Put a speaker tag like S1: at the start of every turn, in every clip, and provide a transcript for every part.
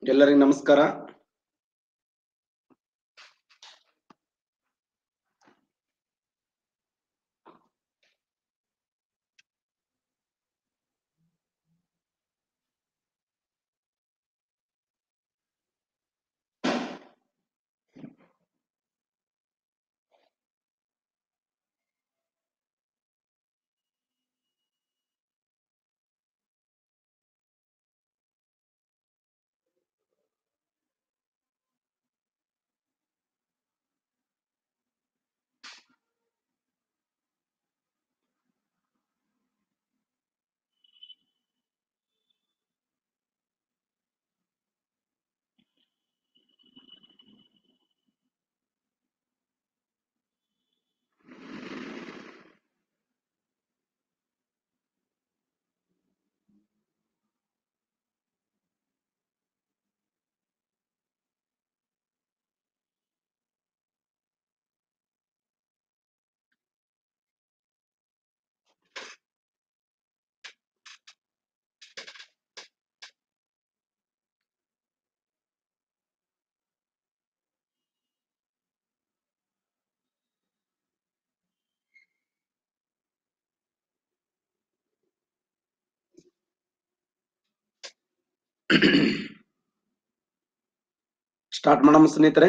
S1: ಎಲ್ಲರಿಗೂ ನಮಸ್ಕಾರ ಸ್ಟಾರ್ಟ್ ಮಾಡಮ್ಮ ಸ್ನೇಹಿತರೆ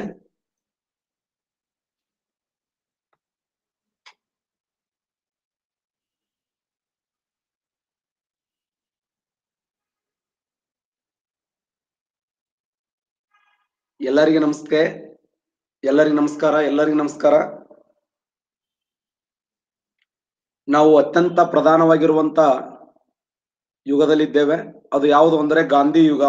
S1: ಎಲ್ಲರಿಗೂ ನಮಸ್ತೆ ಎಲ್ಲರಿಗೂ ನಮಸ್ಕಾರ ಎಲ್ಲರಿಗೂ ನಮಸ್ಕಾರ ನಾವು ಅತ್ಯಂತ ಪ್ರಧಾನವಾಗಿರುವಂತ ಯುಗದಲ್ಲಿದ್ದೇವೆ ಅದು ಯಾವುದು ಅಂದರೆ ಗಾಂಧಿ ಯುಗ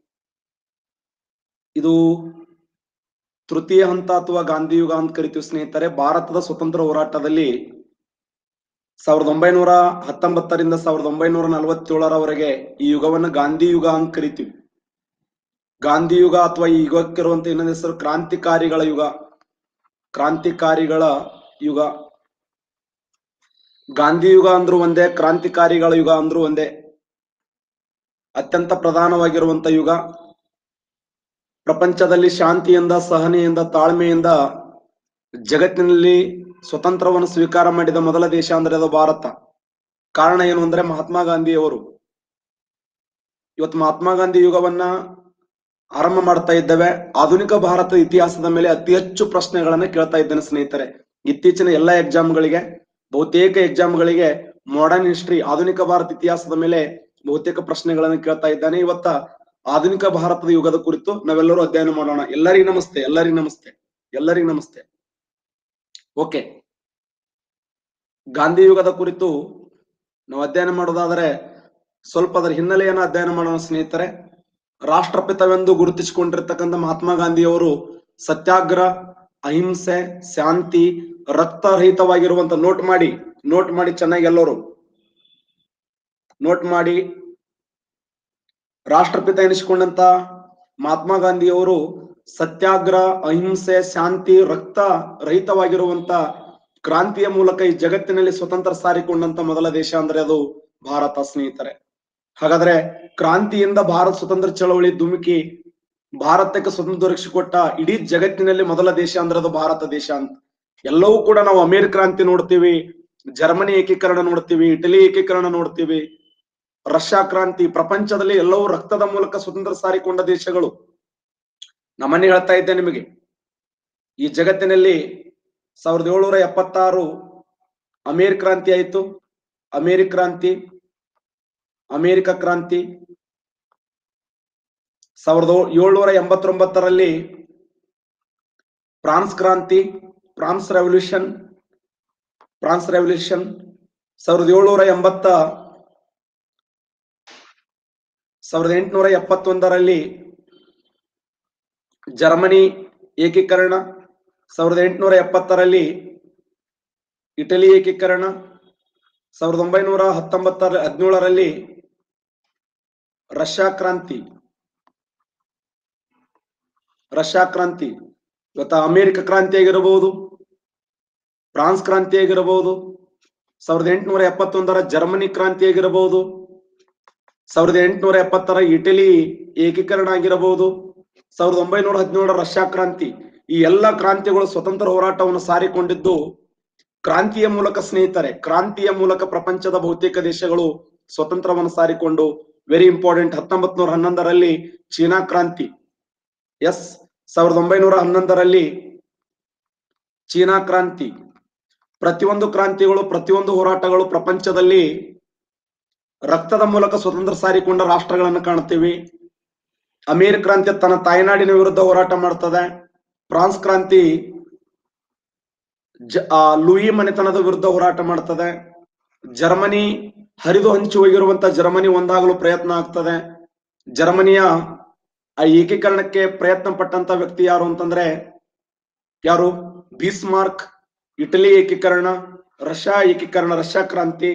S1: ಇದು ತೃತೀಯ ಹಂತ ಅಥವಾ ಗಾಂಧಿ ಯುಗ ಅಂತ ಕರಿತೀವಿ ಸ್ನೇಹಿತರೆ ಭಾರತದ ಸ್ವತಂತ್ರ ಹೋರಾಟದಲ್ಲಿ ಸಾವಿರದ ಒಂಬೈನೂರ ಹತ್ತೊಂಬತ್ತರಿಂದ ಸಾವಿರದ ಒಂಬೈನೂರ ನಲವತ್ತೇಳರವರೆಗೆ ಈ ಯುಗವನ್ನು ಗಾಂಧಿ ಯುಗ ಅಂತ ಕರಿತೀವಿ ಗಾಂಧಿ ಯುಗ ಅಥವಾ ಈ ಯುಗಕ್ಕಿರುವಂತ ಇನ್ನೊಂದು ಹೆಸರು ಕ್ರಾಂತಿಕಾರಿಗಳ ಯುಗ ಕ್ರಾಂತಿಕಾರಿಗಳ ಯುಗ ಗಾಂಧಿ ಯುಗ ಅಂದ್ರೂ ಒಂದೇ ಕ್ರಾಂತಿಕಾರಿಗಳ ಯುಗ ಅಂದ್ರೂ ಒಂದೇ ಅತ್ಯಂತ ಪ್ರಧಾನವಾಗಿರುವಂತ ಯುಗ ಪ್ರಪಂಚದಲ್ಲಿ ಶಾಂತಿಯಿಂದ ಸಹನೆಯಿಂದ ತಾಳ್ಮೆಯಿಂದ ಜಗತ್ತಿನಲ್ಲಿ ಸ್ವತಂತ್ರವನ್ನು ಸ್ವೀಕಾರ ಮಾಡಿದ ಮೊದಲ ದೇಶ ಅಂದ್ರೆ ಅದು ಭಾರತ ಕಾರಣ ಏನು ಅಂದ್ರೆ ಮಹಾತ್ಮ ಗಾಂಧಿಯವರು ಇವತ್ತು ಮಹಾತ್ಮ ಗಾಂಧಿ ಯುಗವನ್ನ ಆರಂಭ ಮಾಡ್ತಾ ಇದ್ದೇವೆ ಆಧುನಿಕ ಭಾರತದ ಇತಿಹಾಸದ ಮೇಲೆ ಅತಿ ಹೆಚ್ಚು ಪ್ರಶ್ನೆಗಳನ್ನ ಕೇಳ್ತಾ ಇದ್ದೇನೆ ಸ್ನೇಹಿತರೆ ಇತ್ತೀಚಿನ ಎಲ್ಲಾ ಎಕ್ಸಾಮ್ಗಳಿಗೆ ಬಹುತೇಕ ಎಕ್ಸಾಮ್ಗಳಿಗೆ ಮಾಡರ್ನ್ ಹಿಸ್ಟ್ರಿ ಆಧುನಿಕ ಭಾರತ ಇತಿಹಾಸದ ಮೇಲೆ ಬಹುತೇಕ ಪ್ರಶ್ನೆಗಳನ್ನು ಕೇಳ್ತಾ ಇದ್ದಾನೆ ಇವತ್ತ ಆಧುನಿಕ ಭಾರತದ ಯುಗದ ಕುರಿತು ನಾವೆಲ್ಲರೂ ಅಧ್ಯಯನ ಮಾಡೋಣ ಎಲ್ಲರಿಗೂ ನಮಸ್ತೆ ಎಲ್ಲರಿಗೂ ನಮಸ್ತೆ ಎಲ್ಲರಿಗೂ ನಮಸ್ತೆ ಓಕೆ ಗಾಂಧಿ ಯುಗದ ಕುರಿತು ನಾವು ಅಧ್ಯಯನ ಮಾಡೋದಾದರೆ ಸ್ವಲ್ಪ ಅದರ ಹಿನ್ನೆಲೆಯನ್ನ ಅಧ್ಯಯನ ಮಾಡೋಣ ಸ್ನೇಹಿತರೆ ರಾಷ್ಟ್ರಪಿತವೆಂದು ಗುರುತಿಸಿಕೊಂಡಿರ್ತಕ್ಕಂಥ ಮಹಾತ್ಮ ಗಾಂಧಿಯವರು ಸತ್ಯಾಗ್ರಹ ಅಹಿಂಸೆ ಶಾಂತಿ ರಕ್ತರಹಿತವಾಗಿರುವಂತ ನೋಟ್ ಮಾಡಿ ನೋಟ್ ಮಾಡಿ ಚೆನ್ನಾಗಿ ಎಲ್ಲರೂ ನೋಟ್ ಮಾಡಿ ರಾಷ್ಟ್ರಪಿತ ಎನಿಸಿಕೊಂಡಂತ ಮಹಾತ್ಮ ಗಾಂಧಿಯವರು ಸತ್ಯಾಗ್ರಹ ಅಹಿಂಸೆ ಶಾಂತಿ ರಕ್ತ ರಹಿತವಾಗಿರುವಂತ ಕ್ರಾಂತಿಯ ಮೂಲಕ ಈ ಜಗತ್ತಿನಲ್ಲಿ ಸ್ವತಂತ್ರ ಸಾರಿಕೊಂಡಂತ ಮೊದಲ ದೇಶ ಅಂದ್ರೆ ಅದು ಭಾರತ ಸ್ನೇಹಿತರೆ ಹಾಗಾದ್ರೆ ಕ್ರಾಂತಿಯಿಂದ ಭಾರತ ಸ್ವತಂತ್ರ ಚಳವಳಿ ಧುಮುಕಿ ಭಾರತಕ್ಕೆ ಸ್ವತಂತ್ರ ದೊರಕಿಸಿಕೊಟ್ಟ ಇಡೀ ಜಗತ್ತಿನಲ್ಲಿ ಮೊದಲ ದೇಶ ಅಂದ್ರೆ ಅದು ಭಾರತ ದೇಶ ಅಂತ ಎಲ್ಲವೂ ಕೂಡ ನಾವು ಅಮೇರಿಕ ಕ್ರಾಂತಿ ನೋಡ್ತೀವಿ ಜರ್ಮನಿ ಏಕೀಕರಣ ನೋಡ್ತೀವಿ ಇಟಲಿ ಏಕೀಕರಣ ನೋಡ್ತೀವಿ ರಷ್ಯಾ ಕ್ರಾಂತಿ ಪ್ರಪಂಚದಲ್ಲಿ ಎಲ್ಲವೂ ರಕ್ತದ ಮೂಲಕ ಸ್ವತಂತ್ರ ಸಾರಿಕೊಂಡ ದೇಶಗಳು ನಮ್ಮನ್ನೇ ಹೇಳ್ತಾ ಇದ್ದೆ ನಿಮಗೆ ಈ ಜಗತ್ತಿನಲ್ಲಿ ಸಾವಿರದ ಏಳ್ನೂರ ಎಪ್ಪತ್ತಾರು ಅಮೇರಿಕ ಕ್ರಾಂತಿ ಆಯಿತು ಅಮೇರಿಕ ಕ್ರಾಂತಿ ಅಮೇರಿಕ ಕ್ರಾಂತಿ ಸಾವಿರದ ಏಳ್ನೂರ ಎಂಬತ್ತೊಂಬತ್ತರಲ್ಲಿ ಫ್ರಾನ್ಸ್ ಕ್ರಾಂತಿ ಫ್ರಾನ್ಸ್ ರೆವಲ್ಯೂಷನ್ ಫ್ರಾನ್ಸ್ ರೆವಲ್ಯೂಷನ್ ಸಾವಿರದ ಏಳ್ನೂರ ಎಂಬತ್ತ ಸಾವಿರದ ಎಂಟುನೂರ ಎಪ್ಪತ್ತೊಂದರಲ್ಲಿ ಜರ್ಮನಿ ಏಕೀಕರಣ ಸಾವಿರದ ಎಂಟುನೂರ ಎಪ್ಪತ್ತರಲ್ಲಿ ಇಟಲಿ ಏಕೀಕರಣ ಸಾವಿರದ ಒಂಬೈನೂರ ಹತ್ತೊಂಬತ್ತರ ಹದಿನೇಳರಲ್ಲಿ ರಷ್ಯಾ ಕ್ರಾಂತಿ ರಷ್ಯಾ ಕ್ರಾಂತಿ ಇವತ್ತ ಅಮೆರಿಕ ಕ್ರಾಂತಿ ಆಗಿರಬಹುದು ಫ್ರಾನ್ಸ್ ಕ್ರಾಂತಿ ಆಗಿರಬಹುದು ಸಾವಿರದ ಎಂಟುನೂರ ಎಪ್ಪತ್ತೊಂದರ ಜರ್ಮನಿ ಕ್ರಾಂತಿ ಆಗಿರಬಹುದು ಸಾವಿರದ ಎಂಟುನೂರ ಎಪ್ಪತ್ತರ ಇಟಲಿ ಏಕೀಕರಣ ಆಗಿರಬಹುದು ಸಾವಿರದ ಒಂಬೈನೂರ ಹದಿನೇಳರ ರಷ್ಯಾ ಕ್ರಾಂತಿ ಈ ಎಲ್ಲ ಕ್ರಾಂತಿಗಳು ಸ್ವತಂತ್ರ ಹೋರಾಟವನ್ನು ಸಾರಿಕೊಂಡಿದ್ದು ಕ್ರಾಂತಿಯ ಮೂಲಕ ಸ್ನೇಹಿತರೆ ಕ್ರಾಂತಿಯ ಮೂಲಕ ಪ್ರಪಂಚದ ಬಹುತೇಕ ದೇಶಗಳು ಸ್ವತಂತ್ರವನ್ನು ಸಾರಿಕೊಂಡು ವೆರಿ ಇಂಪಾರ್ಟೆಂಟ್ ಹತ್ತೊಂಬತ್ ನೂರ ಹನ್ನೊಂದರಲ್ಲಿ ಚೀನಾ ಕ್ರಾಂತಿ ಎಸ್ ಸಾವಿರದ ಒಂಬೈನೂರ ಹನ್ನೊಂದರಲ್ಲಿ ಚೀನಾ ಕ್ರಾಂತಿ ಪ್ರತಿಯೊಂದು ಕ್ರಾಂತಿಗಳು ಪ್ರತಿಯೊಂದು ಹೋರಾಟಗಳು ಪ್ರಪಂಚದಲ್ಲಿ ರಕ್ತದ ಮೂಲಕ ಸ್ವತಂತ್ರ ಸಾರಿಕೊಂಡ ರಾಷ್ಟ್ರಗಳನ್ನು ಕಾಣ್ತೀವಿ ಅಮೀರ್ ಕ್ರಾಂತಿ ತನ್ನ ತಾಯ್ನಾಡಿನ ವಿರುದ್ಧ ಹೋರಾಟ ಮಾಡ್ತದೆ ಫ್ರಾನ್ಸ್ ಕ್ರಾಂತಿ ಜ ಆ, ಲೂಯಿ ಮನೆತನದ ವಿರುದ್ಧ ಹೋರಾಟ ಮಾಡ್ತದೆ ಜರ್ಮನಿ ಹರಿದು ಹಂಚಿ ಹೋಗಿರುವಂತ ಜರ್ಮನಿ ಒಂದಾಗಲು ಪ್ರಯತ್ನ ಆಗ್ತದೆ ಜರ್ಮನಿಯ ಆ ಏಕೀಕರಣಕ್ಕೆ ಪ್ರಯತ್ನ ಪಟ್ಟಂತ ವ್ಯಕ್ತಿ ಯಾರು ಅಂತಂದ್ರೆ ಯಾರು ಬಿಸ್ಮಾರ್ಕ್ ಇಟಲಿ ಏಕೀಕರಣ ರಷ್ಯಾ ಏಕೀಕರಣ ರಷ್ಯಾ ಕ್ರಾಂತಿ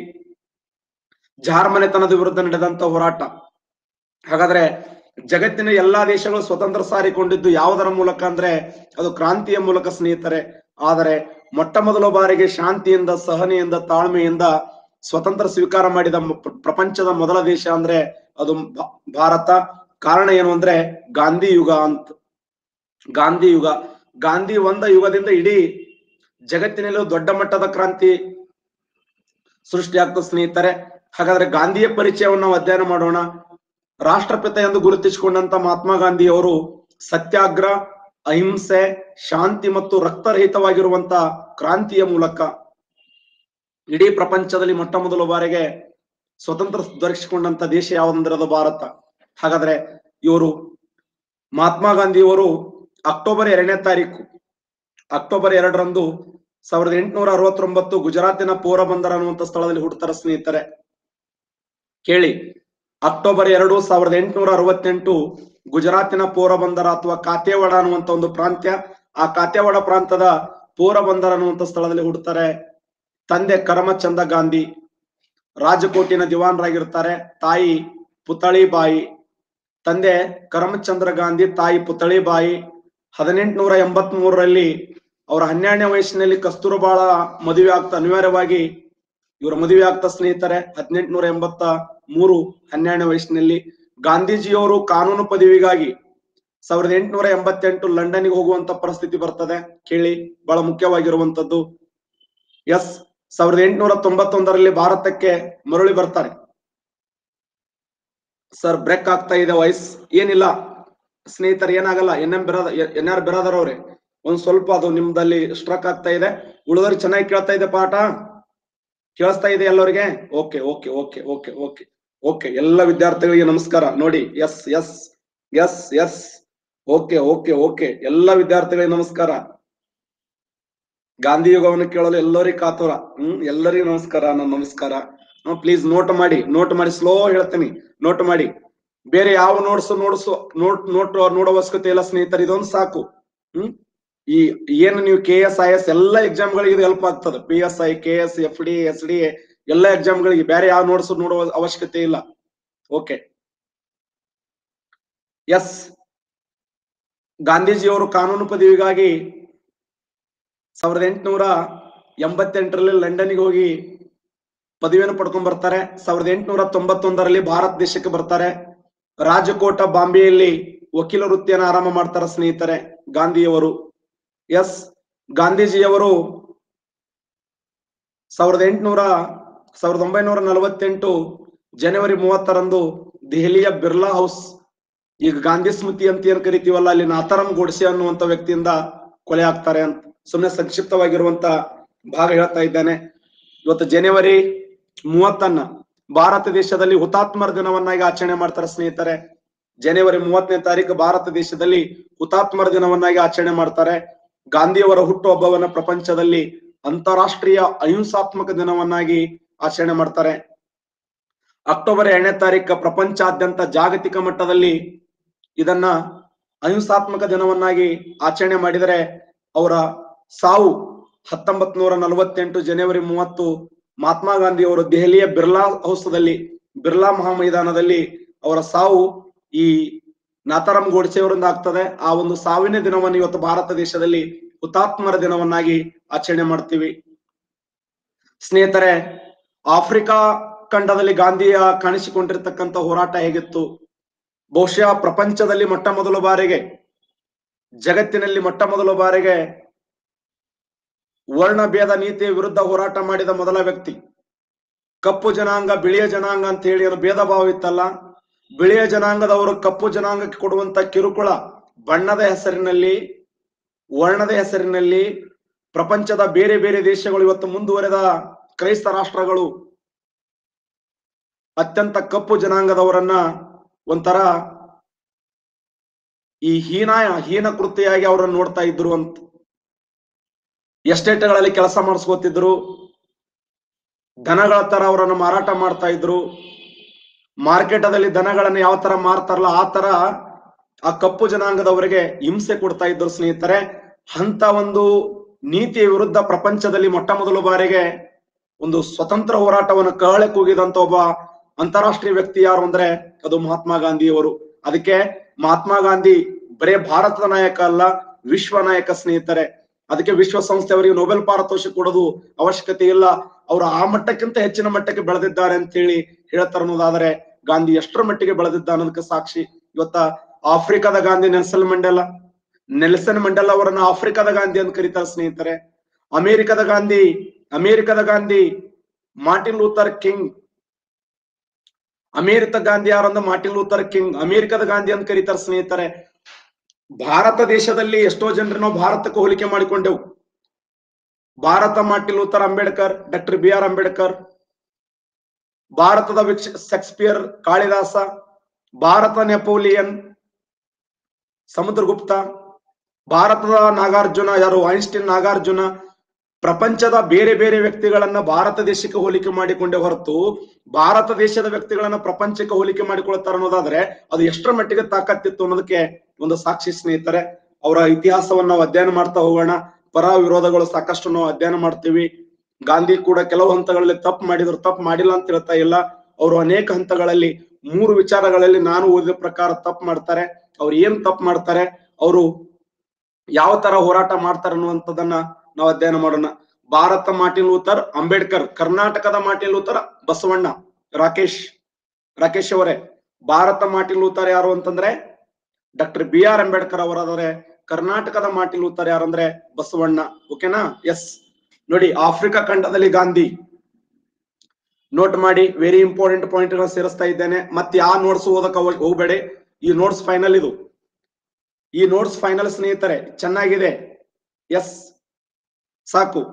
S1: ಜಾರ್ ಮನೆತನದ ವಿರುದ್ಧ ನಡೆದಂತ ಹೋರಾಟ ಹಾಗಾದ್ರೆ ಜಗತ್ತಿನ ಎಲ್ಲಾ ದೇಶಗಳು ಸ್ವತಂತ್ರ ಸಾರಿಕೊಂಡಿದ್ದು ಯಾವುದರ ಮೂಲಕ ಅಂದ್ರೆ ಅದು ಕ್ರಾಂತಿಯ ಮೂಲಕ ಸ್ನೇಹಿತರೆ ಆದರೆ ಮೊಟ್ಟ ಮೊದಲ ಬಾರಿಗೆ ಶಾಂತಿಯಿಂದ ಸಹನೆಯಿಂದ ತಾಳ್ಮೆಯಿಂದ ಸ್ವತಂತ್ರ ಸ್ವೀಕಾರ ಮಾಡಿದ ಮ- ಪ್ರ- ಪ್ರಪಂಚದ ಮೊದಲ ದೇಶ ಅಂದ್ರೆ ಅದು ಭಾ- ಭಾರತ ಕಾರಣ ಏನು ಅಂದ್ರೆ ಗಾಂಧಿ ಯುಗ ಅಂತ ಗಾಂಧಿ ಯುಗ ಗಾಂಧಿ ಒಂದ ಯುಗದಿಂದ ಇಡೀ ಜಗತ್ತಿನಲ್ಲಿ ದೊಡ್ಡ ಮಟ್ಟದ ಕ್ರಾಂತಿ ಸೃಷ್ಟಿಯಾಗ್ತದೆ ಸ್ನೇಹಿತರೆ ಹಾಗಾದ್ರೆ ಗಾಂಧಿಯ ಪರಿಚಯವನ್ನು ನಾವು ಅಧ್ಯಯನ ಮಾಡೋಣ ರಾಷ್ಟ್ರಪಿತ ಎಂದು ಗುರುತಿಸಿಕೊಂಡಂತ ಮಹಾತ್ಮ ಗಾಂಧಿ ಅವರು ಸತ್ಯಾಗ್ರಹ ಅಹಿಂಸೆ ಶಾಂತಿ ಮತ್ತು ರಕ್ತರಹಿತವಾಗಿರುವಂತ ಕ್ರಾಂತಿಯ ಮೂಲಕ ಇಡೀ ಪ್ರಪಂಚದಲ್ಲಿ ಮೊಟ್ಟ ಮೊದಲ ಬಾರಿಗೆ ಸ್ವತಂತ್ರ ದೊರಕಿಸಿಕೊಂಡಂತ ದೇಶ ಯಾವುದಂದ್ರೆ ಅದು ಭಾರತ ಹಾಗಾದ್ರೆ ಇವರು ಮಹಾತ್ಮ ಗಾಂಧಿಯವರು ಅಕ್ಟೋಬರ್ ಎರಡನೇ ತಾರೀಕು ಅಕ್ಟೋಬರ್ ಎರಡರಂದು ಸಾವಿರದ ಎಂಟುನೂರ ಅರವತ್ತೊಂಬತ್ತು ಗುಜರಾತಿನ ಪೋರಬಂದರ್ ಅನ್ನುವಂತ ಸ್ಥಳದಲ್ಲಿ ಹುಡ್ತಾರ ಸ್ನೇಹಿತರೆ ಕೇಳಿ ಅಕ್ಟೋಬರ್ ಎರಡು ಸಾವಿರದ ಎಂಟುನೂರ ಅರವತ್ತೆಂಟು ಗುಜರಾತಿನ ಪೋರಬಂದರ ಅಥವಾ ಕಾತೇವಾಡ ಅನ್ನುವಂತ ಒಂದು ಪ್ರಾಂತ್ಯ ಆ ಕಾತೇವಾಡ ಪ್ರಾಂತದ ಪೋರಬಂದರ್ ಅನ್ನುವಂತ ಸ್ಥಳದಲ್ಲಿ ಹುಡ್ತಾರೆ ತಂದೆ ಕರಮಚಂದ ಗಾಂಧಿ ರಾಜಕೋಟಿನ ದಿವಾನ್ರಾಗಿರ್ತಾರೆ ತಾಯಿ ಪುತಳಿಬಾಯಿ ತಂದೆ ಕರಮಚಂದ್ರ ಗಾಂಧಿ ತಾಯಿ ಪುತಳಿಬಾಯಿ ಹದಿನೆಂಟುನೂರ ಎಂಬತ್ ಮೂರರಲ್ಲಿ ಅವರ ಹನ್ನೆರಡನೇ ವಯಸ್ಸಿನಲ್ಲಿ ಕಸ್ತೂರಬಾಳ ಮದುವೆ ಆಗ್ತಾ ಅನಿವಾರ್ಯವಾಗಿ ಇವರ ಮದುವೆ ಆಗ್ತಾ ಸ್ನೇಹಿತರೆ ಹದಿನೆಂಟುನೂರ ಎಂಬತ್ತ ಮೂರು ಹನ್ನೆರಡನೇ ವಯಸ್ಸಿನಲ್ಲಿ ಗಾಂಧೀಜಿಯವರು ಕಾನೂನು ಪದವಿಗಾಗಿ ಸಾವಿರದ ಎಂಟುನೂರ ಎಂಬತ್ತೆಂಟು ಲಂಡನ್ಗೆ ಹೋಗುವಂತ ಪರಿಸ್ಥಿತಿ ಬರ್ತದೆ ಕೇಳಿ ಬಹಳ ಮುಖ್ಯವಾಗಿರುವಂತದ್ದು ಎಸ್ ಸಾವಿರದ ಎಂಟುನೂರ ತೊಂಬತ್ತೊಂದರಲ್ಲಿ ಭಾರತಕ್ಕೆ ಮರಳಿ ಬರ್ತಾರೆ ಸರ್ ಬ್ರೇಕ್ ಆಗ್ತಾ ಇದೆ ವಾಯ್ಸ್ ಏನಿಲ್ಲ ಸ್ನೇಹಿತರು ಏನಾಗಲ್ಲ N M Birada N R Biradar ಅವ್ರೆ ಒಂದ್ ಸ್ವಲ್ಪ ಅದು ನಿಮ್ದಲ್ಲಿ ಸ್ಟ್ರಕ್ ಆಗ್ತಾ ಇದೆ ಉಳಿದವ್ರು ಚೆನ್ನಾಗಿ ಕೇಳ್ತಾ ಇದೆ ಪಾಠ ಕೇಳಿಸ್ತಾ ಇದೆ ಎಲ್ಲರಿಗೆ okay okay okay okay okay okay ಎಲ್ಲ ವಿದ್ಯಾರ್ಥಿಗಳಿಗೆ ನಮಸ್ಕಾರ ನೋಡಿ yes yes yes yes okay okay okay ಎಲ್ಲ ವಿದ್ಯಾರ್ಥಿಗಳಿಗೆ ನಮಸ್ಕಾರ ಗಾಂಧಿ ಯುಗವನ್ನು ಕೇಳಲು ಎಲ್ಲರಿಗೂ ಕಾತುರ ಹ್ಮ್ ಎಲ್ಲರಿಗೂ ನಮಸ್ಕಾರ ನನ್ನ ನಮಸ್ಕಾರ ಪ್ಲೀಸ್ ನೋಟ್ ಮಾಡಿ ನೋಟ್ ಮಾಡಿ ಸ್ಲೋ ಹೇಳ್ತೀನಿ ನೋಟ್ ಮಾಡಿ ಬೇರೆ ಯಾವ ನೋಟ್ಸ್ ನೋಡ್ಸು ನೋಟ್ ನೋಟ್ ನೋಡೋ ಅವಶ್ಯಕತೆ ಇಲ್ಲ ಸ್ನೇಹಿತರೆ ಇದೊಂದು ಸಾಕು ಹ್ಮ್ ಈ ಏನು ನೀವು ಕೆ ಎಸ್ ಐ ಎಸ್ ಎಲ್ಲ ಎಕ್ಸಾಮ್ ಗಳಿಗೆ ಇದು ಹೆಲ್ಪ್ ಆಗ್ತದೆ P S I K S F D S D ಎಲ್ಲ ಎಕ್ಸಾಮ್ ಗಳಿಗೆ ಬೇರೆ ಯಾವ ನೋಟ್ಸ್ ನೋಡುವ ಅವಶ್ಯಕತೆ ಇಲ್ಲ ಓಕೆ ಎಸ್ ಗಾಂಧೀಜಿಯವರು ಕಾನೂನು ಪದವಿಗಾಗಿ ಸಾವಿರದ ಎಂಟುನೂರ ಎಂಬತ್ತೆಂಟರಲ್ಲಿ ಲಂಡನ್ಗೆ ಹೋಗಿ ಪದವಿಯನ್ನು ಪಡ್ಕೊಂಡ್ ಬರ್ತಾರೆ ಸಾವಿರದ ಎಂಟುನೂರ ತೊಂಬತ್ತೊಂದರಲ್ಲಿ ಭಾರತ ದೇಶಕ್ಕೆ ಬರ್ತಾರೆ ರಾಜಕೋಟ ಬಾಂಬೆಯಲ್ಲಿ ವಕೀಲ ವೃತ್ತಿಯನ್ನು ಆರಂಭ ಮಾಡ್ತಾರೆ ಸ್ನೇಹಿತರೆ ಗಾಂಧಿಯವರು ಎಸ್ ಗಾಂಧೀಜಿಯವರು ಸಾವಿರದ ಎಂಟುನೂರ ಸಾವಿರದ ಒಂಬೈನೂರ ನಲವತ್ತೆಂಟು ಜನವರಿ ಮೂವತ್ತರಂದು ದೆಹಲಿಯ ಬಿರ್ಲಾ ಹೌಸ್ ಈಗ ಗಾಂಧಿ ಸ್ಮೃತಿ ಅಂತ ಏನ್ ಕರಿತೀವಲ್ಲ ಅಲ್ಲಿ ನಾಥರಾಮ್ ಗೋಡ್ಸೆ ಅನ್ನುವಂತ ವ್ಯಕ್ತಿಯಿಂದ ಕೊಲೆ ಆಗ್ತಾರೆ ಅಂತ ಸುಮ್ಮನೆ ಸಂಕ್ಷಿಪ್ತವಾಗಿರುವಂತ ಭಾಗ ಹೇಳ್ತಾ ಇದ್ದೇನೆ ಇವತ್ತು ಜನವರಿ ಮೂವತ್ತನ್ನ ಭಾರತ ದೇಶದಲ್ಲಿ ಹುತಾತ್ಮರ ದಿನವನ್ನಾಗಿ ಆಚರಣೆ ಮಾಡ್ತಾರೆ ಸ್ನೇಹಿತರೆ ಜನವರಿ ಮೂವತ್ತನೇ ತಾರೀಕು ಭಾರತ ದೇಶದಲ್ಲಿ ಹುತಾತ್ಮರ ದಿನವನ್ನಾಗಿ ಆಚರಣೆ ಮಾಡ್ತಾರೆ ಗಾಂಧಿಯವರ ಹುಟ್ಟುಹಬ್ಬವನ್ನ ಪ್ರಪಂಚದಲ್ಲಿ ಅಂತಾರಾಷ್ಟ್ರೀಯ ಅಹಿಂಸಾತ್ಮಕ ದಿನವನ್ನಾಗಿ ಆಚರಣೆ ಮಾಡ್ತಾರೆ ಅಕ್ಟೋಬರ್ ಎರಡನೇ ತಾರೀಕು ಪ್ರಪಂಚಾದ್ಯಂತ ಜಾಗತಿಕ ಮಟ್ಟದಲ್ಲಿ ಇದನ್ನ ಅಹಿಂಸಾತ್ಮಕ ದಿನವನ್ನಾಗಿ ಆಚರಣೆ ಮಾಡಿದರೆ ಅವರ ಸಾವು ಹತ್ತೊಂಬತ್ ನೂರ ನಲವತ್ತೆಂಟು ಜನವರಿ ಮೂವತ್ತು ಮಹಾತ್ಮ ಗಾಂಧಿ ಅವರು ದೆಹಲಿಯ ಬಿರ್ಲಾ ಹೌಸದಲ್ಲಿ ಬಿರ್ಲಾ ಮಹಾಮೈದಾನದಲ್ಲಿ ಅವರ ಸಾವು ಈ ನಾಥಾರಾಮ್ ಗೋಡ್ಸೆ ಅವರಿಂದ ಆಗ್ತದೆ ಆ ಒಂದು ಸಾವಿನ ದಿನವನ್ನು ಇವತ್ತು ಭಾರತ ದೇಶದಲ್ಲಿ ಹುತಾತ್ಮರ ದಿನವನ್ನಾಗಿ ಆಚರಣೆ ಮಾಡ್ತೀವಿ ಸ್ನೇಹಿತರೆ ಆಫ್ರಿಕಾ ಖಂಡದಲ್ಲಿ ಗಾಂಧಿಯ ಕಾಣಿಸಿಕೊಂಡಿರ್ತಕ್ಕಂಥ ಹೋರಾಟ ಹೇಗಿತ್ತು ಬಹುಶಃ ಪ್ರಪಂಚದಲ್ಲಿ ಮೊಟ್ಟ ಮೊದಲ ಬಾರಿಗೆ ಜಗತ್ತಿನಲ್ಲಿ ಮೊಟ್ಟ ಮೊದಲ ಬಾರಿಗೆ ವರ್ಣಭೇದ ನೀತಿಯ ವಿರುದ್ಧ ಹೋರಾಟ ಮಾಡಿದ ಮೊದಲ ವ್ಯಕ್ತಿ ಕಪ್ಪು ಜನಾಂಗ ಬಿಳಿಯ ಜನಾಂಗ ಅಂತ ಹೇಳಿ ಏನು ಭೇದ ಭಾವ ಇತ್ತಲ್ಲ ಬಿಳಿಯ ಜನಾಂಗದವರು ಕಪ್ಪು ಜನಾಂಗಕ್ಕೆ ಕೊಡುವಂತ ಕಿರುಕುಳ ಬಣ್ಣದ ಹೆಸರಿನಲ್ಲಿ ವರ್ಣದ ಹೆಸರಿನಲ್ಲಿ ಪ್ರಪಂಚದ ಬೇರೆ ಬೇರೆ ದೇಶಗಳು ಇವತ್ತು ಮುಂದುವರೆದ ಕ್ರೈಸ್ತ ರಾಷ್ಟ್ರಗಳು ಅತ್ಯಂತ ಕಪ್ಪು ಜನಾಂಗದವರನ್ನ ಒಂಥರ ಈ ಹೀನಾಯ ಹೀನ ಕೃತಿಯಾಗಿ ಅವರನ್ನು ನೋಡ್ತಾ ಇದ್ರು ಅಂತ ಎಸ್ಟೇಟ್ಗಳಲ್ಲಿ ಕೆಲಸ ಮಾಡಿಸ್ಕೋತಿದ್ರು ದನಗಳ ತರ ಅವರನ್ನು ಮಾರಾಟ ಮಾಡ್ತಾ ಇದ್ರು ಮಾರ್ಕೆಟದಲ್ಲಿ ದನಗಳನ್ನ ಯಾವ ತರ ಮಾರ್ತಾರಲ್ಲ ಆ ತರ ಆ ಕಪ್ಪು ಜನಾಂಗದವರಿಗೆ ಹಿಂಸೆ ಕೊಡ್ತಾ ಇದ್ರು ಸ್ನೇಹಿತರೆ ಅಂತ ಒಂದು ನೀತಿಯ ವಿರುದ್ಧ ಪ್ರಪಂಚದಲ್ಲಿ ಮೊಟ್ಟ ಮೊದಲ ಬಾರಿಗೆ ಒಂದು ಸ್ವತಂತ್ರ ಹೋರಾಟವನ್ನು ಕಹಳೆ ಕೂಗಿದಂತ ಒಬ್ಬ ಅಂತಾರಾಷ್ಟ್ರೀಯ ವ್ಯಕ್ತಿ ಯಾರು ಅಂದ್ರೆ ಅದು ಮಹಾತ್ಮ ಗಾಂಧಿಯವರು ಅದಕ್ಕೆ ಮಹಾತ್ಮ ಗಾಂಧಿ ಬರೇ ಭಾರತದ ನಾಯಕ ಅಲ್ಲ ವಿಶ್ವ ನಾಯಕ ಸ್ನೇಹಿತರೆ ಅದಕ್ಕೆ ವಿಶ್ವಸಂಸ್ಥೆ ಅವರಿಗೆ ನೊಬೆಲ್ ಪಾರಿತೋಷಿಕ ಕೊಡೋದು ಅವಶ್ಯಕತೆ ಇಲ್ಲ ಅವರು ಆ ಮಟ್ಟಕ್ಕಿಂತ ಹೆಚ್ಚಿನ ಮಟ್ಟಕ್ಕೆ ಬೆಳೆದಿದ್ದಾರೆ ಅಂತ ಹೇಳಿ ಹೇಳ್ತಾರೆ ಅನ್ನೋದಾದ್ರೆ ಗಾಂಧಿ ಎಷ್ಟರ ಮಟ್ಟಿಗೆ ಬೆಳೆದಿದ್ದ ಅನ್ನೋದಕ್ಕೆ ಸಾಕ್ಷಿ ಇವತ್ತ ಆಫ್ರಿಕಾದ Gandhi Nelson Mandela Nelson Mandela ಅವರನ್ನ ಆಫ್ರಿಕಾದ ಗಾಂಧಿ ಅಂತ ಕರೀತಾರೆ ಸ್ನೇಹಿತರೆ ಅಮೆರಿಕದ ಗಾಂಧಿ ಅಮೆರಿಕದ Gandhi Martin Luther King America Gandhi ಯಾರಂದ್ರೆ ಮಾರ್ಟಿನ್ ಲೂಥರ್ ಕಿಂಗ್ ಅಮೆರಿಕದ ಗಾಂಧಿ ಅಂತ ಕರೀತಾರೆ ಸ್ನೇಹಿತರೆ ಭಾರತ ದೇಶದಲ್ಲಿ ಎಷ್ಟೋ ಜನರು ನಾವು ಭಾರತಕ್ಕೆ ಹೋಲಿಕೆ ಮಾಡಿಕೊಂಡೆವು Bharat Martin Luther Ambedkar doctor B R Ambedkar ಭಾರತದ ವಿಕ್ಷ ಶೇಕ್ಸ್ಪಿಯರ್ ಕಾಳಿದಾಸ ಭಾರತ ನೆಪೋಲಿಯನ್ ಸಮುದ್ರಗುಪ್ತ ಭಾರತದ ನಾಗಾರ್ಜುನ ಯಾರು ಐನ್ಸ್ಟೀನ್ ನಾಗಾರ್ಜುನ ಪ್ರಪಂಚದ ಬೇರೆ ಬೇರೆ ವ್ಯಕ್ತಿಗಳನ್ನ ಭಾರತ ದೇಶಕ್ಕೆ ಹೋಲಿಕೆ ಮಾಡಿಕೊಂಡೇ ಹೊರತು ಭಾರತ ದೇಶದ ವ್ಯಕ್ತಿಗಳನ್ನ ಪ್ರಪಂಚಕ್ಕೆ ಹೋಲಿಕೆ ಮಾಡಿಕೊಳ್ತಾರೆ ಅನ್ನೋದಾದ್ರೆ ಅದು ಎಷ್ಟರ ಮಟ್ಟಿಗೆ ತಾಕತ್ತಿತ್ತು ಅನ್ನೋದಕ್ಕೆ ಒಂದು ಸಾಕ್ಷಿ ಸ್ನೇಹಿತರೆ ಅವರ ಇತಿಹಾಸವನ್ನ ನಾವು ಅಧ್ಯಯನ ಮಾಡ್ತಾ ಹೋಗೋಣ ಪರ ವಿರೋಧಗಳು ಸಾಕಷ್ಟು ನಾವು ಅಧ್ಯಯನ ಮಾಡ್ತೀವಿ ಗಾಂಧಿ ಕೂಡ ಕೆಲವು ಹಂತಗಳಲ್ಲಿ ತಪ್ಪು ಮಾಡಿದ್ರು ತಪ್ಪು ಮಾಡಿಲ್ಲ ಅಂತ ಹೇಳ್ತಾ ಇಲ್ಲ ಅವರು ಅನೇಕ ಹಂತಗಳಲ್ಲಿ ಮೂರು ವಿಚಾರಗಳಲ್ಲಿ ನಾನು ಓದಿದ ಪ್ರಕಾರ ತಪ್ಪು ಮಾಡ್ತಾರೆ ಅವ್ರು ಏನ್ ತಪ್ಪು ಮಾಡ್ತಾರೆ ಅವರು ಯಾವ ತರ ಹೋರಾಟ ಮಾಡ್ತಾರೆ ಅನ್ನುವಂಥದ್ದನ್ನ ನಾವು ಅಧ್ಯಯನ ಮಾಡೋಣ ಭಾರತ ಮಾರ್ಟಿನ್ ಲೂಥರ್ ಅಂಬೇಡ್ಕರ್ ಕರ್ನಾಟಕದ ಮಾರ್ಟಿನ್ ಲೂಥರ್ ಬಸವಣ್ಣ ರಾಕೇಶ್ ರಾಕೇಶ್ ಅವರೇ ಭಾರತ ಮಾರ್ಟಿನ್ ಲೂಥರ್ ಯಾರು ಅಂತಂದ್ರೆ ಡಾಕ್ಟರ್ ಬಿ ಆರ್ ಅಂಬೇಡ್ಕರ್ ಅವರಾದ್ರೆ ಕರ್ನಾಟಕದ ಮಾರ್ಟಿನ್ ಲೂಥರ್ ಯಾರಂದ್ರೆ ಬಸವಣ್ಣ ಓಕೆನಾ ಎಸ್ ನೋಡಿ ಆಫ್ರಿಕಾ ಖಂಡದಲ್ಲಿ ಗಾಂಧಿ ನೋಟ್ ಮಾಡಿ ವೆರಿ ಇಂಪಾರ್ಟೆಂಟ್ ಪಾಯಿಂಟ್ ಸೇರಿಸ್ತಾ ಇದ್ದೇನೆ ಮತ್ತೆ ಯಾವ ನೋಟ್ಸ್ ಓದಕ್ ಹೋಗ್- ಹೋಗ್ಬೇಡಿ ಈ ನೋಟ್ಸ್ ಫೈನಲ್ ಇದು ಈ ನೋಟ್ಸ್ ಫೈನಲ್ ಸ್ನೇಹಿತರೆ ಚೆನ್ನಾಗಿದೆ ಎಸ್ ಸಾಕು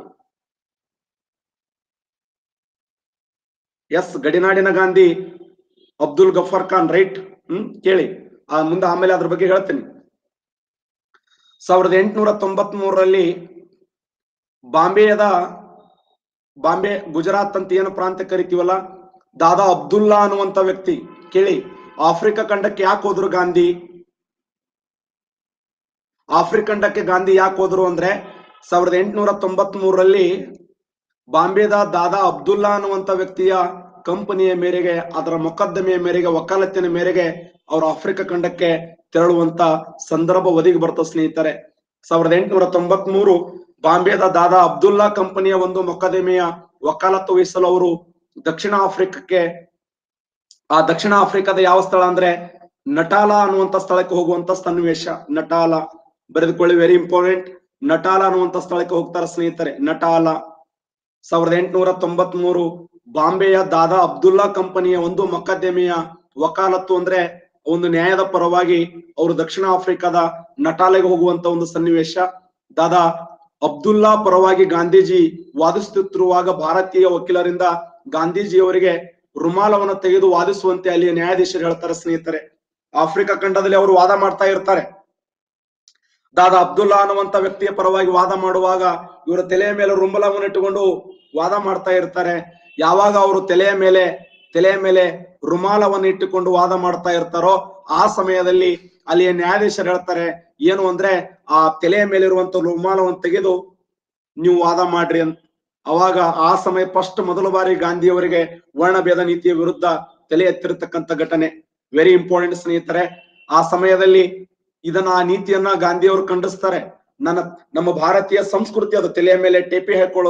S1: ಎಸ್ ಗಡಿನಾಡಿನ ಗಾಂಧಿ ಅಬ್ದುಲ್ ಗಫರ್ ಖಾನ್ ರೈಟ್ ಹ್ಮ್ ಕೇಳಿ ಆ ಮುಂದೆ ಆಮೇಲೆ ಅದ್ರ ಬಗ್ಗೆ ಹೇಳ್ತೀನಿ ಸಾವಿರದ ಎಂಟುನೂರ ತೊಂಬತ್ ಮೂರರಲ್ಲಿ ಬಾಂಬೆಯದ ಬಾಂಬೆ ಗುಜರಾತ್ ಅಂತ ಏನು ಪ್ರಾಂತ್ಯ ಕರಿತೀವಲ್ಲ ದಾದಾ ಅಬ್ದುಲ್ಲಾ ಅನ್ನುವಂತ ವ್ಯಕ್ತಿ ಕೇಳಿ ಆಫ್ರಿಕಾ ಖಂಡಕ್ಕೆ ಯಾಕೆ ಹೋದ್ರು ಗಾಂಧಿ ಆಫ್ರಿಕಾ ಖಂಡಕ್ಕೆ ಗಾಂಧಿ ಯಾಕೆ ಹೋದ್ರು ಅಂದ್ರೆ ಸಾವಿರದ ಎಂಟುನೂರ ತೊಂಬತ್ ಮೂರರಲ್ಲಿ ಬಾಂಬೆದ ದಾದಾ ಅಬ್ದುಲ್ಲಾ ಅನ್ನುವಂತ ವ್ಯಕ್ತಿಯ ಕಂಪನಿಯ ಮೇರೆಗೆ ಅದರ ಮೊಕದ್ದಮೆಯ ಮೇರೆಗೆ ವಕಾಲತ್ತಿನ ಮೇರೆಗೆ ಅವರು ಆಫ್ರಿಕಾ ಖಂಡಕ್ಕೆ ತೆರಳುವಂತ ಸಂದರ್ಭ ಒದಗಿ ಬರ್ತದೆ ಸ್ನೇಹಿತರೆ ಸಾವಿರದ ಎಂಟುನೂರ ತೊಂಬತ್ ಮೂರು ಬಾಂಬೆದ ದಾದಾ ಅಬ್ದುಲ್ಲಾ ಕಂಪನಿಯ ಒಂದು ಮೊಕದ್ದಮೆಯ ವಕಾಲತ್ತು ವಹಿಸಲು ಅವರು ದಕ್ಷಿಣ ಆಫ್ರಿಕಕ್ಕೆ ಆ ದಕ್ಷಿಣ ಆಫ್ರಿಕಾದ ಯಾವ ಸ್ಥಳ ಅಂದ್ರೆ ನಟಾಲ ಅನ್ನುವಂತ ಸ್ಥಳಕ್ಕೆ ಹೋಗುವಂತ ಸನ್ನಿವೇಶ ನಟಾಲ ಬರೆದುಕೊಳ್ಳಿ ವೆರಿ ಇಂಪಾರ್ಟೆಂಟ್ ನಟಾಲ ಅನ್ನುವಂತ ಸ್ಥಳಕ್ಕೆ ಹೋಗ್ತಾರೆ ಸ್ನೇಹಿತರೆ ನಟಾಲ ಸಾವಿರದ ಎಂಟುನೂರ ತೊಂಬತ್ ಮೂರು ಬಾಂಬೆಯ ದಾದಾ ಅಬ್ದುಲ್ಲಾ ಕಂಪನಿಯ ಒಂದು ಮೊಕದ್ದಮೆಯ ವಕಾಲತ್ತು ಅಂದ್ರೆ ಒಂದು ನ್ಯಾಯದ ಪರವಾಗಿ ಅವರು ದಕ್ಷಿಣ ಆಫ್ರಿಕಾದ ನಟಾಲೆಗೆ ಹೋಗುವಂತ ಒಂದು ಸನ್ನಿವೇಶ ದಾದಾ ಅಬ್ದುಲ್ಲಾ ಪರವಾಗಿ ಗಾಂಧೀಜಿ ವಾದಿಸುತ್ತಿರುವಾಗ ಭಾರತೀಯ ವಕೀಲರಿಂದ ಗಾಂಧೀಜಿಯವರಿಗೆ ರುಮಾಲವನ್ನು ತೆಗೆದು ವಾದಿಸುವಂತೆ ಅಲ್ಲಿಯ ನ್ಯಾಯಾಧೀಶರು ಹೇಳ್ತಾರೆ ಸ್ನೇಹಿತರೆ ಆಫ್ರಿಕಾ ಖಂಡದಲ್ಲಿ ಅವರು ವಾದ ಮಾಡ್ತಾ ಇರ್ತಾರೆ ದಾದಾ ಅಬ್ದುಲ್ಲಾ ಅನ್ನುವಂತ ವ್ಯಕ್ತಿಯ ಪರವಾಗಿ ವಾದ ಮಾಡುವಾಗ ಇವರ ತಲೆಯ ಮೇಲೆ ರುಂಬಲವನ್ನು ಇಟ್ಟುಕೊಂಡು ವಾದ ಮಾಡ್ತಾ ಇರ್ತಾರೆ ಯಾವಾಗ ಅವರು ತಲೆಯ ಮೇಲೆ ತಲೆಯ ಮೇಲೆ ರುಮಾಲವನ್ನು ಇಟ್ಟುಕೊಂಡು ವಾದ ಮಾಡ್ತಾ ಇರ್ತಾರೋ ಆ ಸಮಯದಲ್ಲಿ ಅಲ್ಲಿಯ ನ್ಯಾಯಾಧೀಶರು ಹೇಳ್ತಾರೆ ಏನು ಅಂದ್ರೆ ಆ ತಲೆಯ ಮೇಲೆ ಇರುವಂತ ರುಮಾಲವನ್ನು ತೆಗೆದು ನೀವು ವಾದ ಮಾಡ್ರಿ ಅಂತ ಅವಾಗ ಆ ಸಮಯ ಫಸ್ಟ್ ಮೊದಲ ಬಾರಿ ಗಾಂಧಿಯವರಿಗೆ ವರ್ಣಭೇದ ನೀತಿಯ ವಿರುದ್ಧ ತಲೆ ಎತ್ತಿರತಕ್ಕಂತ ಘಟನೆ ವೆರಿ ಇಂಪಾರ್ಟೆಂಟ್ ಸ್ನೇಹಿತರೆ ಆ ಸಮಯದಲ್ಲಿ ಇದನ್ನ ಆ ನೀತಿಯನ್ನ ಗಾಂಧಿಯವರು ಖಂಡಿಸ್ತಾರೆ ನನ್ನ ನಮ್ಮ ಭಾರತೀಯ ಸಂಸ್ಕೃತಿ ಅದು ತಲೆಯ ಮೇಲೆ ಟೇಪಿ ಹಾಕೊಳ್ಳೋದು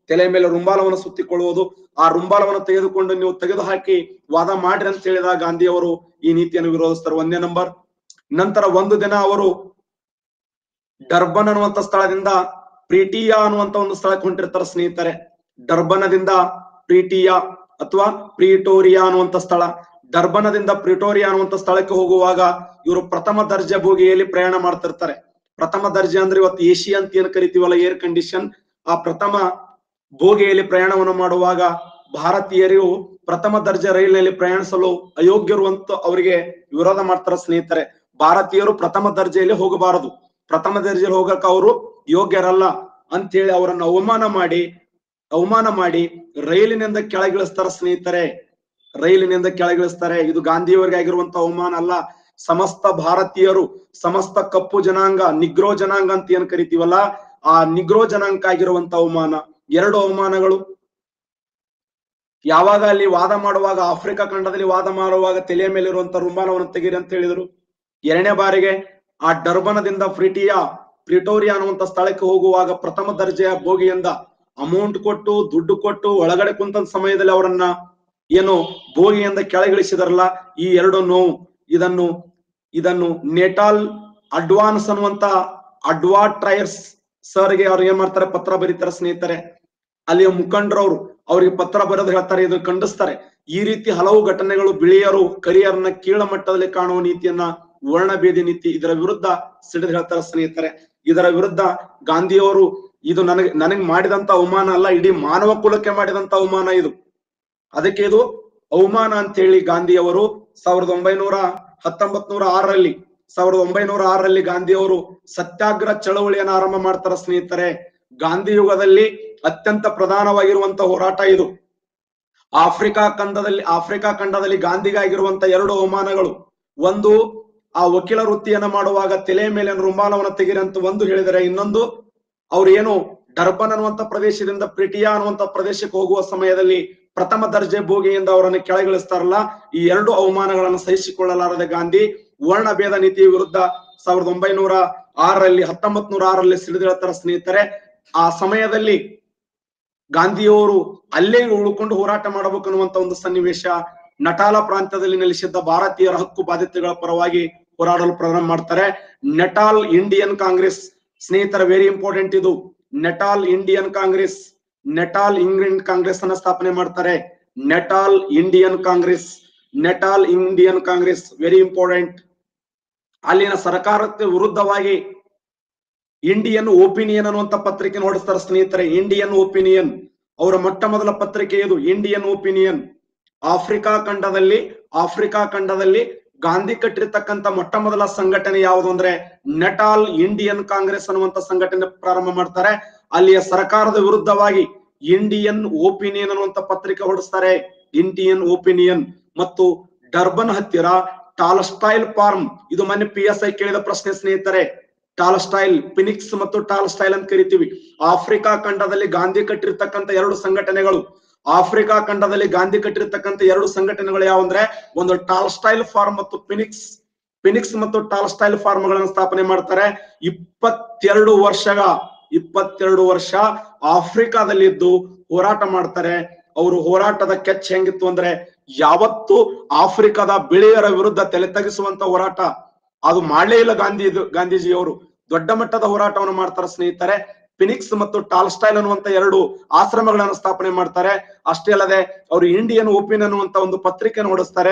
S1: ತಲೆ ಮೇಲೆ ರುಂಬಾಲವನ್ನು ಸುತ್ತಿಕೊಳ್ಳುವುದು ಆ ರುಂಬಾಲವನ್ನು ತೆಗೆದುಕೊಂಡು ನೀವು ತೆಗೆದು ಹಾಕಿ ವಾದ ಮಾಡ್ರಿ ಅಂತ ಹೇಳಿದ ಗಾಂಧಿ ಅವರು ಈ ನೀತಿಯನ್ನು ವಿರೋಧಿಸ್ತಾರೆ ಒಂದೇ ನಂಬರ್ ನಂತರ ಒಂದು ದಿನ ಅವರು ಡರ್ಬನ್ ಅನ್ನುವಂತ ಸ್ಥಳದಿಂದ ಪ್ರೀಟಿಯಾ ಅನ್ನುವಂತ ಒಂದು ಸ್ಥಳಕ್ಕೆ ಹೊಂಟಿರ್ತಾರೆ ಸ್ನೇಹಿತರೆ ಡರ್ಬನದಿಂದ ಪ್ರೀಟಿಯಾ ಅಥವಾ ಪ್ರೀಟೋರಿಯಾ ಅನ್ನುವಂತ ಸ್ಥಳ ಡರ್ಬನದಿಂದ ಪ್ರಿಟೋರಿಯಾ ಅನ್ನುವಂತ ಸ್ಥಳಕ್ಕೆ ಹೋಗುವಾಗ ಇವರು ಪ್ರಥಮ ದರ್ಜೆ ಬೋಗಿಯಲ್ಲಿ ಪ್ರಯಾಣ ಮಾಡ್ತಿರ್ತಾರೆ ಪ್ರಥಮ ದರ್ಜೆ ಅಂದ್ರೆ ಇವತ್ತು ಎಸಿ ಅಂತ ಏನ್ ಕರಿತೀವಲ್ಲ ಏರ್ ಕಂಡೀಷನ್ ಆ ಪ್ರಥಮ ಬೋಗಿಯಲ್ಲಿ ಪ್ರಯಾಣವನ್ನು ಮಾಡುವಾಗ ಭಾರತೀಯರು ಪ್ರಥಮ ದರ್ಜೆ ರೈಲಿನಲ್ಲಿ ಪ್ರಯಾಣಿಸಲು ಅಯೋಗ್ಯರು ಅಂತ ಅವರಿಗೆ ವಿರೋಧ ಮಾಡ್ತಾರೆ ಸ್ನೇಹಿತರೆ ಭಾರತೀಯರು ಪ್ರಥಮ ದರ್ಜೆಯಲ್ಲಿ ಹೋಗಬಾರದು ಪ್ರಥಮ ದರ್ಜೆಯಲ್ಲಿ ಹೋಗಕ್ಕೆ ಅವರು ಯೋಗ್ಯರಲ್ಲ ಅಂತೇಳಿ ಅವರನ್ನು ಅವಮಾನ ಮಾಡಿ ಅವಮಾನ ಮಾಡಿ ರೈಲಿನಿಂದ ಕೆಳಗಿಳಿಸ್ತಾರ ಸ್ನೇಹಿತರೆ ರೈಲಿನಿಂದ ಕೆಳಗಿಳಿಸ್ತಾರೆ ಇದು ಗಾಂಧಿಯವರಿಗೆ ಆಗಿರುವಂತ ಅವಮಾನ ಅಲ್ಲ ಸಮಸ್ತ ಭಾರತೀಯರು ಸಮಸ್ತ ಕಪ್ಪು ಜನಾಂಗ ನಿಗ್ರೋ ಜನಾಂಗ ಅಂತ ಏನ್ ಕರಿತೀವಲ್ಲ ಆ ನಿಗ್ರೋ ಜನಾಂಗ ಆಗಿರುವಂತ ಅವಮಾನ ಎರಡು ಅವಮಾನಗಳು ಯಾವಾಗ ಅಲ್ಲಿ ವಾದ ಮಾಡುವಾಗ ಆಫ್ರಿಕಾ ಖಂಡದಲ್ಲಿ ವಾದ ಮಾಡುವಾಗ ತಲೆಯ ಮೇಲೆ ಇರುವಂತ ರುಮಾಲವನ್ನು ತೆಗೀರಿ ಅಂತ ಹೇಳಿದ್ರು ಎರಡನೇ ಬಾರಿಗೆ ಆ ಡರ್ಬನದಿಂದ ಫ್ರಿಟಿಯಾ ಪ್ರಿಟೋರಿಯಾ ಅನ್ನುವಂತ ಸ್ಥಳಕ್ಕೆ ಹೋಗುವಾಗ ಪ್ರಥಮ ದರ್ಜೆಯ ಬೋಗಿಯಿಂದ ಅಮೌಂಟ್ ಕೊಟ್ಟು ದುಡ್ಡು ಕೊಟ್ಟು ಒಳಗಡೆ ಕುಂತ ಸಮಯದಲ್ಲಿ ಅವರನ್ನ ಏನು ಬೋಗಿಯಿಂದ ಕೆಳಗಿಳಿಸಿದಾರಲ್ಲ ಈ ಎರಡು ನೋವು ಇದನ್ನು ಇದನ್ನು ನೆಟಾಲ್ ಅಡ್ವಾನ್ಸ್ ಅನ್ನುವಂತ ಅಡ್ವಾ ಟ್ರಯರ್ಸ್ ಸರ್ಗೆ ಅವ್ರು ಏನ್ ಮಾಡ್ತಾರೆ ಪತ್ರ ಬರೀತಾರೆ ಸ್ನೇಹಿತರೆ ಅಲ್ಲಿಯ ಮುಖಂಡರವರು ಅವರಿಗೆ ಪತ್ರ ಬರೆದು ಹೇಳ್ತಾರೆ ಇದು ಖಂಡಿಸ್ತಾರೆ ಈ ರೀತಿ ಹಲವು ಘಟನೆಗಳು ಬಿಳಿಯರು ಕರಿಯರ್ನ ಕೀಳ ಮಟ್ಟದಲ್ಲಿ ಕಾಣುವ ನೀತಿಯನ್ನ ವರ್ಣಭೇದಿ ನೀತಿ ಇದರ ವಿರುದ್ಧ ಸಿಡಿದು ಹೇಳ್ತಾರೆ ಸ್ನೇಹಿತರೆ ಇದರ ವಿರುದ್ಧ ಗಾಂಧಿಯವರು ಇದು ನನಗೆ ನನಗೆ ಮಾಡಿದಂತ ಅವಮಾನ ಅಲ್ಲ ಇಡೀ ಮಾನವ ಕುಲಕ್ಕೆ ಮಾಡಿದಂತ ಅವಮಾನ ಇದು ಅದಕ್ಕೆ ಇದು ಅವಮಾನ ಅಂತ ಹೇಳಿ ಗಾಂಧಿಯವರು ಸಾವಿರದ ಒಂಬೈನೂರ ಹತ್ತೊಂಬತ್ ನೂರ ಆರರಲ್ಲಿ ಸಾವಿರದ ಒಂಬೈನೂರ ಆರರಲ್ಲಿ ಗಾಂಧಿಯವರು ಸತ್ಯಾಗ್ರಹ ಚಳವಳಿಯನ್ನು ಆರಂಭ ಮಾಡ್ತಾರ ಸ್ನೇಹಿತರೆ ಗಾಂಧಿ ಯುಗದಲ್ಲಿ ಅತ್ಯಂತ ಪ್ರಧಾನವಾಗಿರುವಂತ ಹೋರಾಟ ಇದು ಆಫ್ರಿಕಾ ಖಂಡದಲ್ಲಿ ಆಫ್ರಿಕಾ ಖಂಡದಲ್ಲಿ ಗಾಂಧಿಗಾಗಿರುವಂತ ಎರಡು ಅವಮಾನಗಳು ಒಂದು ಆ ವಕೀಲ ವೃತ್ತಿಯನ್ನ ಮಾಡುವಾಗ ತಲೆ ಮೇಲೆ ರುಮಾಲವನ್ನು ತೆಗಿರಿ ಅಂತ ಒಂದು ಹೇಳಿದರೆ ಇನ್ನೊಂದು ಅವ್ರು ಏನು ಡರ್ಬನ್ ಅನ್ನುವಂತ ಪ್ರದೇಶದಿಂದ ಪ್ರಿಟಿಯಾ ಅನ್ನುವಂತ ಪ್ರದೇಶಕ್ಕೆ ಹೋಗುವ ಸಮಯದಲ್ಲಿ ಪ್ರಥಮ ದರ್ಜೆ ಬೋಗಿಯಿಂದ ಅವರನ್ನು ಕೆಳಗಿಳಿಸ್ತಾರಲ್ಲ ಈ ಎರಡು ಅವಮಾನಗಳನ್ನು ಸಹಿಸಿಕೊಳ್ಳಲಾರದೆ ಗಾಂಧಿ ವರ್ಣ ಭೇದ ನೀತಿಯ ವಿರುದ್ಧ ಸಾವಿರದ ಒಂಬೈನೂರ ಆರರಲ್ಲಿ ಹತ್ತೊಂಬತ್ ನೂರ ಆರರಲ್ಲಿ ಸಿಡಿದೇಳ್ತಾರ ಸ್ನೇಹಿತರೆ ಆ ಸಮಯದಲ್ಲಿ ಗಾಂಧಿಯವರು ಅಲ್ಲೇ ಉಳ್ಕೊಂಡು ಹೋರಾಟ ಮಾಡಬೇಕು ಅನ್ನುವಂತ ಒಂದು ಸನ್ನಿವೇಶ ನಟಾಲ ಪ್ರಾಂತ್ಯದಲ್ಲಿ ನೆಲೆಸಿದ್ದ ಭಾರತೀಯರ ಹಕ್ಕು ಬಾಧ್ಯತೆಗಳ ಪರವಾಗಿ ಹೋರಾಡಲು ಪ್ರಾರಂಭ ಮಾಡ್ತಾರೆ ನೆಟಾಲ್ ಇಂಡಿಯನ್ ಕಾಂಗ್ರೆಸ್ ಸ್ನೇಹಿತರ ವೆರಿ ಇಂಪಾರ್ಟೆಂಟ್ ಇದು Natal Indian Congress Natal England Congress ಅನ್ನ ಸ್ಥಾಪನೆ ಮಾಡ್ತಾರೆ Natal Indian Congress Natal Indian Congress very important ಅಲ್ಲಿನ ಸರ್ಕಾರಕ್ಕೆ ವಿರುದ್ಧವಾಗಿ ಇಂಡಿಯನ್ ಒಪಿನಿಯನ್ ಅನ್ನುವಂತ ಪತ್ರಿಕೆ ನೋಡಿಸ್ತಾರೆ ಸ್ನೇಹಿತರೆ ಇಂಡಿಯನ್ ಒಪಿನಿಯನ್ ಅವರ ಮೊಟ್ಟ ಮೊದಲ ಪತ್ರಿಕೆ ಇದು ಇಂಡಿಯನ್ ಒಪಿನಿಯನ್ ಆಫ್ರಿಕಾ ಖಂಡದಲ್ಲಿ ಆಫ್ರಿಕಾ ಖಂಡದಲ್ಲಿ ಗಾಂಧಿ ಕಟ್ಟಿರ್ತಕ್ಕಂತ ಮೊಟ್ಟ ಮೊದಲ ಸಂಘಟನೆ ಯಾವುದು ಅಂದ್ರೆ ನೆಟಾಲ್ ಇಂಡಿಯನ್ ಕಾಂಗ್ರೆಸ್ ಅನ್ನುವಂತ ಸಂಘಟನೆ ಪ್ರಾರಂಭ ಮಾಡ್ತಾರೆ ಅಲ್ಲಿಯ ಸರ್ಕಾರದ ವಿರುದ್ಧವಾಗಿ ಇಂಡಿಯನ್ ಒಪಿನಿಯನ್ ಅನ್ನುವಂತ ಪತ್ರಿಕೆ ಹೊರಡಿಸ್ತಾರೆ ಇಂಡಿಯನ್ ಒಪಿನಿಯನ್ ಮತ್ತು ಡರ್ಬನ್ ಹತ್ತಿರ ಟಾಲ್ಸ್ಟೈಲ್ ಫಾರ್ಮ್ ಇದು ಮೊನ್ನೆ ಪಿ ಎಸ್ ಐ ಕೇಳಿದ ಪ್ರಶ್ನೆ ಸ್ನೇಹಿತರೆ ಟಾಲ್ಸ್ಟೈಲ್ ಫಿನಿಕ್ಸ್ ಮತ್ತು ಟಾಲ್ಸ್ಟೈಲ್ ಅಂತ ಕರಿತೀವಿ ಆಫ್ರಿಕಾ ಖಂಡದಲ್ಲಿ ಗಾಂಧಿ ಕಟ್ಟಿರ್ತಕ್ಕಂತ ಎರಡು ಸಂಘಟನೆಗಳು ಆಫ್ರಿಕಾ ಖಂಡದಲ್ಲಿ ಗಾಂಧಿ ಕಟ್ಟಿರ್ತಕ್ಕಂತ ಎರಡು ಸಂಘಟನೆಗಳು ಯಾವಂದ್ರೆ ಒಂದು ಟಾಲ್ಸ್ಟೈಲ್ ಫಾರ್ಮ್ ಮತ್ತು ಫಿನಿಕ್ಸ್ ಫಿನಿಕ್ಸ್ ಮತ್ತು ಟಾಲ್ಸ್ಟೈಲ್ ಫಾರ್ಮ್ಗಳನ್ನು ಸ್ಥಾಪನೆ ಮಾಡ್ತಾರೆ ಇಪ್ಪತ್ತೆರಡು ವರ್ಷಗ ಇಪ್ಪತ್ತೆರಡು ವರ್ಷ ಆಫ್ರಿಕಾದಲ್ಲಿದ್ದು ಹೋರಾಟ ಮಾಡ್ತಾರೆ ಅವರು ಹೋರಾಟದ ಕೆಚ್ ಹೆಂಗಿತ್ತು ಅಂದ್ರೆ ಯಾವತ್ತು ಆಫ್ರಿಕಾದ ಬಿಳಿಯರ ವಿರುದ್ಧ ತಲೆ ತಗ್ಗಿಸುವಂತ ಹೋರಾಟ ಅದು ಮಾಡಲೇ ಇಲ್ಲ ಗಾಂಧಿ ಗಾಂಧೀಜಿಯವರು ದೊಡ್ಡ ಮಟ್ಟದ ಹೋರಾಟವನ್ನು ಮಾಡ್ತಾರೆ ಸ್ನೇಹಿತರೆ ಫಿನಿಕ್ಸ್ ಮತ್ತು ಟಾಲ್ಸ್ಟೈಲ್ ಅನ್ನುವಂತ ಎರಡು ಆಶ್ರಮಗಳನ್ನು ಸ್ಥಾಪನೆ ಮಾಡ್ತಾರೆ ಅಷ್ಟೇ ಅಲ್ಲದೆ ಅವರು ಇಂಡಿಯನ್ ಒಪಿನಿಯನ್ ಅನ್ನುವಂತ ಒಂದು ಪತ್ರಿಕೆಯನ್ನು ಹೊಡಿಸ್ತಾರೆ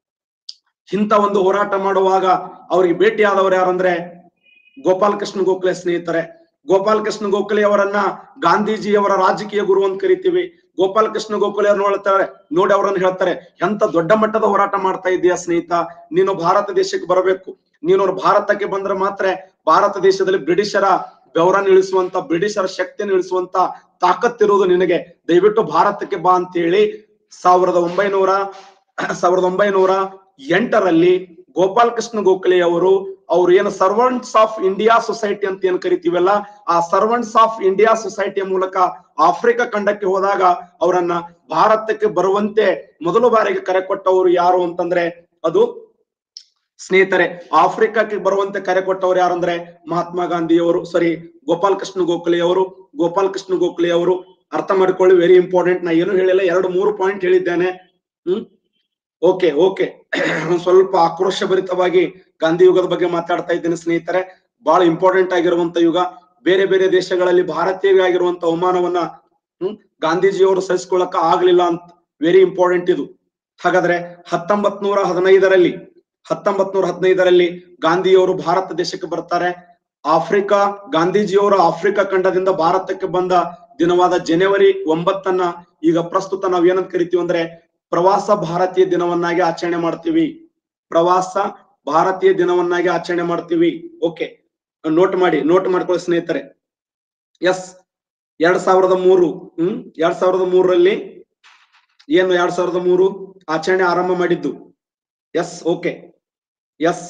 S1: ಇಂಥ ಒಂದು ಹೋರಾಟ ಮಾಡುವಾಗ ಅವ್ರಿಗೆ ಭೇಟಿಯಾದವರು ಯಾರಂದ್ರೆ ಗೋಪಾಲ್ ಕೃಷ್ಣ ಗೋಖಲೆ ಸ್ನೇಹಿತರೆ ಗೋಪಾಲ್ ಕೃಷ್ಣ ಗೋಖಲೆ ಅವರನ್ನ ಗಾಂಧೀಜಿಯವರ ರಾಜಕೀಯ ಗುರು ಅಂತ ಕರಿತೀವಿ ಗೋಪಾಲ್ ಕೃಷ್ಣ ಗೋಖಲೆ ಅವ್ರು ನೋಡ್ತಾರೆ ನೋಡಿ ಅವರನ್ನು ಹೇಳ್ತಾರೆ ಎಂತ ದೊಡ್ಡ ಮಟ್ಟದ ಹೋರಾಟ ಮಾಡ್ತಾ ಇದೀಯ ಸ್ನೇಹಿತ ನೀನು ಭಾರತ ದೇಶಕ್ಕೆ ಬರಬೇಕು ನೀನು ಭಾರತಕ್ಕೆ ಬಂದ್ರೆ ಮಾತ್ರ ಭಾರತ ದೇಶದಲ್ಲಿ ಬ್ರಿಟಿಷರ ಬೆವರನ್ನು ಇಳಿಸುವಂತ ಬ್ರಿಟಿಷರ ಶಕ್ತಿಯನ್ನು ಇಳಿಸುವಂತ ತಾಕತ್ತಿರುವುದು ನಿನಗೆ ದಯವಿಟ್ಟು ಭಾರತಕ್ಕೆ ಬಾ ಅಂತ ಹೇಳಿ ಸಾವಿರದ ಒಂಬೈನೂರ ಸಾವಿರದ ಒಂಬೈನೂರ ಎಂಟರಲ್ಲಿ ಗೋಪಾಲ್ ಕೃಷ್ಣ ಗೋಖಲೆ ಅವರು ಅವ್ರು ಏನು ಸರ್ವೆಂಟ್ಸ್ ಆಫ್ ಇಂಡಿಯಾ ಸೊಸೈಟಿ ಅಂತ ಏನ್ ಕರಿತೀವಲ್ಲ ಆ ಸರ್ವೆಂಟ್ಸ್ ಆಫ್ ಇಂಡಿಯಾ ಸೊಸೈಟಿಯ ಮೂಲಕ ಆಫ್ರಿಕಾ ಖಂಡಕ್ಕೆ ಹೋದಾಗ ಅವರನ್ನ ಭಾರತಕ್ಕೆ ಬರುವಂತೆ ಮೊದಲು ಬಾರಿಗೆ ಕರೆ ಕೊಟ್ಟವರು ಯಾರು ಅಂತಂದ್ರೆ ಅದು ಸ್ನೇಹಿತರೆ ಆಫ್ರಿಕಾಕ್ಕೆ ಬರುವಂತೆ ಕರೆ ಕೊಟ್ಟವರು ಯಾರಂದ್ರೆ ಮಹಾತ್ಮ ಗಾಂಧಿಯವರು ಸಾರಿ ಗೋಪಾಲ್ ಕೃಷ್ಣ ಗೋಖಲೆ ಅವರು ಗೋಪಾಲ್ ಕೃಷ್ಣ ಗೋಖಲೆ ಅವರು ಅರ್ಥ ಮಾಡ್ಕೊಳ್ಳಿ ವೆರಿ ಇಂಪಾರ್ಟೆಂಟ್ ನಾ ಏನು ಹೇಳಿಲ್ಲ ಎರಡು ಮೂರು ಪಾಯಿಂಟ್ ಹೇಳಿದ್ದೇನೆ ಹ್ಮ್ ಓಕೆ ಓಕೆ ಸ್ವಲ್ಪ ಆಕ್ರೋಶ ಭರಿತವಾಗಿ ಗಾಂಧಿ ಯುಗದ ಬಗ್ಗೆ ಮಾತಾಡ್ತಾ ಇದ್ದೇನೆ ಸ್ನೇಹಿತರೆ ಬಹಳ ಇಂಪಾರ್ಟೆಂಟ್ ಆಗಿರುವಂತ ಯುಗ ಬೇರೆ ಬೇರೆ ದೇಶಗಳಲ್ಲಿ ಭಾರತೀಯ ಆಗಿರುವಂತ ಅವಮಾನವನ್ನ ಹ್ಮ್ ಗಾಂಧೀಜಿಯವರು ಸಹಿಸ್ಕೊಳ್ಳಕ ಆಗ್ಲಿಲ್ಲ ಅಂತ ವೆರಿ ಇಂಪಾರ್ಟೆಂಟ್ ಇದು ಹಾಗಾದ್ರೆ ಹತ್ತೊಂಬತ್ ನೂರ ಹದಿನೈದರಲ್ಲಿ ಹತ್ತೊಂಬತ್ ನೂರ ಹದಿನೈದರಲ್ಲಿ ಗಾಂಧಿಯವರು ಭಾರತ ದೇಶಕ್ಕೆ ಬರ್ತಾರೆ ಆಫ್ರಿಕಾ ಗಾಂಧೀಜಿಯವರು ಆಫ್ರಿಕಾ ಖಂಡದಿಂದ ಭಾರತಕ್ಕೆ ಬಂದ ದಿನವಾದ ಜನವರಿ ಒಂಬತ್ತನ್ನ ಈಗ ಪ್ರಸ್ತುತ ನಾವ್ ಏನಂತ ಕರಿತೀವಿ ಅಂದ್ರೆ ಪ್ರವಾಸ ಭಾರತೀಯ ದಿನವನ್ನಾಗಿ ಆಚರಣೆ ಮಾಡ್ತೀವಿ ಪ್ರವಾಸ ಭಾರತೀಯ ದಿನವನ್ನಾಗಿ ಆಚರಣೆ ಮಾಡ್ತೀವಿ ಓಕೆ ನೋಟ್ ಮಾಡಿ ನೋಟ್ ಮಾಡ್ಕೊಳ್ಳಿ ಸ್ನೇಹಿತರೆ ಎಸ್ ಎರಡ್ ಸಾವಿರದ ಮೂರು ಹ್ಮ್ ಎರಡ್ ಸಾವಿರದ ಮೂರರಲ್ಲಿ ಏನು ಎರಡ್ ಸಾವಿರದ ಮೂರು ಆಚರಣೆ ಆರಂಭ ಮಾಡಿದ್ದು ಎಸ್ ಓಕೆ ಎಸ್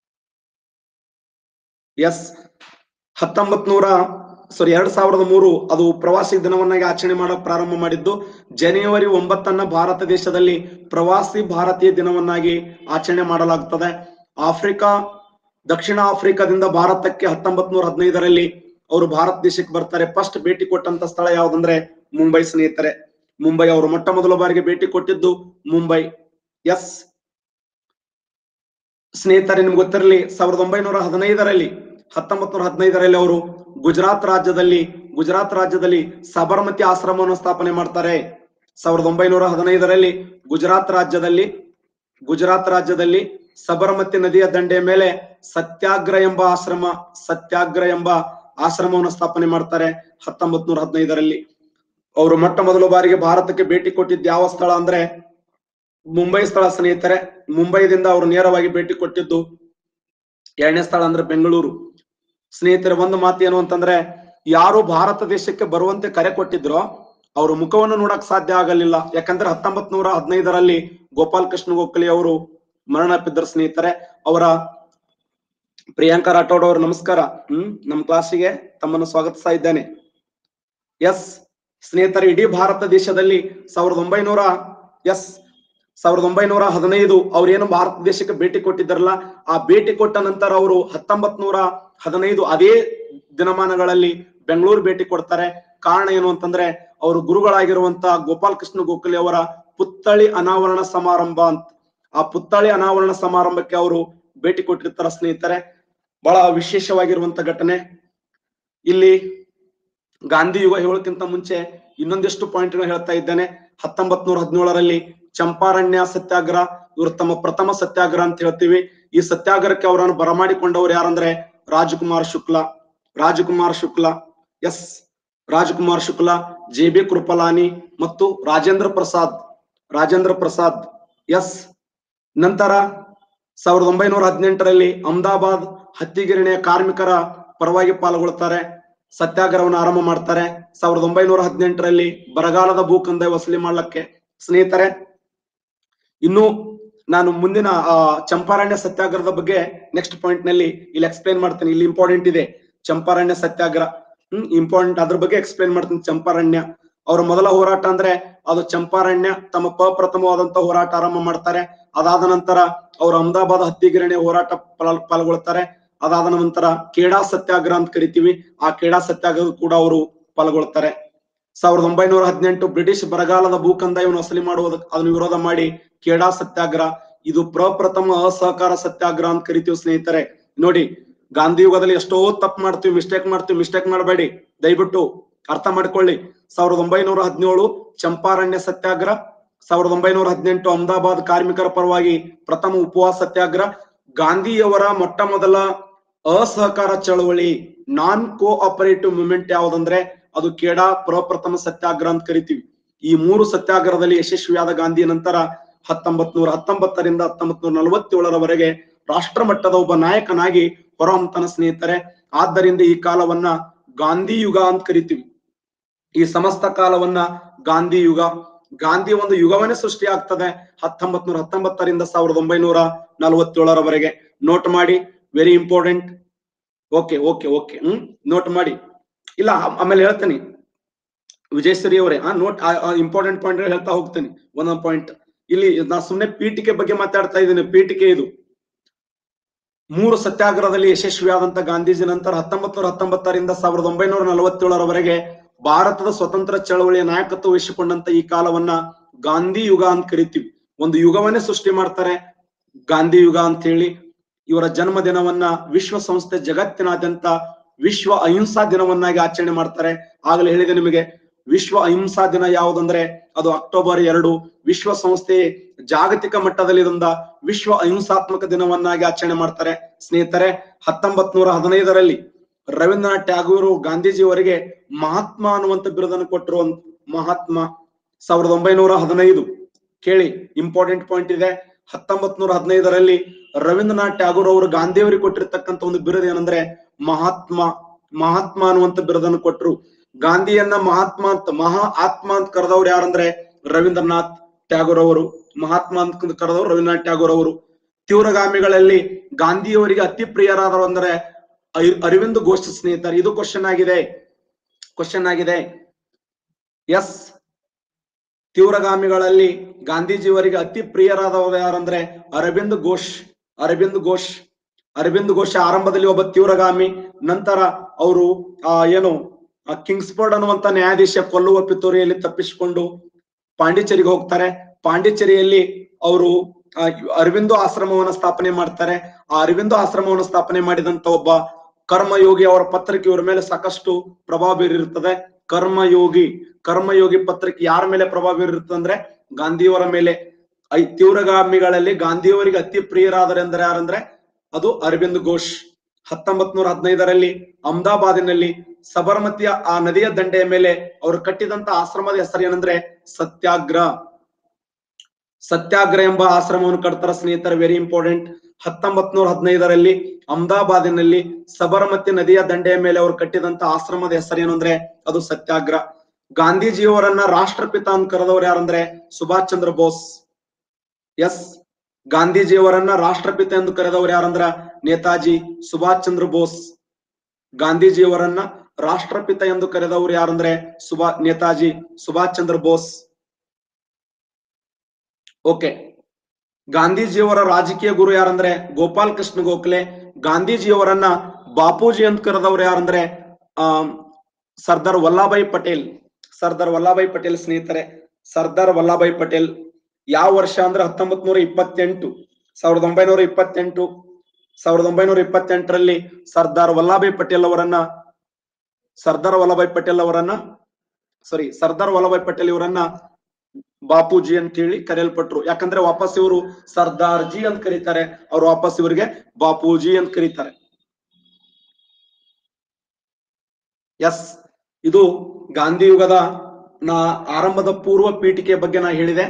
S1: ಎಸ್ ಹತ್ತೊಂಬತ್ ನೂರ ಸಾರಿ ಎರಡ್ ಸಾವಿರದ ಮೂರು ಅದು ಪ್ರವಾಸಿ ದಿನವನ್ನಾಗಿ ಆಚರಣೆ ಮಾಡಕ್ ಪ್ರಾರಂಭ ಮಾಡಿದ್ದು ಜನವರಿ ಒಂಬತ್ತನ್ನ ಭಾರತ ದೇಶದಲ್ಲಿ ಪ್ರವಾಸಿ ಭಾರತೀಯ ದಿನವನ್ನಾಗಿ ಆಚರಣೆ ಮಾಡಲಾಗುತ್ತದೆ ಆಫ್ರಿಕಾ ದಕ್ಷಿಣ ಆಫ್ರಿಕಾದಿಂದ ಭಾರತಕ್ಕೆ ಹತ್ತೊಂಬತ್ ನೂರ ಹದಿನೈದರಲ್ಲಿ ಅವರು ಭಾರತ ದೇಶಕ್ಕೆ ಬರ್ತಾರೆ ಫಸ್ಟ್ ಭೇಟಿ ಕೊಟ್ಟಂತ ಸ್ಥಳ ಯಾವ್ದಂದ್ರೆ ಮುಂಬೈ ಸ್ನೇಹಿತರೆ ಮುಂಬೈ ಅವರು ಮೊಟ್ಟ ಮೊದಲ ಬಾರಿಗೆ ಭೇಟಿ ಕೊಟ್ಟಿದ್ದು ಮುಂಬೈ ಎಸ್ ಸ್ನೇಹಿತರೆ ನಿಮ್ಗೆ ಗೊತ್ತಿರಲಿ ಸಾವಿರದ ಒಂಬೈನೂರ ಹದಿನೈದರಲ್ಲಿ ಹತ್ತೊಂಬತ್ ನೂರ ಹದಿನೈದರಲ್ಲಿ ಅವರು ಗುಜರಾತ್ ರಾಜ್ಯದಲ್ಲಿ ಗುಜರಾತ್ ರಾಜ್ಯದಲ್ಲಿ ಸಬರಮತಿ ಆಶ್ರಮವನ್ನು ಸ್ಥಾಪನೆ ಮಾಡ್ತಾರೆ ಸಾವಿರದ ಒಂಬೈನೂರ ಹದಿನೈದರಲ್ಲಿ ಗುಜರಾತ್ ರಾಜ್ಯದಲ್ಲಿ ಗುಜರಾತ್ ರಾಜ್ಯದಲ್ಲಿ ಸಬರಮತಿ ನದಿಯ ದಂಡೆಯ ಮೇಲೆ ಸತ್ಯಾಗ್ರಹ ಎಂಬ ಆಶ್ರಮ ಸತ್ಯಾಗ್ರಹ ಎಂಬ ಆಶ್ರಮವನ್ನು ಸ್ಥಾಪನೆ ಮಾಡ್ತಾರೆ ಹತ್ತೊಂಬತ್ ನೂರ ಹದಿನೈದರಲ್ಲಿ ಅವರು ಮೊಟ್ಟ ಮೊದಲ ಬಾರಿಗೆ ಭಾರತಕ್ಕೆ ಭೇಟಿ ಕೊಟ್ಟಿದ್ದು ಯಾವ ಸ್ಥಳ ಅಂದ್ರೆ ಮುಂಬೈ ಸ್ಥಳ ಸ್ನೇಹಿತರೆ ಮುಂಬೈದಿಂದ ಅವರು ನೇರವಾಗಿ ಭೇಟಿ ಕೊಟ್ಟಿದ್ದು ಎರಡನೇ ಸ್ಥಳ ಅಂದ್ರೆ ಬೆಂಗಳೂರು ಸ್ನೇಹಿತರೆ ಒಂದು ಮಾತು ಏನು ಅಂತಂದ್ರೆ ಯಾರು ಭಾರತ ದೇಶಕ್ಕೆ ಬರುವಂತೆ ಕರೆ ಕೊಟ್ಟಿದ್ರೋ ಅವ್ರ ಮುಖವನ್ನು ನೋಡಕ್ ಸಾಧ್ಯ ಆಗಲಿಲ್ಲ ಯಾಕಂದ್ರೆ ಹತ್ತೊಂಬತ್ ನೂರ ಹದಿನೈದರಲ್ಲಿ ಗೋಪಾಲ್ ಕೃಷ್ಣ ಗೋಖಲೆ ಅವರು ಮರಣಪ್ಪಿದ್ದರು ಸ್ನೇಹಿತರೆ ಅವರ ಪ್ರಿಯಾಂಕಾ ರಾಠೋಡ್ ಅವರು ನಮಸ್ಕಾರ ಹ್ಮ್ ನಮ್ಮ ಕ್ಲಾಸಿಗೆ ತಮ್ಮನ್ನು ಸ್ವಾಗತಿಸ್ತಾ ಇದ್ದೇನೆ ಎಸ್ ಸ್ನೇಹಿತರೆ ಇಡೀ ಭಾರತ ದೇಶದಲ್ಲಿ ಸಾವಿರದ ಒಂಬೈನೂರ ಎಸ್ ಸಾವಿರದ ಒಂಬೈನೂರ ಹದಿನೈದು ಅವ್ರೇನು ಭಾರತ ದೇಶಕ್ಕೆ ಭೇಟಿ ಕೊಟ್ಟಿದ್ದಾರಲ್ಲ ಆ ಭೇಟಿ ಕೊಟ್ಟ ನಂತರ ಅವರು ಹತ್ತೊಂಬತ್ ನೂರ ಹದಿನೈದು ಅದೇ ದಿನಮಾನಗಳಲ್ಲಿ ಬೆಂಗಳೂರು ಭೇಟಿ ಕೊಡ್ತಾರೆ ಕಾರಣ ಏನು ಅಂತಂದ್ರೆ ಅವರು ಗುರುಗಳಾಗಿರುವಂತ ಗೋಪಾಲ್ ಕೃಷ್ಣ ಗೋಖಲೆ ಅವರ ಪುತ್ಥಳಿ ಅನಾವರಣ ಸಮಾರಂಭ ಅಂತ ಆ ಪುತ್ಥಳಿ ಅನಾವರಣ ಸಮಾರಂಭಕ್ಕೆ ಅವರು ಭೇಟಿ ಕೊಟ್ಟಿರ್ತಾರ ಸ್ನೇಹಿತರೆ ಬಹಳ ವಿಶೇಷವಾಗಿರುವಂತ ಘಟನೆ ಇಲ್ಲಿ ಗಾಂಧಿ ಯುಗ ಹೇಳೋಕ್ಕಿಂತ ಮುಂಚೆ ಇನ್ನೊಂದಿಷ್ಟು ಪಾಯಿಂಟ್ ಹೇಳ್ತಾ ಇದ್ದೇನೆ ಹತ್ತೊಂಬತ್ ನೂರ ಹದಿನೇಳರಲ್ಲಿ ಚಂಪಾರಣ್ಯ ಸತ್ಯಾಗ್ರಹ ಇವರು ತಮ್ಮ ಪ್ರಥಮ ಸತ್ಯಾಗ್ರಹ ಅಂತ ಹೇಳ್ತೀವಿ ಈ ಸತ್ಯಾಗ್ರಹಕ್ಕೆ ಅವರನ್ನು ಬರಮಾಡಿಕೊಂಡವರು ಯಾರಂದ್ರೆ Rajkumar Shukla Rajkumar Shukla yes Rajkumar Shukla J B Kripalani ಮತ್ತು ರಾಜೇಂದ್ರ ಪ್ರಸಾದ್ ರಾಜೇಂದ್ರ ಪ್ರಸಾದ್ ಎಸ್ ನಂತರ ಸಾವಿರದ ಒಂಬೈನೂರ ಹದಿನೆಂಟರಲ್ಲಿ ಅಹಮದಾಬಾದ್ ಹತ್ತಿಗಿರಣಿಯ ಕಾರ್ಮಿಕರ ಪರವಾಗಿ ಪಾಲ್ಗೊಳ್ತಾರೆ ಸತ್ಯಾಗ್ರಹವನ್ನು ಆರಂಭ ಮಾಡ್ತಾರೆ ಸಾವಿರದ ಒಂಬೈನೂರ ಹದಿನೆಂಟರಲ್ಲಿ ಬರಗಾಲದ ಭೂಕಂದ ವಸೂಲಿ ಮಾಡ್ಲಕ್ಕೆ ಸ್ನೇಹಿತರೆ ಇನ್ನು ನಾನು ಮುಂದಿನ ಆ ಚಂಪಾರಣ್ಯ ಸತ್ಯಾಗ್ರಹದ ಬಗ್ಗೆ ನೆಕ್ಸ್ಟ್ ಪಾಯಿಂಟ್ ನಲ್ಲಿ ಇಲ್ಲಿ ಎಕ್ಸ್ಪ್ಲೇನ್ ಮಾಡ್ತೇನೆ ಇಲ್ಲಿ ಇಂಪಾರ್ಟೆಂಟ್ ಇದೆ ಚಂಪಾರಣ್ಯ ಸತ್ಯಾಗ್ರಹ ಹ್ಮ್ ಇಂಪಾರ್ಟೆಂಟ್ ಅದ್ರ ಬಗ್ಗೆ ಎಕ್ಸ್ಪ್ಲೇನ್ ಮಾಡ್ತೀನಿ ಚಂಪಾರಣ್ಯ ಅವರ ಮೊದಲ ಹೋರಾಟ ಅಂದ್ರೆ ಅದು ಚಂಪಾರಣ್ಯ ತಮ್ಮ ಪ್ರಪ್ರಥಮವಾದಂತ ಹೋರಾಟ ಆರಂಭ ಮಾಡ್ತಾರೆ ಅದಾದ ನಂತರ ಅವರು ಅಹಮದಾಬಾದ್ ಹತ್ತಿಗಿರಣಿ ಹೋರಾಟ ಪಾಲ್ ಪಾಲ್ಗೊಳ್ತಾರೆ ಅದಾದ ನಂತರ ಕೇಡಾ ಸತ್ಯಾಗ್ರಹ ಅಂತ ಕರಿತೀವಿ ಆ ಕೇಡಾ ಸತ್ಯಾಗ್ರಹ ಕೂಡ ಅವರು ಪಾಲ್ಗೊಳ್ತಾರೆ ಸಾವಿರದ ಒಂಬೈನೂರ ಹದಿನೆಂಟು ಬ್ರಿಟಿಷ್ ಬರಗಾಲದ ಭೂಕಂದ ಇವನು ವಸೂಲಿ ಮಾಡುವುದಕ್ಕೆ ಅದನ್ನು ವಿರೋಧ ಮಾಡಿ ಕೇಡಾ ಸತ್ಯಾಗ್ರಹ ಇದು ಪ್ರಪ್ರಥಮ ಅಸಹಕಾರ ಸತ್ಯಾಗ್ರಹ ಅಂತ ಕರಿತೀವಿ ಸ್ನೇಹಿತರೆ ನೋಡಿ ಗಾಂಧಿ ಯುಗದಲ್ಲಿ ಎಷ್ಟೋ ತಪ್ಪು ಮಾಡ್ತೀವಿ ಮಿಸ್ಟೇಕ್ ಮಾಡ್ತೀವಿ ಮಿಸ್ಟೇಕ್ ಮಾಡಬೇಡಿ ದಯವಿಟ್ಟು ಅರ್ಥ ಮಾಡ್ಕೊಳ್ಳಿ ಸಾವಿರದ ಒಂಬೈನೂರ ಹದಿನೇಳು ಚಂಪಾರಣ್ಯ ಸತ್ಯಾಗ್ರಹ ಸಾವಿರದ ಒಂಬೈನೂರ ಹದಿನೆಂಟು ಅಹಮದಾಬಾದ್ ಕಾರ್ಮಿಕರ ಪರವಾಗಿ ಪ್ರಥಮ ಉಪವಾಸ ಸತ್ಯಾಗ್ರಹ ಗಾಂಧಿಯವರ ಮೊಟ್ಟ ಮೊದಲ ಅಸಹಕಾರ ಚಳವಳಿ ನಾನ್ ಕೋ ಆಪರೇಟಿವ್ ಮೂವ್ಮೆಂಟ್ ಯಾವ್ದಂದ್ರೆ ಅದು ಕೇಡಾ ಪ್ರಪ್ರಥಮ ಸತ್ಯಾಗ್ರಹ ಅಂತ ಕರಿತೀವಿ ಈ ಮೂರು ಸತ್ಯಾಗ್ರಹದಲ್ಲಿ ಯಶಸ್ವಿಯಾದ ಗಾಂಧಿ ನಂತರ ಹತ್ತೊಂಬತ್ ನೂರ ಹತ್ತೊಂಬತ್ತರಿಂದ ಹತ್ತೊಂಬತ್ ನೂರ ನಲವತ್ತೇಳರವರೆಗೆ ರಾಷ್ಟ್ರ ಮಟ್ಟದ ಒಬ್ಬ ನಾಯಕನಾಗಿ ಹೊರಹೊಮ್ಮತನ ಸ್ನೇಹಿತರೆ ಆದ್ದರಿಂದ ಈ ಕಾಲವನ್ನ ಗಾಂಧಿ ಯುಗ ಅಂತ ಕರಿತೀವಿ ಈ ಸಮಸ್ತ ಕಾಲವನ್ನ ಗಾಂಧಿ ಯುಗ ಗಾಂಧಿ ಒಂದು ಯುಗವನ್ನೇ ಸೃಷ್ಟಿ ಆಗ್ತದೆ ಹತ್ತೊಂಬತ್ ನೂರ ಹತ್ತೊಂಬತ್ತರಿಂದ ಸಾವಿರದ ಒಂಬೈನೂರ ನಲವತ್ತೇಳರವರೆಗೆ ನೋಟ್ ಮಾಡಿ very important okay okay okay ಹ್ಮ್ ನೋಟ್ ಮಾಡಿ ಇಲ್ಲ ಆ- ಆಮೇಲೆ ಹೇಳ್ತೇನೆ ವಿಜಯಶ್ರೀ ಅವರೇ ಆ ನೋಟ್ ಇಂಪಾರ್ಟೆಂಟ್ ಪಾಯಿಂಟ್ ಹೇಳ್ತಾ ಹೋಗ್ತೇನೆ ಒಂದೊಂದು ಪಾಯಿಂಟ್ ಇಲ್ಲಿ ನಾ ಸುಮ್ನೆ ಪೀಠಿಕೆ ಬಗ್ಗೆ ಮಾತಾಡ್ತಾ ಇದ್ದೀನಿ ಪೀಠಿಕೆ ಇದು ಮೂರು ಸತ್ಯಾಗ್ರಹದಲ್ಲಿ ಯಶಸ್ವಿಯಾದಂತ ಗಾಂಧೀಜಿ ನಂತರ ಹತ್ತೊಂಬತ್ ನೂರ ಹತ್ತೊಂಬತ್ತರಿಂದ ಸಾವಿರದ ಒಂಬೈನೂರ ನಲವತ್ತೇಳರವರೆಗೆ ಭಾರತದ ಸ್ವತಂತ್ರ ಚಳವಳಿಯ ನಾಯಕತ್ವ ವಹಿಸಿಕೊಂಡಂತ ಈ ಕಾಲವನ್ನ ಗಾಂಧಿ ಯುಗ ಅಂತ ಕರಿತೀವಿ ಒಂದು ಯುಗವನ್ನೇ ಸೃಷ್ಟಿ ಮಾಡ್ತಾರೆ ಗಾಂಧಿ ಯುಗ ಅಂತ ಹೇಳಿ ಇವರ ಜನ್ಮ ದಿನವನ್ನ ವಿಶ್ವಸಂಸ್ಥೆ ಜಗತ್ತಿನಾದ್ಯಂತ ವಿಶ್ವ ಅಹಿಂಸಾ ದಿನವನ್ನಾಗಿ ಆಚರಣೆ ಮಾಡ್ತಾರೆ ಆಗಲೇ ಹೇಳಿದೆ ನಿಮಗೆ ವಿಶ್ವ ಅಹಿಂಸಾ ದಿನ ಯಾವುದಂದ್ರೆ ಅದು ಅಕ್ಟೋಬರ್ ಎರಡು ವಿಶ್ವಸಂಸ್ಥೆ ಜಾಗತಿಕ ಮಟ್ಟದಲ್ಲಿ ಇದೊಂದ ವಿಶ್ವ ಅಹಿಂಸಾತ್ಮಕ ದಿನವನ್ನಾಗಿ ಆಚರಣೆ ಮಾಡ್ತಾರೆ ಸ್ನೇಹಿತರೆ ಹತ್ತೊಂಬತ್ ನೂರ ಹದಿನೈದರಲ್ಲಿ ರವೀಂದ್ರನಾಥ್ ಟ್ಯಾಗೂರು ಗಾಂಧೀಜಿಯವರಿಗೆ ಮಹಾತ್ಮ ಅನ್ನುವಂತ ಬಿರುದನ್ನು ಕೊಟ್ಟರು ಮಹಾತ್ಮ ಸಾವಿರದ ಒಂಬೈನೂರ ಹದಿನೈದು ಕೇಳಿ ಇಂಪಾರ್ಟೆಂಟ್ ಪಾಯಿಂಟ್ ಇದೆ ಹತ್ತೊಂಬತ್ ನೂರ ಹದಿನೈದರಲ್ಲಿ ರವೀಂದ್ರನಾಥ್ ಟ್ಯಾಗೂರ್ ಅವರು ಗಾಂಧಿಯವರಿಗೆ ಕೊಟ್ಟಿರ್ತಕ್ಕಂಥ ಒಂದು ಬಿರುದು ಏನಂದ್ರೆ ಮಹಾತ್ಮ ಮಹಾತ್ಮ ಅನ್ನುವಂತ ಬಿರುದನ್ನು ಕೊಟ್ಟರು ಗಾಂಧಿಯನ್ನ ಮಹಾತ್ಮ ಅಂತ ಮಹಾ ಆತ್ಮ ಅಂತ ಕರೆದವ್ರು ಯಾರಂದ್ರೆ ರವೀಂದ್ರನಾಥ್ ಟ್ಯಾಗೂರ್ ಅವರು ಮಹಾತ್ಮ ಅಂತ ಕರೆದವರು ರವೀಂದ್ರನಾಥ್ ಟ್ಯಾಗೂರ್ ಅವರು ತೀವ್ರಗಾಮಿಗಳಲ್ಲಿ ಗಾಂಧಿಯವರಿಗೆ ಅತಿ ಪ್ರಿಯರಾದವರು ಅಂದ್ರೆ ಅರಿ- ಅರವಿಂದ್ ಘೋಷ್ ಸ್ನೇಹಿತರು ಇದು ಕ್ವಶನ್ ಆಗಿದೆ ಕ್ವಶನ್ ಆಗಿದೆ ಎಸ್ ತೀವ್ರಗಾಮಿಗಳಲ್ಲಿ ಗಾಂಧೀಜಿಯವರಿಗೆ ಅತಿ ಪ್ರಿಯರಾದವರು ಯಾರಂದ್ರೆ ಅರವಿಂದ್ ಘೋಷ್ ಅರವಿಂದ್ ಘೋಷ್ ಅರವಿಂದ್ ಘೋಷ್ ಆರಂಭದಲ್ಲಿ ಒಬ್ಬ ತೀವ್ರಗಾಮಿ ನಂತರ ಅವರು ಆ ಏನು ಆ ಕಿಂಗ್ಸ್ಫೋರ್ಡ್ ಅನ್ನುವಂತ ನ್ಯಾಯಾಧೀಶ ಕೊಲ್ಲುವ ಪಿತೂರಿಯಲ್ಲಿ ತಪ್ಪಿಸಿಕೊಂಡು ಪಾಂಡಿಚೇರಿಗೆ ಹೋಗ್ತಾರೆ ಪಾಂಡಿಚೇರಿಯಲ್ಲಿ ಅವರು ಆ, ಅರವಿಂದೋ ಆಶ್ರಮವನ್ನ ಸ್ಥಾಪನೆ ಮಾಡ್ತಾರೆ ಆ ಅರವಿಂದೋ ಆಶ್ರಮವನ್ನು ಸ್ಥಾಪನೆ ಮಾಡಿದಂತ ಒಬ್ಬ ಕರ್ಮಯೋಗಿ ಅವರ ಪತ್ರಿಕೆ ಇವರ ಮೇಲೆ ಸಾಕಷ್ಟು ಪ್ರಭಾವ ಬೀರಿರುತ್ತದೆ ಕರ್ಮಯೋಗಿ ಕರ್ಮಯೋಗಿ ಪತ್ರಿಕೆ ಯಾರ ಮೇಲೆ ಪ್ರಭಾವ ಬೀರಿರುತ್ತದೆ ಅಂದ್ರೆ ಗಾಂಧಿಯವರ ಮೇಲೆ ಐ ತೀವ್ರಗಾಮಿಗಳಲ್ಲಿ ಗಾಂಧಿಯವರಿಗೆ ಅತಿ ಪ್ರಿಯರಾದರೆಂದರೆ ಯಾರಂದ್ರೆ ಅದು ಅರವಿಂದ್ ಘೋಷ್ ಹತ್ತೊಂಬತ್ ನೂರ ಹದಿನೈದರಲ್ಲಿ ಅಹಮದಾಬಾದಿನಲ್ಲಿ ಸಬರಮತಿಯ ಆ ನದಿಯ ದಂಡೆಯ ಮೇಲೆ ಅವರು ಕಟ್ಟಿದಂತ ಆಶ್ರಮದ ಹೆಸರು ಏನಂದ್ರೆ ಸತ್ಯಾಗ್ರಹ ಸತ್ಯಾಗ್ರಹ ಎಂಬ ಆಶ್ರಮವನ್ನು ಕಟ್ತಾರ ಸ್ನೇಹಿತರ ವೆರಿ ಇಂಪಾರ್ಟೆಂಟ್ ಹತ್ತೊಂಬತ್ ನೂರ ಹದಿನೈದರಲ್ಲಿ ಅಹಮದಾಬಾದಿನಲ್ಲಿ ಸಬರಮತಿ ನದಿಯ ದಂಡೆಯ ಮೇಲೆ ಅವರು ಕಟ್ಟಿದಂತ ಆಶ್ರಮದ ಹೆಸರೇನು ಅಂದ್ರೆ ಅದು ಸತ್ಯಾಗ್ರಹ ಗಾಂಧೀಜಿಯವರನ್ನ ರಾಷ್ಟ್ರಪಿತ ಅಂತ ಕರೆದವರು ಯಾರಂದ್ರೆ ಸುಭಾಷ್ ಚಂದ್ರ ಬೋಸ್ ಎಸ್ ಗಾಂಧೀಜಿಯವರನ್ನ ರಾಷ್ಟ್ರಪಿತ ಎಂದು ಕರೆದವರು ಯಾರಂದ್ರ ನೇತಾಜಿ ಸುಭಾಷ್ ಚಂದ್ರ ಬೋಸ್ ಗಾಂಧೀಜಿಯವರನ್ನ ರಾಷ್ಟ್ರಪಿತ ಎಂದು ಕರೆದವರು ಯಾರಂದ್ರೆ ಸುಭಾ ನೇತಾಜಿ ಸುಭಾಷ್ ಚಂದ್ರ ಬೋಸ್ ಓಕೆ ಗಾಂಧೀಜಿಯವರ ರಾಜಕೀಯ ಗುರು ಯಾರಂದ್ರೆ ಗೋಪಾಲ್ ಕೃಷ್ಣ ಗೋಖಲೆ ಗಾಂಧೀಜಿಯವರನ್ನ ಬಾಪೂಜಿ ಅಂತ ಕರೆದವರು ಯಾರಂದ್ರೆ ಆ ಸರ್ದಾರ್ ವಲ್ಲಭಾಯ್ ಪಟೇಲ್ ಸರ್ದಾರ್ ವಲ್ಲಭಾಯ್ ಪಟೇಲ್ ಸ್ನೇಹಿತರೆ ಸರ್ದಾರ್ ವಲ್ಲಭಾಯ್ ಪಟೇಲ್ ಯಾವ ವರ್ಷ ಅಂದ್ರೆ ಹತ್ತೊಂಬತ್ ನೂರ ಇಪ್ಪತ್ತೆಂಟು ಸಾವಿರದ ಒಂಬೈನೂರ ಇಪ್ಪತ್ತೆಂಟು ಸಾವಿರದ ಒಂಬೈನೂರ ಇಪ್ಪತ್ತೆಂಟರಲ್ಲಿ ಸರ್ದಾರ್ ವಲ್ಲಭಾಯ್ ಪಟೇಲ್ ಅವರನ್ನ ಸರ್ದಾರ್ ವಲ್ಲಭಾಯ್ ಪಟೇಲ್ ಅವರನ್ನ ಸಾರಿ ಸರ್ದಾರ್ ವಲ್ಲಭಾಯ್ ಪಟೇಲ್ ಇವರನ್ನ ಬಾಪೂಜಿ ಅಂತ ಹೇಳಿ ಕರೆಯಲ್ಪಟ್ರು ಯಾಕಂದ್ರೆ ವಾಪಸ್ ಇವರು ಸರ್ದಾರ್ ಜಿ ಅಂತ ಕರೀತಾರೆ ಅವ್ರು ವಾಪಸ್ ಇವರಿಗೆ ಬಾಪೂಜಿ ಅಂತ ಕರೀತಾರೆ ಎಸ್ ಇದು ಗಾಂಧಿ ಯುಗದ ನಾ ಆರಂಭದ ಪೂರ್ವ ಪೀಠಿಕೆ ಬಗ್ಗೆ ನಾ ಹೇಳಿದೆ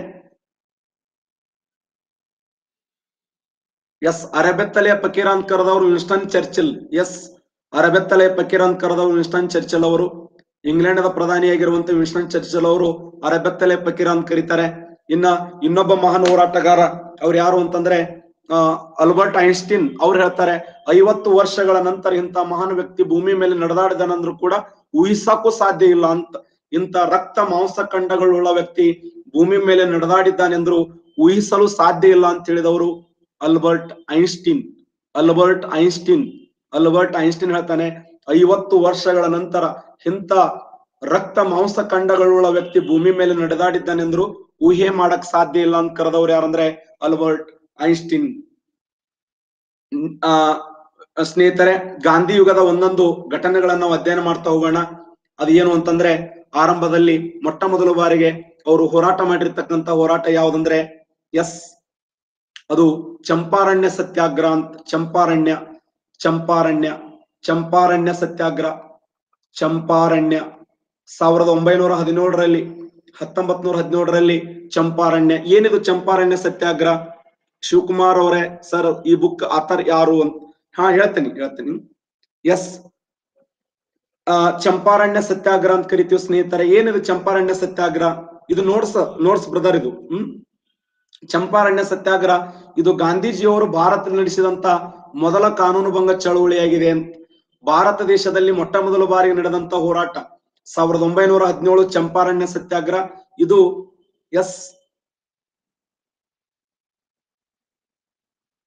S1: ಎಸ್ ಅರಬೆತ್ತಲೆಯ ಫಕೀರ ಅಂತ ಕರೆದವರು ವಿನ್ಸ್ಟನ್ ಚರ್ಚಿಲ್ ಎಸ್ ಅರಬೆತ್ತಲೆಯ ಫಕೀರ ಅಂತ ಕರೆದವರು ವಿನ್ಸ್ಟನ್ ಚರ್ಚಿಲ್ ಅವರು ಇಂಗ್ಲೆಂಡ್ ಪ್ರಧಾನಿಯಾಗಿರುವಂತ ವಿನ್ಸ್ಟನ್ ಚರ್ಚಿಲ್ ಅವರು ಅರಬೆತ್ತಲೆ ಫಕೀರ ಅಂತ ಕರೀತಾರೆ ಇನ್ನ ಇನ್ನೊಬ್ಬ ಮಹಾನ್ ಹೋರಾಟಗಾರ ಅವ್ರು ಯಾರು ಅಂತಂದ್ರೆ ಆ ಅಲ್ಬರ್ಟ್ ಐನ್ಸ್ಟೀನ್ ಅವ್ರು ಹೇಳ್ತಾರೆ ಐವತ್ತು ವರ್ಷಗಳ ನಂತರ ಇಂತ ಮಹಾನ್ ವ್ಯಕ್ತಿ ಭೂಮಿ ಮೇಲೆ ನಡೆದಾಡಿದನಂದ್ರು ಕೂಡ ಊಹಿಸಕ್ಕೂ ಸಾಧ್ಯ ಇಲ್ಲ ಅಂತ ಇಂತ ರಕ್ತ ಮಾಂಸ ಖಂಡಗಳುಳ್ಳ ವ್ಯಕ್ತಿ ಭೂಮಿ ಮೇಲೆ ನಡೆದಾಡಿದ್ದಾನೆಂದ್ರು ಊಹಿಸಲು ಸಾಧ್ಯ ಇಲ್ಲ ಅಂತ ಹೇಳಿದವರು Albert Einstein Albert Einstein Albert Einstein ಹೇಳ್ತಾನೆ ಐವತ್ತು ವರ್ಷಗಳ ನಂತರ ಇಂಥ ರಕ್ತ ಮಾಂಸ ಖಂಡಗಳುಳ್ಳ ವ್ಯಕ್ತಿ ಭೂಮಿ ಮೇಲೆ ನಡೆದಾಡಿದ್ದಾನೆಂದ್ರು ಊಹೆ ಮಾಡಕ್ ಸಾಧ್ಯ ಇಲ್ಲ ಅಂತ ಕರೆದವ್ರು ಯಾರಂದ್ರೆ ಅಲ್ಬರ್ಟ್ ಐನ್ಸ್ಟೀನ್ ನ್- ಆ ಸ್ನೇಹಿತರೆ ಗಾಂಧಿ ಯುಗದ ಒಂದೊಂದು ಘಟನೆಗಳನ್ನ ನಾವು ಅಧ್ಯಯನ ಮಾಡ್ತಾ ಹೋಗೋಣ ಅದು ಏನು ಅಂತಂದ್ರೆ ಆರಂಭದಲ್ಲಿ ಮೊಟ್ಟ ಮೊದಲ ಬಾರಿಗೆ ಅವರು ಹೋರಾಟ ಮಾಡಿರ್ತಕ್ಕಂತ ಹೋರಾಟ ಯಾವ್ದಂದ್ರೆ ಎಸ್ ಅದು ಚಂಪಾರಣ್ಯ ಸತ್ಯಾಗ್ರಹ ಅಂತ ಚಂಪಾರಣ್ಯ ಚಂಪಾರಣ್ಯ ಚಂಪಾರಣ್ಯ ಸತ್ಯಾಗ್ರಹ ಚಂಪಾರಣ್ಯ ಸಾವಿರದ ಒಂಬೈನೂರ ಹದಿನೇಳರಲ್ಲಿ ಹತ್ತೊಂಬತ್ ನೂರ ಹದಿನೇಳರಲ್ಲಿ ಚಂಪಾರಣ್ಯ ಏನಿದು ಚಂಪಾರಣ್ಯ ಸತ್ಯಾಗ್ರಹ ಶಿವಕುಮಾರ್ ಅವರೇ ಸರ್ ಈ ಬುಕ್ ಆಥರ್ ಯಾರು ಅಂತ ಹಾ ಹೇಳ್ತೀನಿ ಹೇಳ್ತೀನಿ ಎಸ್ ಆ ಚಂಪಾರಣ್ಯ ಸತ್ಯಾಗ್ರಹ ಅಂತ ಕರಿತೀವಿ ಸ್ನೇಹಿತರೆ ಏನಿದು ಚಂಪಾರಣ್ಯ ಸತ್ಯಾಗ್ರಹ ಇದು ನೋಟ್ಸ್ ನೋಟ್ಸ್ ಬ್ರದರ್ ಇದು ಹ್ಮ್ ಚಂಪಾರಣ್ಯ ಸತ್ಯಾಗ್ರಹ ಇದು ಗಾಂಧೀಜಿಯವರು ಭಾರತ ನಡೆಸಿದಂತ ಮೊದಲ ಕಾನೂನುಭಂಗ ಚಳವಳಿಯಾಗಿದೆ ಅಂತ ಭಾರತ ದೇಶದಲ್ಲಿ ಮೊಟ್ಟ ಮೊದಲ ಬಾರಿಗೆ ನಡೆದಂತ ಹೋರಾಟ ಸಾವಿರದ ಒಂಬೈನೂರ ಹದಿನೇಳು ಚಂಪಾರಣ್ಯ ಸತ್ಯಾಗ್ರಹ ಇದು ಎಸ್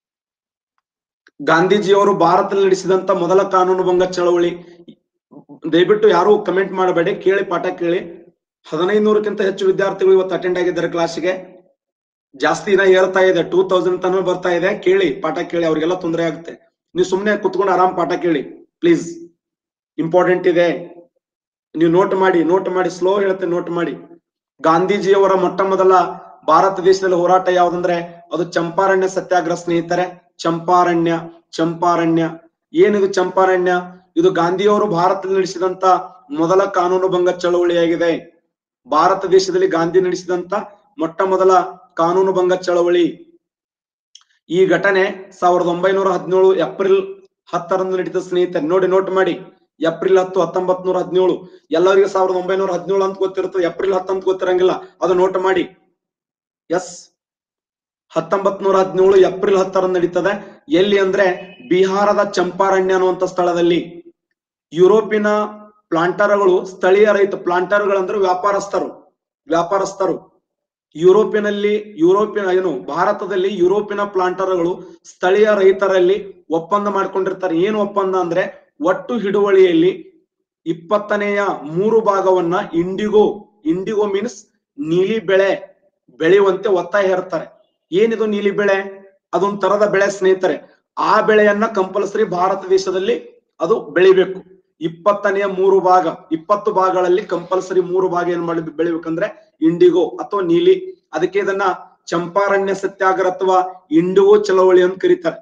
S1: ಗಾಂಧೀಜಿಯವರು ಭಾರತದಲ್ಲಿ ನಡೆಸಿದಂತ ಮೊದಲ ಕಾನೂನುಭಂಗ ಚಳವಳಿ ದಯವಿಟ್ಟು ಯಾರು ಕಮೆಂಟ್ ಮಾಡಬೇಡಿ ಕೇಳಿ ಪಾಠ ಕೇಳಿ ಹದಿನೈದು ನೂರಕ್ಕಿಂತ ಹೆಚ್ಚು ವಿದ್ಯಾರ್ಥಿಗಳು ಇವತ್ತು ಅಟೆಂಡ್ ಆಗಿದ್ದಾರೆ ಕ್ಲಾಸ್ಗೆ ಜಾಸ್ತಿ ದಿನ ಏರ್ತಾ ಇದೆ ಟೂ ತೌಸಂಡ್ ತನಕ ಬರ್ತಾ ಇದೆ ಕೇಳಿ ಪಾಠ ಕೇಳಿ ಅವ್ರಿಗೆಲ್ಲ ತೊಂದರೆ ಆಗುತ್ತೆ ನೀವು ಸುಮ್ಮನೆ ಕುತ್ಕೊಂಡು ಆರಾಮ್ ಪಾಠ ಕೇಳಿ ಪ್ಲೀಸ್ ಇಂಪಾರ್ಟೆಂಟ್ ಇದೆ ನೀವು ನೋಟ್ ಮಾಡಿ ನೋಟ್ ಮಾಡಿ ಸ್ಲೋ ಹೇಳ್ತೆ ನೋಟ್ ಮಾಡಿ ಗಾಂಧೀಜಿಯವರ ಮೊಟ್ಟ ಮೊದಲ ಭಾರತ ದೇಶದಲ್ಲಿ ಹೋರಾಟ ಯಾವ್ದಂದ್ರೆ ಅದು ಚಂಪಾರಣ್ಯ ಸತ್ಯಾಗ್ರಹ ಸ್ನೇಹಿತರೆ ಚಂಪಾರಣ್ಯ ಚಂಪಾರಣ್ಯ ಏನಿದು ಚಂಪಾರಣ್ಯ ಇದು ಗಾಂಧಿಯವರು ಭಾರತದಲ್ಲಿ ನಡೆಸಿದಂತ ಮೊದಲ ಕಾನೂನು ಭಂಗ ಚಳವಳಿಯಾಗಿದೆ ಭಾರತ ದೇಶದಲ್ಲಿ ಗಾಂಧಿ ನಡೆಸಿದಂತ ಮೊಟ್ಟ ಮೊದಲ ಕಾನೂನು ಭಂಗ ಚಳವಳಿ ಈ ಘಟನೆ ಸಾವಿರದ ಒಂಬೈನೂರ ಹದಿನೇಳು ಏಪ್ರಿಲ್ ಹತ್ತರಂದು ನಡೀತ ಸ್ನೇಹಿತರೆ ನೋಡಿ ನೋಟ್ ಮಾಡಿ ಏಪ್ರಿಲ್ ಹತ್ತು ಹತ್ತೊಂಬತ್ ನೂರ ಹದಿನೇಳು ಎಲ್ಲರಿಗೂ ಸಾವಿರದ ಒಂಬೈನೂರ ಹದಿನೇಳು ಅಂತ ಗೊತ್ತಿರ್ತದೆ ಏಪ್ರಿಲ್ ಹತ್ತು ಅಂತ ಗೊತ್ತಿರಂಗಿಲ್ಲ ಅದು ನೋಟ್ ಮಾಡಿ ಎಸ್ ಹತ್ತೊಂಬತ್ ನೂರ ಹದಿನೇಳು ಏಪ್ರಿಲ್ ಹತ್ತರಂದು ನಡೀತದೆ ಎಲ್ಲಿ ಅಂದ್ರೆ ಬಿಹಾರದ ಚಂಪಾರಣ್ಯ ಅನ್ನುವಂತ ಸ್ಥಳದಲ್ಲಿ ಯುರೋಪಿನ ಪ್ಲಾಂಟರ್ಗಳು ಸ್ಥಳೀಯ ರೈತ ಪ್ಲಾಂಟರ್ಗಳು ಅಂದ್ರೆ ವ್ಯಾಪಾರಸ್ಥರು ವ್ಯಾಪಾರಸ್ಥರು ಯುರೋಪಿನಲ್ಲಿ ಯುರೋಪಿನ ಏನು ಭಾರತದಲ್ಲಿ ಯುರೋಪಿನ ಪ್ಲಾಂಟರ್ಗಳು ಸ್ಥಳೀಯ ರೈತರಲ್ಲಿ ಒಪ್ಪಂದ ಮಾಡ್ಕೊಂಡಿರ್ತಾರೆ ಏನು ಒಪ್ಪಂದ ಅಂದ್ರೆ ಒಟ್ಟು ಹಿಡುವಳಿಯಲ್ಲಿ ಇಪ್ಪತ್ತನೆಯ ಮೂರು ಭಾಗವನ್ನ ಇಂಡಿಗೋ ಇಂಡಿಗೋ ಮೀನ್ಸ್ ನೀಲಿ ಬೆಳೆ ಬೆಳೆಯುವಂತೆ ಒತ್ತಾಯ ಹೇರ್ತಾರೆ ಏನಿದು ನೀಲಿ ಬೆಳೆ ಅದೊಂದ್ ತರದ ಬೆಳೆ ಸ್ನೇಹಿತರೆ ಆ ಬೆಳೆಯನ್ನ ಕಂಪಲ್ಸರಿ ಭಾರತ ದೇಶದಲ್ಲಿ ಅದು ಬೆಳಿಬೇಕು ಇಪ್ಪತ್ತನೆಯ ಮೂರು ಭಾಗ ಇಪ್ಪತ್ತು ಭಾಗಗಳಲ್ಲಿ ಕಂಪಲ್ಸರಿ ಮೂರು ಭಾಗ ಏನ್ ಮಾಡಿ ಬೆಳಿಬೇಕಂದ್ರೆ ಇಂಡಿಗೋ ಅಥವಾ ನೀಲಿ ಅದಕ್ಕೆ ಇದನ್ನ ಚಂಪಾರಣ್ಯ ಸತ್ಯಾಗ್ರಹ ಅಥವಾ ಇಂಡಿಗೋ ಚಳವಳಿ ಅಂತ ಕರೀತಾರೆ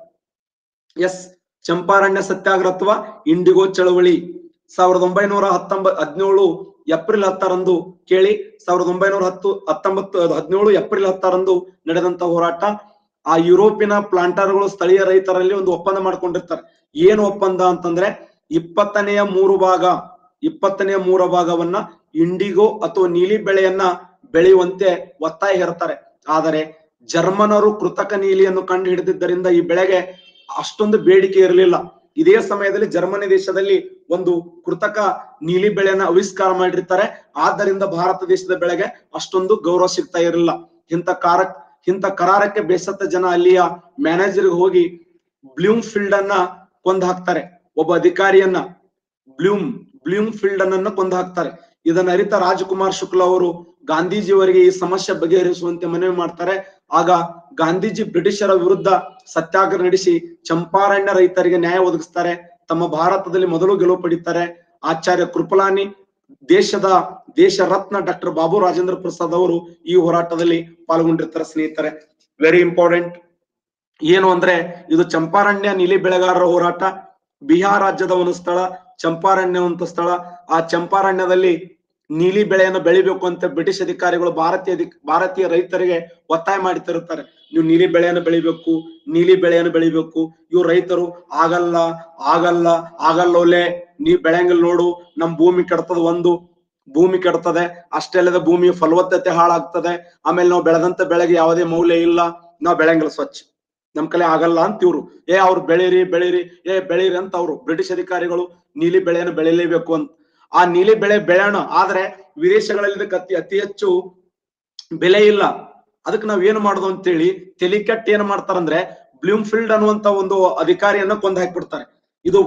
S1: ಎಸ್ ಚಂಪಾರಣ್ಯ ಸತ್ಯಾಗ್ರಹ ಅಥವಾ ಇಂಡಿಗೋ ಚಳವಳಿ ಸಾವಿರದ ಒಂಬೈನೂರ ಹತ್ತೊಂಬತ್ ಹದಿನೇಳು ಏಪ್ರಿಲ್ ಹತ್ತರಂದು ಕೇಳಿ ಸಾವಿರದ ಒಂಬೈನೂರ ಹತ್ತು ಹತ್ತೊಂಬತ್ತು ಹದಿನೇಳು ಏಪ್ರಿಲ್ ಹತ್ತರಂದು ನಡೆದಂತ ಹೋರಾಟ ಆ ಯುರೋಪಿನ ಪ್ಲಾಂಟರ್ಗಳು ಸ್ಥಳೀಯ ರೈತರಲ್ಲಿ ಒಂದು ಒಪ್ಪಂದ ಮಾಡ್ಕೊಂಡಿರ್ತಾರೆ ಏನು ಒಪ್ಪಂದ ಅಂತಂದ್ರೆ ಇಪ್ಪತ್ತನೆಯ ಮೂರು ಭಾಗ ಇಪ್ಪತ್ತನೆಯ ಮೂರ ಭಾಗವನ್ನ ಇಂಡಿಗೋ ಅಥವಾ ನೀಲಿ ಬೆಳೆಯನ್ನ ಬೆಳೆಯುವಂತೆ ಒತ್ತಾಯ ಹೇರ್ತಾರೆ ಆದರೆ ಜರ್ಮನರು ಕೃತಕ ನೀಲಿಯನ್ನು ಕಂಡು ಹಿಡಿದಿದ್ದರಿಂದ ಈ ಬೆಳೆಗೆ ಅಷ್ಟೊಂದು ಬೇಡಿಕೆ ಇರಲಿಲ್ಲ ಇದೇ ಸಮಯದಲ್ಲಿ ಜರ್ಮನಿ ದೇಶದಲ್ಲಿ ಒಂದು ಕೃತಕ ನೀಲಿ ಬೆಳೆಯನ್ನ ಆವಿಷ್ಕಾರ ಮಾಡಿರ್ತಾರೆ ಆದ್ದರಿಂದ ಭಾರತ ದೇಶದ ಬೆಳೆಗೆ ಅಷ್ಟೊಂದು ಗೌರವ ಸಿಗ್ತಾ ಇರಲಿಲ್ಲ ಇಂಥ ಕಾರ ಇಂಥ ಕರಾರಕ್ಕೆ ಬೇಸತ್ತ ಜನ ಅಲ್ಲಿಯ ಮ್ಯಾನೇಜರ್ಗೆ ಹೋಗಿ ಬ್ಲೂಮ್ ಫೀಲ್ಡ್ ಅನ್ನ ಕೊಂದು ಹಾಕ್ತಾರೆ ಒಬ್ಬ ಅಧಿಕಾರಿಯನ್ನ ಬ್ಲೂಮ್ ಬ್ಲೂಮ್ ಫೀಲ್ಡ್ ಅನ್ನ ಕೊಂದು ಹಾಕ್ತಾರೆ ಇದನ್ನ ಅರಿತ ರಾಜಕುಮಾರ್ ಶುಕ್ಲಾ ಅವರು ಗಾಂಧೀಜಿಯವರಿಗೆ ಈ ಸಮಸ್ಯೆ ಬಗೆಹರಿಸುವಂತೆ ಮನವಿ ಮಾಡ್ತಾರೆ ಆಗ ಗಾಂಧೀಜಿ ಬ್ರಿಟಿಷರ ವಿರುದ್ಧ ಸತ್ಯಾಗ್ರಹ ನಡೆಸಿ ಚಂಪಾರಣ್ಯ ರೈತರಿಗೆ ನ್ಯಾಯ ಒದಗಿಸ್ತಾರೆ ತಮ್ಮ ಭಾರತದಲ್ಲಿ ಮೊದಲು ಗೆಲುವು ಪಡಿತಾರೆ ಆಚಾರ್ಯ ಕೃಪಲಾನಿ ದೇಶದ ದೇಶ ರತ್ನ ಡಾಕ್ಟರ್ ಬಾಬು ರಾಜೇಂದ್ರ ಪ್ರಸಾದ್ ಅವರು ಈ ಹೋರಾಟದಲ್ಲಿ ಪಾಲ್ಗೊಂಡಿರ್ತಾರೆ ಸ್ನೇಹಿತರೆ ವೆರಿ ಇಂಪಾರ್ಟೆಂಟ್ ಏನು ಅಂದ್ರೆ ಇದು ಚಂಪಾರಣ್ಯ ನೀಲಿ ಬೆಳೆಗಾರರ ಹೋರಾಟ ಬಿಹಾರ್ ರಾಜ್ಯದ ಒಂದು ಸ್ಥಳ ಚಂಪಾರಣ್ಯ ಅಂತ ಸ್ಥಳ ಆ ಚಂಪಾರಣ್ಯದಲ್ಲಿ ನೀಲಿ ಬೆಳೆಯನ್ನು ಬೆಳಿಬೇಕು ಅಂತ ಬ್ರಿಟಿಷ್ ಅಧಿಕಾರಿಗಳು ಭಾರತೀಯ ಅಧಿಕ ಭಾರತೀಯ ರೈತರಿಗೆ ಒತ್ತಾಯ ಮಾಡ್ತಿರ್ತಾರೆ ನೀವು ನೀಲಿ ಬೆಳೆಯನ್ನು ಬೆಳಿಬೇಕು ನೀಲಿ ಬೆಳೆಯನ್ನು ಬೆಳಿಬೇಕು ಇವ್ರು ರೈತರು ಆಗಲ್ಲ ಆಗಲ್ಲ ಆಗಲ್ಲೋಲೆ ನೀವ್ ಬೆಳೆಯಂಗಿಲ್ಲ ನೋಡು ನಮ್ ಭೂಮಿ ಕೆಡ್ತದ ಒಂದು ಭೂಮಿ ಕೆಡ್ತದೆ ಅಷ್ಟೇ ಅಲ್ಲದೆ ಭೂಮಿ ಫಲವತ್ತತೆ ಹಾಳಾಗ್ತದೆ ಆಮೇಲೆ ನಾವು ಬೆಳೆದಂತ ಬೆಳೆಗೆ ಯಾವುದೇ ಮೌಲ್ಯ ಇಲ್ಲ ನಾವು ಬೆಳೆಯಂಗಿಲ್ಲ ಸ್ವಚ್ಛ ನಮ್ ಕಲೆ ಆಗಲ್ಲ ಅಂತ ಇವ್ರು ಏ ಅವ್ರು ಬೆಳೀರಿ ಬೆಳೀರಿ ಏ ಬೆಳೀರಿ ಅಂತ ಅವ್ರು ಬ್ರಿಟಿಷ್ ಅಧಿಕಾರಿಗಳು ನೀಲಿ ಬೆಳೆಯನ್ನು ಬೆಳಿಲೇಬೇಕು ಅಂತ ಆ ನೀಲಿ ಬೆಳೆ ಬೆಳೆಯೋಣ ಆದ್ರೆ ವಿದೇಶಗಳಲ್ಲಿ ಇದಕ್ಕೆ ಅತಿ ಅತಿ ಹೆಚ್ಚು ಬೆಲೆ ಇಲ್ಲ ಅದಕ್ಕೆ ನಾವ್ ಏನು ಮಾಡೋದು ಅಂತೇಳಿ ತಲಿ ಕೆಟ್ಟ ಏನ್ ಮಾಡ್ತಾರಂದ್ರೆ ಬ್ಲೂಮ್ ಫೀಲ್ಡ್ ಅನ್ನುವಂತ ಒಂದು ಅಧಿಕಾರಿಯನ್ನ ಕೊಂದು ಹಾಕ್ಬಿಡ್ತಾರೆ ಇದು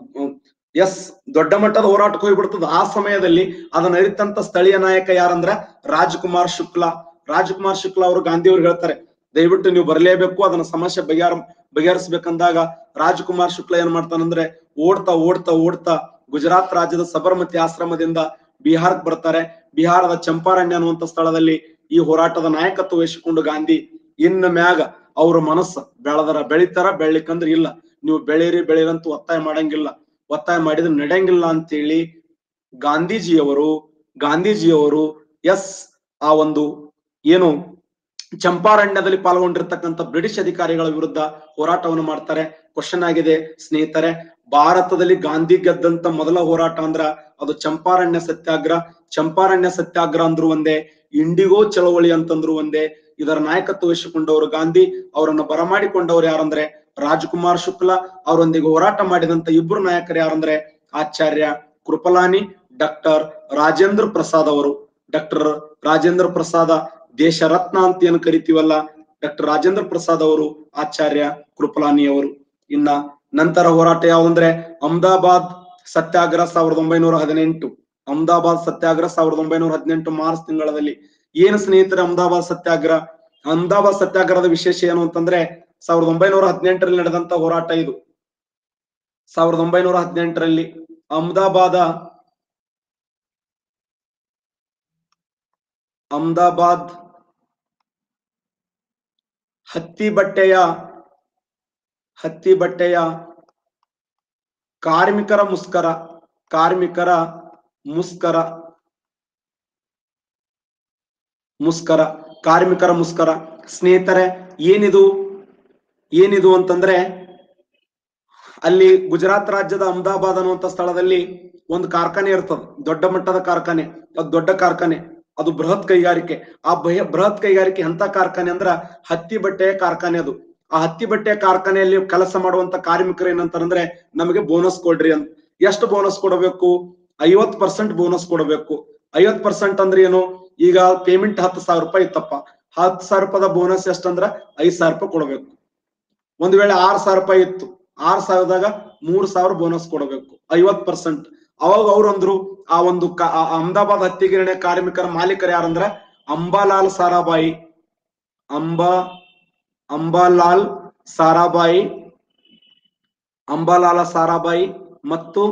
S1: ಎಸ್ ದೊಡ್ಡ ಮಟ್ಟದ ಹೋರಾಟಕ್ಕೆ ಹೋಗ್ಬಿಡ್ತದ ಆ ಸಮಯದಲ್ಲಿ ಅದನ್ನ ಅರಿತಂತ ಸ್ಥಳೀಯ ನಾಯಕ ಯಾರಂದ್ರ ರಾಜ್ಕುಮಾರ್ ಶುಕ್ಲಾ ರಾಜ್ಕುಮಾರ್ ಶುಕ್ಲಾ ಅವರು ಗಾಂಧಿ ಅವ್ರು ಹೇಳ್ತಾರೆ ದಯವಿಟ್ಟು ನೀವು ಬರಲೇಬೇಕು ಅದನ್ನ ಸಮಸ್ಯೆ ಬಗೆಹರ ಬಗೆಹರಿಸ್ಬೇಕಂದಾಗ ರಾಜ್ಕುಮಾರ್ ಶುಕ್ಲಾ ಏನ್ ಮಾಡ್ತಾನಂದ್ರೆ ಓಡ್ತಾ ಓಡ್ತಾ ಓಡ್ತಾ ಗುಜರಾತ್ ರಾಜ್ಯದ ಸಬರ್ಮತಿ ಆಶ್ರಮದಿಂದ ಬಿಹಾರಕ್ಕೆ ಬರ್ತಾರೆ ಬಿಹಾರದ ಚಂಪಾರಣ್ಯ ಅನ್ನುವಂತ ಸ್ಥಳದಲ್ಲಿ ಈ ಹೋರಾಟದ ನಾಯಕತ್ವ ವಹಿಸಿಕೊಂಡು ಗಾಂಧಿ ಇನ್ನ ಮ್ಯಾಗ ಅವ್ರ ಮನಸ್ಸ ಬೆಳೆದರ ಬೆಳಿತಾರ ಬೆಳಿಕಂದ್ರ ಇಲ್ಲ ನೀವು ಬೆಳೀರಿ ಬೆಳೀರಂತ ಒತ್ತಾಯ ಮಾಡಂಗಿಲ್ಲ ಒತ್ತಾಯ ಮಾಡಿದ್ರೆ ನಡೆಯಂಗಿಲ್ಲ ಅಂತೇಳಿ ಗಾಂಧೀಜಿಯವರು ಗಾಂಧೀಜಿಯವರು ಎಸ್ ಆ ಒಂದು ಏನು ಚಂಪಾರಣ್ಯದಲ್ಲಿ ಪಾಲ್ಗೊಂಡಿರ್ತಕ್ಕಂಥ ಬ್ರಿಟಿಷ್ ಅಧಿಕಾರಿಗಳ ವಿರುದ್ಧ ಹೋರಾಟವನ್ನು ಮಾಡ್ತಾರೆ ಕ್ವಶನ್ ಆಗಿದೆ ಸ್ನೇಹಿತರೆ ಭಾರತದಲ್ಲಿ ಗಾಂಧಿ ಗೆದ್ದಂತ ಮೊದಲ ಹೋರಾಟ ಅಂದ್ರ ಅದು ಚಂಪಾರಣ್ಯ ಸತ್ಯಾಗ್ರಹ ಚಂಪಾರಣ್ಯ ಸತ್ಯಾಗ್ರಹ ಅಂದ್ರು ಒಂದೇ ಇಂಡಿಗೋ ಚಳವಳಿ ಅಂತಂದ್ರು ಒಂದೇ ಇದರ ನಾಯಕತ್ವ ವಹಿಸಿಕೊಂಡವರು ಗಾಂಧಿ ಅವರನ್ನ ಬರಮಾಡಿಕೊಂಡವರು ಯಾರಂದ್ರೆ ರಾಜ್ಕುಮಾರ್ ಶುಕ್ಲಾ ಅವರೊಂದಿಗೆ ಹೋರಾಟ ಮಾಡಿದಂತ ಇಬ್ರು ನಾಯಕರು ಯಾರಂದ್ರೆ ಆಚಾರ್ಯ ಕೃಪಲಾನಿ ಡಾಕ್ಟರ್ ರಾಜೇಂದ್ರ ಪ್ರಸಾದ್ ಅವರು ಡಾಕ್ಟರ್ ರಾಜೇಂದ್ರ ಪ್ರಸಾದ ದೇಶ ರತ್ನ ಅಂತ ಏನು ಕರಿತೀವಲ್ಲ ಡಾಕ್ಟರ್ ರಾಜೇಂದ್ರ ಪ್ರಸಾದ್ ಅವರು ಆಚಾರ್ಯ ಕೃಪಲಾನಿ ಅವರು ಇನ್ನ ನಂತರ ಹೋರಾಟ ಯಾವಂದ್ರೆ ಅಹಮದಾಬಾದ್ ಸತ್ಯಾಗ್ರಹ ಸಾವಿರದ ಒಂಬೈನೂರ ಹದಿನೆಂಟು ಅಹಮದಾಬಾದ್ ಸತ್ಯಾಗ್ರಹ ಸಾವಿರದ ಒಂಬೈನೂರ ಹದಿನೆಂಟು ಮಾರ್ಚ್ ತಿಂಗಳಲ್ಲಿ ಏನು ಸ್ನೇಹಿತರೆ ಅಹಮದಾಬಾದ್ ಸತ್ಯಾಗ್ರಹ ಅಹಮದಾಬಾದ್ ಸತ್ಯಾಗ್ರಹದ ವಿಶೇಷ ಏನು ಅಂತಂದ್ರೆ ಸಾವಿರದ ಒಂಬೈನೂರ ಹದಿನೆಂಟರಲ್ಲಿ ನಡೆದಂತ ಹೋರಾಟ ಇದು ಸಾವಿರದ ಒಂಬೈನೂರ ಹದಿನೆಂಟರಲ್ಲಿ ಅಹಮದಾಬಾದ ಅಹಮದಾಬಾದ್ ಹತ್ತಿ ಬಟ್ಟೆಯ ಹತ್ತಿ ಬಟ್ಟೆಯ ಕಾರ್ಮಿಕರ ಮುಸ್ಕರ ಕಾರ್ಮಿಕರ ಮುಸ್ಕರ ಮುಸ್ಕರ ಕಾರ್ಮಿಕರ ಮುಸ್ಕರ ಸ್ನೇಹಿತರೆ ಏನಿದು ಏನಿದು ಅಂತಂದ್ರೆ ಅಲ್ಲಿ ಗುಜರಾತ್ ರಾಜ್ಯದ ಅಹಮದಾಬಾದ್ ಅನ್ನುವಂತ ಸ್ಥಳದಲ್ಲಿ ಒಂದು ಕಾರ್ಖಾನೆ ಇರ್ತದೆ ದೊಡ್ಡ ಮಟ್ಟದ ಕಾರ್ಖಾನೆ ಅದು ದೊಡ್ಡ ಕಾರ್ಖಾನೆ ಅದು ಬೃಹತ್ ಕೈಗಾರಿಕೆ ಆ ಭಯ ಬೃಹತ್ ಕೈಗಾರಿಕೆ ಎಂತ ಕಾರ್ಖಾನೆ ಅಂದ್ರ ಹತ್ತಿ ಬಟ್ಟೆಯ ಕಾರ್ಖಾನೆ ಅದು ಆ ಹತ್ತಿ ಬಟ್ಟೆಯ ಕಾರ್ಖಾನೆಯಲ್ಲಿ ಕೆಲಸ ಮಾಡುವಂತ ಕಾರ್ಮಿಕರು ಏನಂತಾರಂದ್ರೆ ನಮಗೆ ಬೋನಸ್ ಕೊಡ್ರಿ ಅಂತ ಎಷ್ಟು ಬೋನಸ್ ಕೊಡಬೇಕು ಐವತ್ ಪರ್ಸೆಂಟ್ ಬೋನಸ್ ಕೊಡಬೇಕು ಐವತ್ ಪರ್ಸೆಂಟ್ ಅಂದ್ರೆ ಏನು ಈಗ ಪೇಮೆಂಟ್ ಹತ್ತು ಸಾವಿರ ರೂಪಾಯಿ ಇತ್ತಪ್ಪ ಹತ್ತು ಸಾವಿರ ರೂಪಾಯಿದ ಬೋನಸ್ ಎಷ್ಟಂದ್ರ ಐದ್ ಸಾವಿರ ರೂಪಾಯಿ ಕೊಡಬೇಕು ಒಂದ್ ವೇಳೆ ಆರ್ ಸಾವಿರ ರೂಪಾಯಿ ಇತ್ತು ಆರ್ ಸಾವಿರದಾಗ ಮೂರ್ ಸಾವಿರ ಬೋನಸ್ ಕೊಡಬೇಕು ಐವತ್ ಪರ್ಸೆಂಟ್ ಅವಾಗ ಅವ್ರು ಅಂದ್ರು ಆ ಒಂದು ಕ- ಆ ಅಹಮದಾಬಾದ್ ಹತ್ತಿಗಿರಣೆ ಕಾರ್ಮಿಕರ ಮಾಲೀಕರು ಯಾರಂದ್ರ ಅಂಬಾಲಾಲ್ ಸಾರಾಬಾಯಿ ಅಂಬಾ ಅಂಬಾಲಾಲ್ ಸಾರಾಬಾಯಿ ಅಂಬಾಲಾಲ ಸಾರಾಬಾಯಿ ಮತ್ತು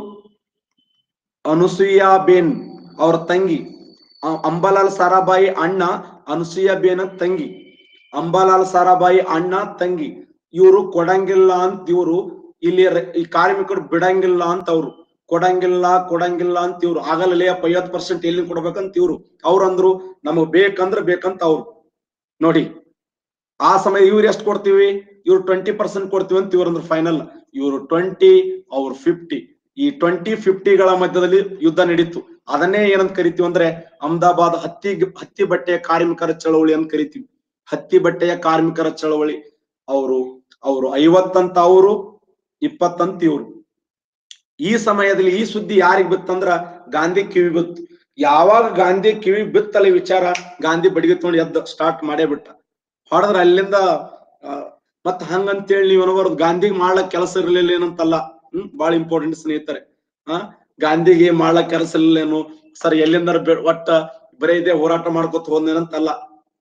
S1: ಅನುಸೂಯಾ ಬೇನ್ ಅವ್ರ ತಂಗಿ ಅ- ಅಂಬಾಲಾಲ್ ಸಾರಾಬಾಯಿ ಅಣ್ಣ ಅನುಸೂಯಾ ಬೇನ ತಂಗಿ ಅಂಬಾಲಾಲ್ ಸಾರಾಬಾಯಿ ಅಣ್ಣ ತಂಗಿ ಇವರು ಕೊಡಂಗಿಲ್ಲ ಅಂತ ಇವರು ಇಲ್ಲಿ ರ- ಈ ಕಾರ್ಮಿಕರು ಬಿಡಂಗಿಲ್ಲ ಅಂತ ಅವ್ರು ಕೊಡಂಗಿಲ್ಲ ಕೊಡಂಗಿಲ್ಲ ಅಂತ ಇವ್ರು ಆಗಲ್ಲ ಅಪ್ಪ ಐವತ್ ಪರ್ಸೆಂಟ್ ಎಲ್ಲಿ ಕೊಡ್ಬೇಕಂತ ಇವ್ರು ಅವ್ರಂದ್ರು ನಮಗ್ ಬೇಕಂದ್ರ ಬೇಕಂತ ಅವ್ರು ನೋಡಿ ಆ ಸಮಯ ಇವ್ರು ಎಷ್ಟು ಕೊಡ್ತೀವಿ ಇವ್ರು ಟ್ವೆಂಟಿ ಪರ್ಸೆಂಟ್ ಕೊಡ್ತೀವಿ ಅಂತ ಇವ್ರಂದ್ರು ಫೈನಲ್ ಇವ್ರು ಟ್ವೆಂಟಿ ಅವ್ರು ಫಿಫ್ಟಿ ಈ ಟ್ವೆಂಟಿ ಫಿಫ್ಟಿಗಳ ಮಧ್ಯದಲ್ಲಿ ಯುದ್ಧ ನಡೀತು ಅದನ್ನೇ ಏನಂತ ಕರಿತೀವಿ ಅಂದ್ರೆ ಅಹಮದಾಬಾದ್ ಹತ್ತಿ ಹತ್ತಿ ಬಟ್ಟೆಯ ಕಾರ್ಮಿಕರ ಚಳವಳಿ ಅಂತ ಕರಿತೀವಿ ಹತ್ತಿ ಬಟ್ಟೆಯ ಕಾರ್ಮಿಕರ ಚಳವಳಿ ಅವರು ಅವರು ಐವತ್ತಂತ ಅವರು ಇಪ್ಪತ್ತಂತ ಇವ್ರು ಈ ಸಮಯದಲ್ಲಿ ಈ ಸುದ್ದಿ ಯಾರಿಗ್ ಬಿತ್ತಂದ್ರ ಗಾಂಧಿ ಕಿವಿ ಬಿತ್ತು ಯಾವಾಗ ಗಾಂಧಿ ಕಿವಿ ಬಿತ್ತಲ್ಲ ಈ ವಿಚಾರ ಗಾಂಧಿ ಬಡಿಗೆ ತಗೊಂಡು ಎದ್ದ ಸ್ಟಾರ್ಟ್ ಮಾಡೇ ಬಿಟ್ಟ ಹೊಡೆದ್ರ ಅಲ್ಲಿಂದ ಆ, ಮತ್ ಹಂಗಂತೇಳಿ ನೀವು ಅನ್ಬಾರ್ದು ಗಾಂಧಿಗ್ ಮಾಡ್ಲಕ್ ಕೆಲಸ ಇರ್ಲಿಲ್ಲ ಏನಂತಲ್ಲ ಹ್ಮ್ ಬಾಳ ಇಂಪಾರ್ಟೆಂಟ್ ಸ್ನೇಹಿತರೆ ಆ ಗಾಂಧಿಗೆ ಮಾಡ್ಲಕ್ ಕೆಲಸ ಇರ್ಲಿಲ್ಲೇನು ಸರ್ ಎಲ್ಲಿಂದ ಒಟ್ಟ ಬರೇ ಇದೇ ಹೋರಾಟ ಮಾಡ್ಕೊತ ಹೋದ್ನೇನಂತಲ್ಲ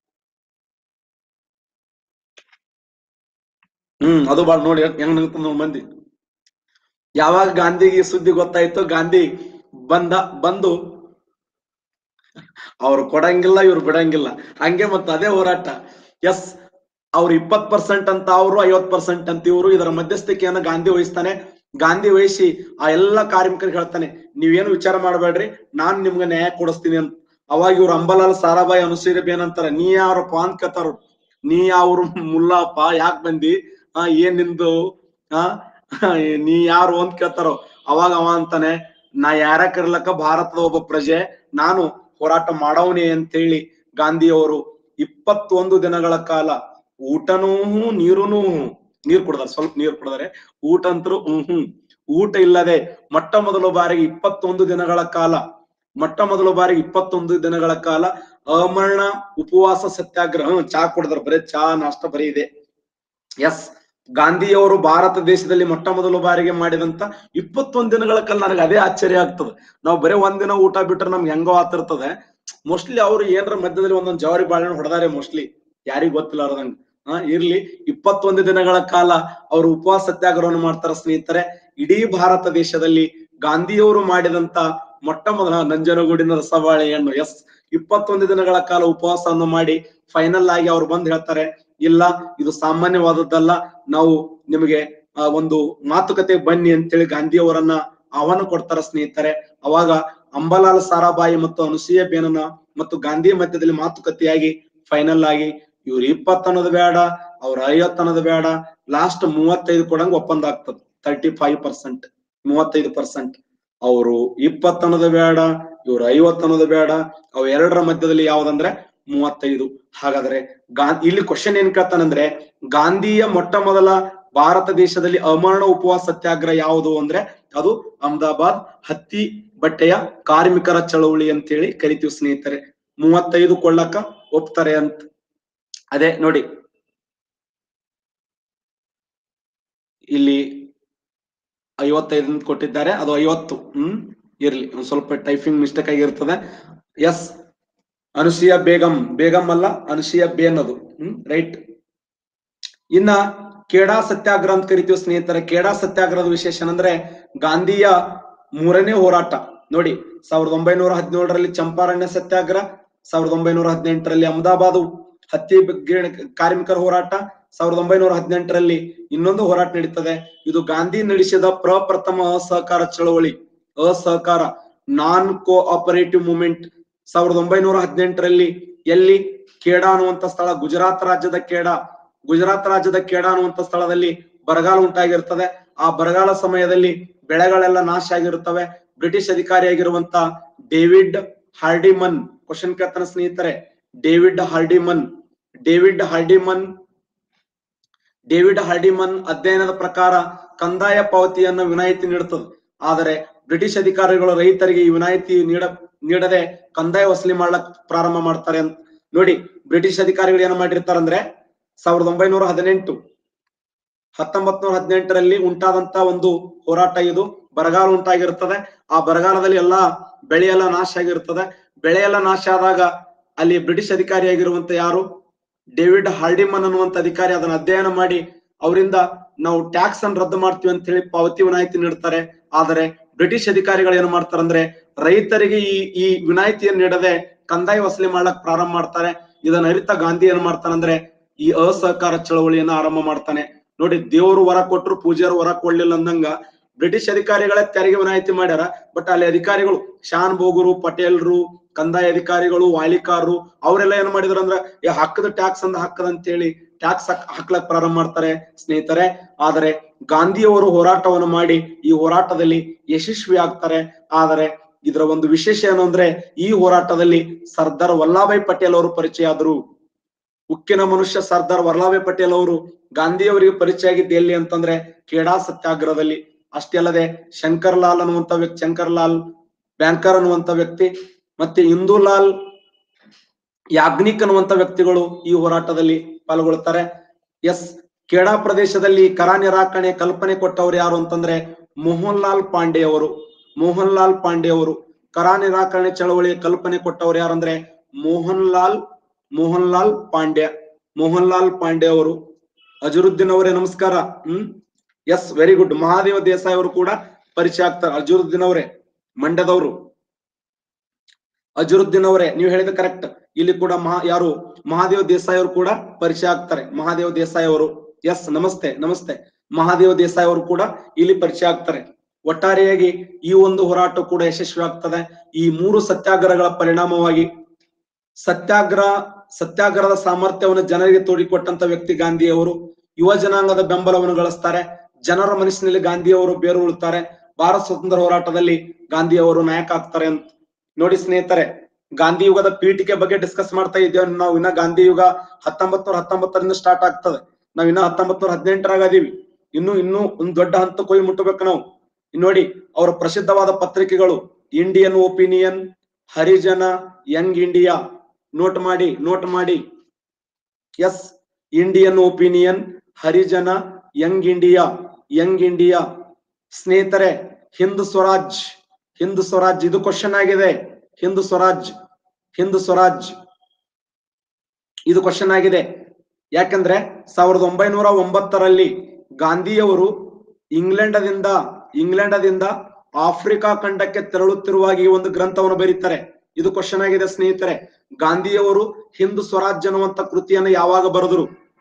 S1: ಹ್ಮ್ ಅದು ಬಾಳ ನೋಡಿ ಹೆಂಗ್ ನಿಂತ ನೋಡ್ ಮಂದಿ ಯಾವಾಗ ಗಾಂಧಿಗೆ ಈ ಸುದ್ದಿ ಗೊತ್ತಾಯ್ತು ಗಾಂಧಿ ಬಂದ ಬಂದು ಅವ್ರು ಕೊಡಂಗಿಲ್ಲ ಇವ್ರು ಬಿಡಂಗಿಲ್ಲ ಹಂಗೆ ಮತ್ತ ಅದೇ ಹೋರಾಟ ಎಸ್ ಅವ್ರು ಇಪ್ಪತ್ ಪರ್ಸೆಂಟ್ ಅಂತ ಅವರು ಐವತ್ ಪರ್ಸೆಂಟ್ ಅಂತ ಇವರು ಇದರ ಮಧ್ಯಸ್ಥಿಕೆಯನ್ನ ಗಾಂಧಿ ವಹಿಸ್ತಾನೆ ಗಾಂಧಿ ವಹಿಸಿ ಆ ಎಲ್ಲಾ ಕಾರ್ಮಿಕರಿಗೆ ಹೇಳ್ತಾನೆ ನೀವೇನು ವಿಚಾರ ಮಾಡಬೇಡ್ರಿ ನಾನ್ ನಿಮ್ಗೆ ನ್ಯಾಯ ಕೊಡಿಸ್ತೀನಿ ಅಂತ ಅವಾಗ ಇವ್ರು ಅಂಬಲಾಲ್ ಸಾರಾಬಾಯಿ ಅನುಸೂರಿ ಏನಂತಾರ ನೀ ಯಾರಪ್ಪ ಅಂತ ಕೇಳ್ತಾರ ನೀ ಅವ್ರು ಮುಲ್ಲಪ್ಪ ಯಾಕ್ ಬಂದಿ ಆ ಏನ್ ನಿಂದು ಆ ನೀ ಯಾರು ಅಂತ ಕೇಳ್ತಾರೋ ಅವಾಗ ಅವ ಅಂತಾನೆ ನಾ ಯಾರಕ್ ಇರ್ಲಕ್ಕ ಭಾರತದ ಒಬ್ಬ ಪ್ರಜೆ ನಾನು ಹೋರಾಟ ಮಾಡವನೇ ಅಂತೇಳಿ ಗಾಂಧಿಯವರು ಇಪ್ಪತ್ತೊಂದು ದಿನಗಳ ಕಾಲ ಊಟನೂ ಹ್ಞೂ ನೀರುನೂ ಹ್ಞೂ ನೀರ್ ಕುಡ್ದಾರ ಸ್ವಲ್ಪ ನೀರ್ ಕುಡ್ದಾರೆ ಊಟ ಅಂತರೂ ಹ್ಮ್ ಹ್ಮ್ ಊಟ ಇಲ್ಲದೆ ಮೊಟ್ಟ ಮೊದಲ ಬಾರಿಗೆ ಇಪ್ಪತ್ತೊಂದು ದಿನಗಳ ಕಾಲ ಮೊಟ್ಟ ಮೊದಲ ಬಾರಿಗೆ ಇಪ್ಪತ್ತೊಂದು ದಿನಗಳ ಕಾಲ ಅಮರಣ ಉಪವಾಸ ಸತ್ಯಾಗ್ರಹ ಹ್ಮ್, ಚಾ ಕುಡ್ದಾರ ಬರೀ ಚಾ ನಾಷ್ಟ ಬರೀ ಇದೆ ಎಸ್ ಗಾಂಧಿಯವರು ಭಾರತ ದೇಶದಲ್ಲಿ ಮೊಟ್ಟ ಮೊದಲ ಬಾರಿಗೆ ಮಾಡಿದಂತ ಇಪ್ಪತ್ತೊಂದು ದಿನಗಳ ಕಾಲ ನನಗೆ ಅದೇ ಆಶ್ಚರ್ಯ ಆಗ್ತದೆ ನಾವು ಬರೀ ಒಂದಿನ ಊಟ ಬಿಟ್ರೆ ನಮ್ಗೆ ಹೆಂಗೋ ಆಗ್ತಿರ್ತದೆ ಮೋಸ್ಟ್ಲಿ ಅವ್ರು ಏನ್ರ ಮಧ್ಯದಲ್ಲಿ ಒಂದೊಂದ್ ಜವಾರಿ ಬಾಳೆಹಣ್ಣು ಹೊಡೆದಾರೆ ಮೋಸ್ಟ್ಲಿ ಯಾರಿಗ್ ಗೊತ್ತಿಲ್ಲಾರ್ದಂಗ ಹಾ ಇರ್ಲಿ ಇಪ್ಪತ್ತೊಂದು ದಿನಗಳ ಕಾಲ ಅವರು ಉಪವಾಸ ಸತ್ಯಾಗ್ರಹವನ್ನು ಮಾಡ್ತಾರ ಸ್ನೇಹಿತರೆ ಇಡೀ ಭಾರತ ದೇಶದಲ್ಲಿ ಗಾಂಧಿಯವರು ಮಾಡಿದಂತ ಮೊಟ್ಟ ಮೊದಲ ನಂಜನಗೂಡಿನ ರಸಬಾಳೆಹಣ್ಣು ಎಸ್ ಇಪ್ಪತ್ತೊಂದು ದಿನಗಳ ಕಾಲ ಉಪವಾಸವನ್ನು ಮಾಡಿ ಫೈನಲ್ ಆಗಿ ಅವ್ರು ಬಂದ್ ಹೇಳ್ತಾರೆ ಇಲ್ಲ ಇದು ಸಾಮಾನ್ಯವಾದದ್ದಲ್ಲ ನಾವು ನಿಮಗೆ ಆ, ಒಂದು ಮಾತುಕತೆ ಬನ್ನಿ ಅಂತೇಳಿ ಗಾಂಧಿಯವರನ್ನ ಆಹ್ವಾನ ಕೊಡ್ತಾರ ಸ್ನೇಹಿತರೆ ಅವಾಗ ಅಂಬಲಾಲ್ ಸಾರಾಬಾಯಿ ಮತ್ತು ಅನುಸೂಯ ಬೇನನ ಮತ್ತು ಗಾಂಧಿ ಮಧ್ಯದಲ್ಲಿ ಮಾತುಕತೆಯಾಗಿ ಫೈನಲ್ ಆಗಿ ಇವ್ರು ಇಪ್ಪತ್ತು ಅನ್ನೋದು ಬೇಡ ಅವ್ರ ಐವತ್ತು ಅನ್ನೋದು ಬೇಡ ಲಾಸ್ಟ್ ಮೂವತ್ತೈದು ಕೊಡಂಗ್ ಒಪ್ಪಂದ ಆಗ್ತದ ತರ್ಟಿ ಫೈವ್ ಪರ್ಸೆಂಟ್ ಮೂವತ್ತೈದು ಪರ್ಸೆಂಟ್ ಅವರು ಇಪ್ಪತ್ತು ಅನ್ನೋದು ಬೇಡ ಇವ್ರು ಐವತ್ತು ಅನ್ನೋದು ಬೇಡ ಅವ್ ಎರಡರ ಮಧ್ಯದಲ್ಲಿ ಯಾವ್ದಂದ್ರೆ ಮೂವತ್ತೈದು ಹಾಗಾದ್ರೆ ಗಾ ಇಲ್ಲಿ ಕ್ವಶನ್ ಏನ್ ಕೇಳ್ತಾನಂದ್ರೆ ಗಾಂಧಿಯ ಮೊಟ್ಟ ಮೊದಲ ಭಾರತ ದೇಶದಲ್ಲಿ ಅಮರಣ ಉಪವಾಸ ಸತ್ಯಾಗ್ರಹ ಯಾವುದು ಅಂದ್ರೆ ಅದು ಅಹಮದಾಬಾದ್ ಹತ್ತಿ ಬಟ್ಟೆಯ ಕಾರ್ಮಿಕರ ಚಳವಳಿ ಅಂತೇಳಿ ಕರಿತೀವಿ ಸ್ನೇಹಿತರೆ ಮೂವತ್ತೈದು ಕೊಳ್ಳಕ ಒಪ್ತಾರೆ ಅಂತ ಅದೇ ನೋಡಿ ಇಲ್ಲಿ ಐವತ್ತೈದು ಅಂತ ಕೊಟ್ಟಿದ್ದಾರೆ ಅದು ಐವತ್ತು ಹ್ಮ್ ಇರ್ಲಿ ಒಂದ್ ಸ್ವಲ್ಪ ಟೈಪಿಂಗ್ ಮಿಸ್ಟೇಕ್ ಆಗಿರ್ತದೆ ಎಸ್ ಅನುಸೂಯ ಬೇಗಂ ಬೇಗಂ ಅಲ್ಲ ಅನುಸೂಯ ಬೇನ್ ಅದು ಹ್ಮ್ ರೈಟ್ ಇನ್ನ ಕೇಡಾ ಸತ್ಯಾಗ್ರಹ ಅಂತ ಕರಿತೀವಿ ಸ್ನೇಹಿತರೆ ಕೇಡಾ ಸತ್ಯಾಗ್ರಹದ ವಿಶೇಷ ಅಂದ್ರೆ ಗಾಂಧಿಯ ಮೂರನೇ ಹೋರಾಟ ನೋಡಿ ಸಾವಿರದ ಒಂಬೈನೂರ ಹದಿನೇಳರಲ್ಲಿ ಚಂಪಾರಣ್ಯ ಸತ್ಯಾಗ್ರಹ ಸಾವಿರದ ಒಂಬೈನೂರ ಹದಿನೆಂಟರಲ್ಲಿ ಅಹಮದಾಬಾದ್ ಹತ್ತಿ ಗಿರಣಿ ಕಾರ್ಮಿಕರ ಹೋರಾಟ ಸಾವಿರದ ಒಂಬೈನೂರ ಹದಿನೆಂಟರಲ್ಲಿ ಇನ್ನೊಂದು ಹೋರಾಟ ನಡೀತದೆ ಇದು ಗಾಂಧಿ ನಡೆಸಿದ ಪ್ರಪ್ರಥಮ ಅಸಹಕಾರ ಚಳವಳಿ ಅಸಹಕಾರ ನಾನ್ ಕೋಆಪರೇಟಿವ್ ಮೂವ್ಮೆಂಟ್ ಸಾವಿರದ ಒಂಬೈನೂರ ಹದಿನೆಂಟರಲ್ಲಿ ಎಲ್ಲಿ ಖೇಡಾ ಅನ್ನುವಂತ ಸ್ಥಳ ಗುಜರಾತ್ ರಾಜ್ಯದ ಖೇಡಾ ಗುಜರಾತ್ ರಾಜ್ಯದ ಖೇಡಾ ಅನ್ನುವಂತ ಸ್ಥಳದಲ್ಲಿ ಬರಗಾಲ ಉಂಟಾಗಿರ್ತದೆ ಆ ಬರಗಾಲ ಸಮಯದಲ್ಲಿ ಬೆಳೆಗಳೆಲ್ಲ ನಾಶ ಆಗಿರುತ್ತವೆ ಬ್ರಿಟಿಷ್ ಅಧಿಕಾರಿಯಾಗಿರುವಂತ ಡೇವಿಡ್ ಹಾರ್ಡಿಮನ್ ಕ್ವಶನ್ ಕೇಳ್ತಾನೆ ಸ್ನೇಹಿತರೆ David Hardiman David Hardiman David Hardiman ಅಧ್ಯಯನದ ಪ್ರಕಾರ ಕಂದಾಯ ಪಾವತಿಯನ್ನು ವಿನಾಯಿತಿ ನೀಡುತ್ತದೆ ಆದರೆ ಬ್ರಿಟಿಷ್ ಅಧಿಕಾರಿಗಳು ರೈತರಿಗೆ ಈ ವಿನಾಯಿತಿ ನೀಡ ನೀಡದೆ ಕಂದಾಯ ವಸೂಲಿ ಮಾಡ್ಲಕ್ ಪ್ರಾರಂಭ ಮಾಡ್ತಾರೆ ಅಂತ ನೋಡಿ ಬ್ರಿಟಿಷ್ ಅಧಿಕಾರಿಗಳು ಏನ್ ಮಾಡಿರ್ತಾರಂದ್ರೆ ಸಾವಿರದ ಒಂಬೈನೂರ ಹದಿನೆಂಟು ಹತ್ತೊಂಬತ್ ನೂರ ಹದಿನೆಂಟರಲ್ಲಿ ಉಂಟಾದಂತ ಒಂದು ಹೋರಾಟ ಇದು ಬರಗಾಲ ಉಂಟಾಗಿರ್ತದೆ ಆ ಬರಗಾಲದಲ್ಲಿ ಎಲ್ಲಾ ಬೆಳೆ ಎಲ್ಲ ನಾಶ ಆಗಿರ್ತದೆ ಬೆಳೆ ಎಲ್ಲ ನಾಶ ಆದಾಗ ಅಲ್ಲಿ ಬ್ರಿಟಿಷ್ ಅಧಿಕಾರಿಯಾಗಿರುವಂತ ಯಾರು ಡೇವಿಡ್ ಹಾರ್ಡಿಮನ್ ಅನ್ನುವಂತ ಅಧಿಕಾರಿ ಅದನ್ನ ಅಧ್ಯಯನ ಮಾಡಿ ಅವರಿಂದ ನಾವು ಟ್ಯಾಕ್ಸ್ ಅನ್ನು ರದ್ದು ಮಾಡ್ತೀವಿ ಅಂತ ಹೇಳಿ ಪಾವತಿ ವಿನಾಯಿತಿ ನೀಡ್ತಾರೆ ಆದರೆ ಬ್ರಿಟಿಷ್ ಅಧಿಕಾರಿಗಳು ಏನ್ ಮಾಡ್ತಾರೆ ಅಂದ್ರೆ ರೈತರಿಗೆ ಈ ಈ ವಿನಾಯಿತಿಯನ್ನು ನೀಡದೆ ಕಂದಾಯ ವಸೂಲಿ ಮಾಡ್ಲಕ್ ಪ್ರಾರಂಭ ಮಾಡ್ತಾರೆ ಇದನ್ನ ಅರಿತ ಗಾಂಧಿ ಏನ್ ಮಾಡ್ತಾನಂದ್ರೆ ಈ ಅಸಹಕಾರ ಚಳವಳಿಯನ್ನ ಆರಂಭ ಮಾಡ್ತಾನೆ ನೋಡಿ ದೇವರು ವರ ಕೊಟ್ರು ಪೂಜಾರು ವರ ಕೊಡ್ಲಿಲ್ಲ ಅಂದಂಗ ಬ್ರಿಟಿಷ್ ಅಧಿಕಾರಿಗಳೇ ತೆರಿಗೆ ವಿನಾಯಿತಿ ಮಾಡ್ಯಾರ ಬಟ್ ಅಲ್ಲಿ ಅಧಿಕಾರಿಗಳು ಶಾನ್ ಬೋಗರು ಪಟೇಲ್ರು ಕಂದಾಯ ಅಧಿಕಾರಿಗಳು ವಾಲಿಕಾರರು ಅವರೆಲ್ಲ ಏನ್ ಮಾಡಿದ್ರು ಅಂದ್ರ ಈ ಹಕ್ಕದ ಟ್ಯಾಕ್ಸ್ ಅಂದ ಹಕ್ಕದ ಅಂತ ಹೇಳಿ ಟ್ಯಾಕ್ಸ್ ಹಾಕ್ಲಕ್ ಪ್ರಾರಂಭ ಮಾಡ್ತಾರೆ ಸ್ನೇಹಿತರೆ ಆದರೆ ಗಾಂಧಿಯವರು ಹೋರಾಟವನ್ನು ಮಾಡಿ ಈ ಹೋರಾಟದಲ್ಲಿ ಯಶಸ್ವಿ ಆಗ್ತಾರೆ ಆದರೆ ಇದರ ಒಂದು ವಿಶೇಷ ಏನು ಅಂದ್ರೆ ಈ ಹೋರಾಟದಲ್ಲಿ ಸರ್ದಾರ್ ವಲ್ಲಭಾಯ್ ಪಟೇಲ್ ಅವರು ಪರಿಚಯ ಆದ್ರು ಉಕ್ಕಿನ ಮನುಷ್ಯ ಸರ್ದಾರ್ ವಲ್ಲಭಾಯ್ ಪಟೇಲ್ ಅವರು ಗಾಂಧಿಯವರಿಗೆ ಪರಿಚಯ ಆಗಿದ್ದು ಎಲ್ಲಿ ಅಂತಂದ್ರೆ ಕೇಡಾ ಸತ್ಯಾಗ್ರಹದಲ್ಲಿ ಅಷ್ಟೇ ಅಲ್ಲದೆ ಶಂಕರ್ ಲಾಲ್ ಅನ್ನುವಂತ ವ್ಯಕ್ತಿ ಶಂಕರ್ ಲಾಲ್ ಬ್ಯಾಂಕರ್ ಅನ್ನುವಂತ ವ್ಯಕ್ತಿ ಮತ್ತೆ ಇಂದುಲಾಲ್ ಯಾಗ್ನಿಕ್ ಅನ್ನುವಂತ ವ್ಯಕ್ತಿಗಳು ಈ ಹೋರಾಟದಲ್ಲಿ ಪಾಲ್ಗೊಳ್ತಾರೆ ಎಸ್ ಕೇಡಾ ಪ್ರದೇಶದಲ್ಲಿ ಕರ ನಿರಾಕರಣೆ ಕಲ್ಪನೆ ಕೊಟ್ಟವರು ಯಾರು ಅಂತಂದ್ರೆ ಮೋಹನ್ ಲಾಲ್ ಪಾಂಡೆ ಅವರು ಮೋಹನ್ ಲಾಲ್ ಪಾಂಡೆ ಅವರು ಕರ ನಿರಾಕರಣೆ ಚಳವಳಿಯ ಕಲ್ಪನೆ ಕೊಟ್ಟವರು ಯಾರಂದ್ರೆ ಮೋಹನ್ ಲಾಲ್ ಮೋಹನ್ ಲಾಲ್ ಪಾಂಡ್ಯ ಮೋಹನ್ ಲಾಲ್ ಪಾಂಡೆ ಅವರು ಅಜರುದ್ದೀನ್ ಅವರೇ ನಮಸ್ಕಾರ hmm yes very good Mahadev Desai ಅವರು ಕೂಡ ಪರಿಚಯ ಆಗ್ತಾರೆ ಅಜರುದ್ದೀನ್ ಅವರೇ ಮಂಡ್ಯದವರು ಅಜರುದ್ದೀನ್ ಅವರೇ ನೀವು ಹೇಳಿದ ಕರೆಕ್ಟ್ ಇಲ್ಲಿ ಕೂಡ ಮಹಾ ಯಾರು ಮಹಾದೇವ ದೇಸಾಯಿ ಅವರು ಕೂಡ ಪರಿಚಯ ಆಗ್ತಾರೆ ಮಹಾದೇವ ದೇಸಾಯಿ ಅವರು ಎಸ್ ನಮಸ್ತೆ ನಮಸ್ತೆ ಮಹಾದೇವ ದೇಸಾಯಿ ಅವರು ಕೂಡ ಇಲ್ಲಿ ಪರಿಚಯ ಆಗ್ತಾರೆ ಒಟ್ಟಾರೆಯಾಗಿ ಈ ಒಂದು ಹೋರಾಟ ಕೂಡ ಯಶಸ್ವಿ ಆಗ್ತದೆ ಈ ಮೂರು ಸತ್ಯಾಗ್ರಹಗಳ ಪರಿಣಾಮವಾಗಿ ಸತ್ಯಾಗ್ರಹ ಸತ್ಯಾಗ್ರಹದ ಸಾಮರ್ಥ್ಯವನ್ನು ಜನರಿಗೆ ತೋಡಿಕೊಟ್ಟಂತ ವ್ಯಕ್ತಿ ಗಾಂಧಿಯವರು ಯುವ ಜನಾಂಗದ ಬೆಂಬಲವನ್ನು ಗಳಿಸ್ತಾರೆ ಜನರ ಮನಸ್ಸಿನಲ್ಲಿ ಗಾಂಧಿಯವರು ಬೇರು ಉಳ್ತಾರೆ ಭಾರತ ಸ್ವತಂತ್ರ ಹೋರಾಟದಲ್ಲಿ ಗಾಂಧಿಯವರು ನಾಯಕ ಆಗ್ತಾರೆ ಅಂತ ನೋಡಿ ಸ್ನೇಹಿತರೆ ಗಾಂಧಿ ಯುಗದ ಪೀಠಿಕೆ ಬಗ್ಗೆ ಡಿಸ್ಕಸ್ ಮಾಡ್ತಾ ಇದ್ದೇವೆ ನಾವು ಇನ್ನ ಗಾಂಧಿ ಯುಗ ಹತ್ತೊಂಬತ್ ನೂರ ಹತ್ತೊಂಬತ್ತರಿಂದ ಸ್ಟಾರ್ಟ್ ಆಗ್ತದೆ ನಾವ್ ಇನ್ನ ಹತ್ತೊಂಬತ್ ನೂರ ಹದಿನೆಂಟರಾಗ ಅದೀವಿ ಇನ್ನು ಇನ್ನು ಒಂದ್ ದೊಡ್ಡ ಹಂತಕ್ಕೆ ಹೋಗಿ ಮುಟ್ಟಬೇಕು ನಾವು ಇನ್ ನೋಡಿ ಅವರ ಪ್ರಸಿದ್ಧವಾದ ಪತ್ರಿಕೆಗಳು Indian Opinion Harijan Young India note ಮಾಡಿ ನೋಟ್ ಮಾಡಿ yes Indian Opinion Harijan Young India Young India ಸ್ನೇಹಿತರೆ ಹಿಂದೂ ಸ್ವರಾಜ್ ಹಿಂದೂ ಸ್ವರಾಜ್ ಇದು ಕ್ವಶನ್ ಆಗಿದೆ ಹಿಂದೂ ಸ್ವರಾಜ್ ಹಿಂದೂ ಸ್ವರಾಜ್ ಇದು ಕ್ವಶನ್ ಆಗಿದೆ ಯಾಕಂದ್ರೆ ಸಾವಿರದ ಒಂಬೈನೂರ ಒಂಬತ್ತರಲ್ಲಿ ಗಾಂಧಿಯವರು ಇಂಗ್ಲೆಂಡದಿಂದ ಇಂಗ್ಲೆಂಡದಿಂದ ಆಫ್ರಿಕಾ ಖಂಡಕ್ಕೆ ತೆರಳುತ್ತಿರುವಾಗ ಈ ಒಂದು ಗ್ರಂಥವನ್ನು ಬರೀತಾರೆ ಇದು ಕ್ವಶನ್ ಆಗಿದೆ ಸ್ನೇಹಿತರೆ ಗಾಂಧಿಯವರು ಹಿಂದೂ ಸ್ವರಾಜ್ ಅನ್ನುವಂತ ಕೃತಿಯನ್ನು ಯಾವಾಗ ಬರೆದ್ರು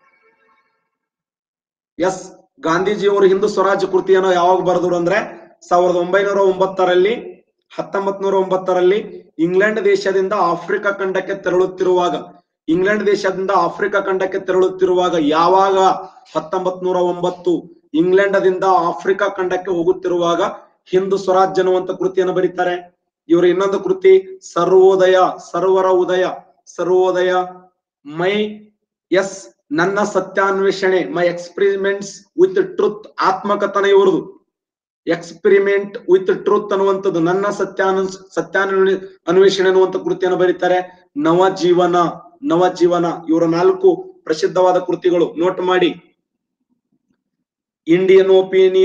S1: ಎಸ್ ಗಾಂಧೀಜಿಯವರು ಹಿಂದೂ ಸ್ವರಾಜ್ ಕೃತಿಯನ್ನು ಯಾವಾಗ ಬರೆದ್ರು ಅಂದ್ರೆ ಸಾವಿರದ ಒಂಬೈನೂರ ಒಂಬತ್ತರಲ್ಲಿ ಹತ್ತೊಂಬತ್ ನೂರ ಒಂಬತ್ತರಲ್ಲಿ ಇಂಗ್ಲೆಂಡ್ ದೇಶದಿಂದ ಆಫ್ರಿಕಾ ಖಂಡಕ್ಕೆ ತೆರಳುತ್ತಿರುವಾಗ ಇಂಗ್ಲೆಂಡ್ ದೇಶದಿಂದ ಆಫ್ರಿಕಾ ಖಂಡಕ್ಕೆ ತೆರಳುತ್ತಿರುವಾಗ ಯಾವಾಗ ಹತ್ತೊಂಬತ್ ನೂರ ಒಂಬತ್ತು ಇಂಗ್ಲೆಂಡದಿಂದ ಆಫ್ರಿಕಾ ಖಂಡಕ್ಕೆ ಹೋಗುತ್ತಿರುವಾಗ ಹಿಂದೂ ಸ್ವರಾಜ್ ಅನ್ನುವಂತ ಕೃತಿಯನ್ನು ಬರೀತಾರೆ ಇವರ ಇನ್ನೊಂದು ಕೃತಿ ಸರ್ವೋದಯ ಸರ್ವರ ಉದಯ ಸರ್ವೋದಯ ಮೈ ಎಸ್ ನನ್ನ ಸತ್ಯಾನ್ವೇಷಣೆ ಮೈ ಎಕ್ಸ್ಪೆರಿಮೆಂಟ್ಸ್ ವಿತ್ ಟ್ರುತ್ ಆತ್ಮಕಥನ ಇವರದು ಎಕ್ಸ್ಪೆರಿಮೆಂಟ್ ವಿತ್ ಟ್ರೂತ್ ಅನ್ನುವಂಥದ್ದು ನನ್ನ ಸತ್ಯಾನು ಸತ್ಯಾನ್ವೇ ಅನ್ವೇಷಣೆ ಅನ್ನುವಂತ ಕೃತಿಯನ್ನು ಬರೀತಾರೆ ನವ ಜೀವನ ನವ ಜೀವನ ಇವರ ನಾಲ್ಕು ಪ್ರಸಿದ್ಧವಾದ ಕೃತಿಗಳು ನೋಟ್ ಮಾಡಿ Indian Opinion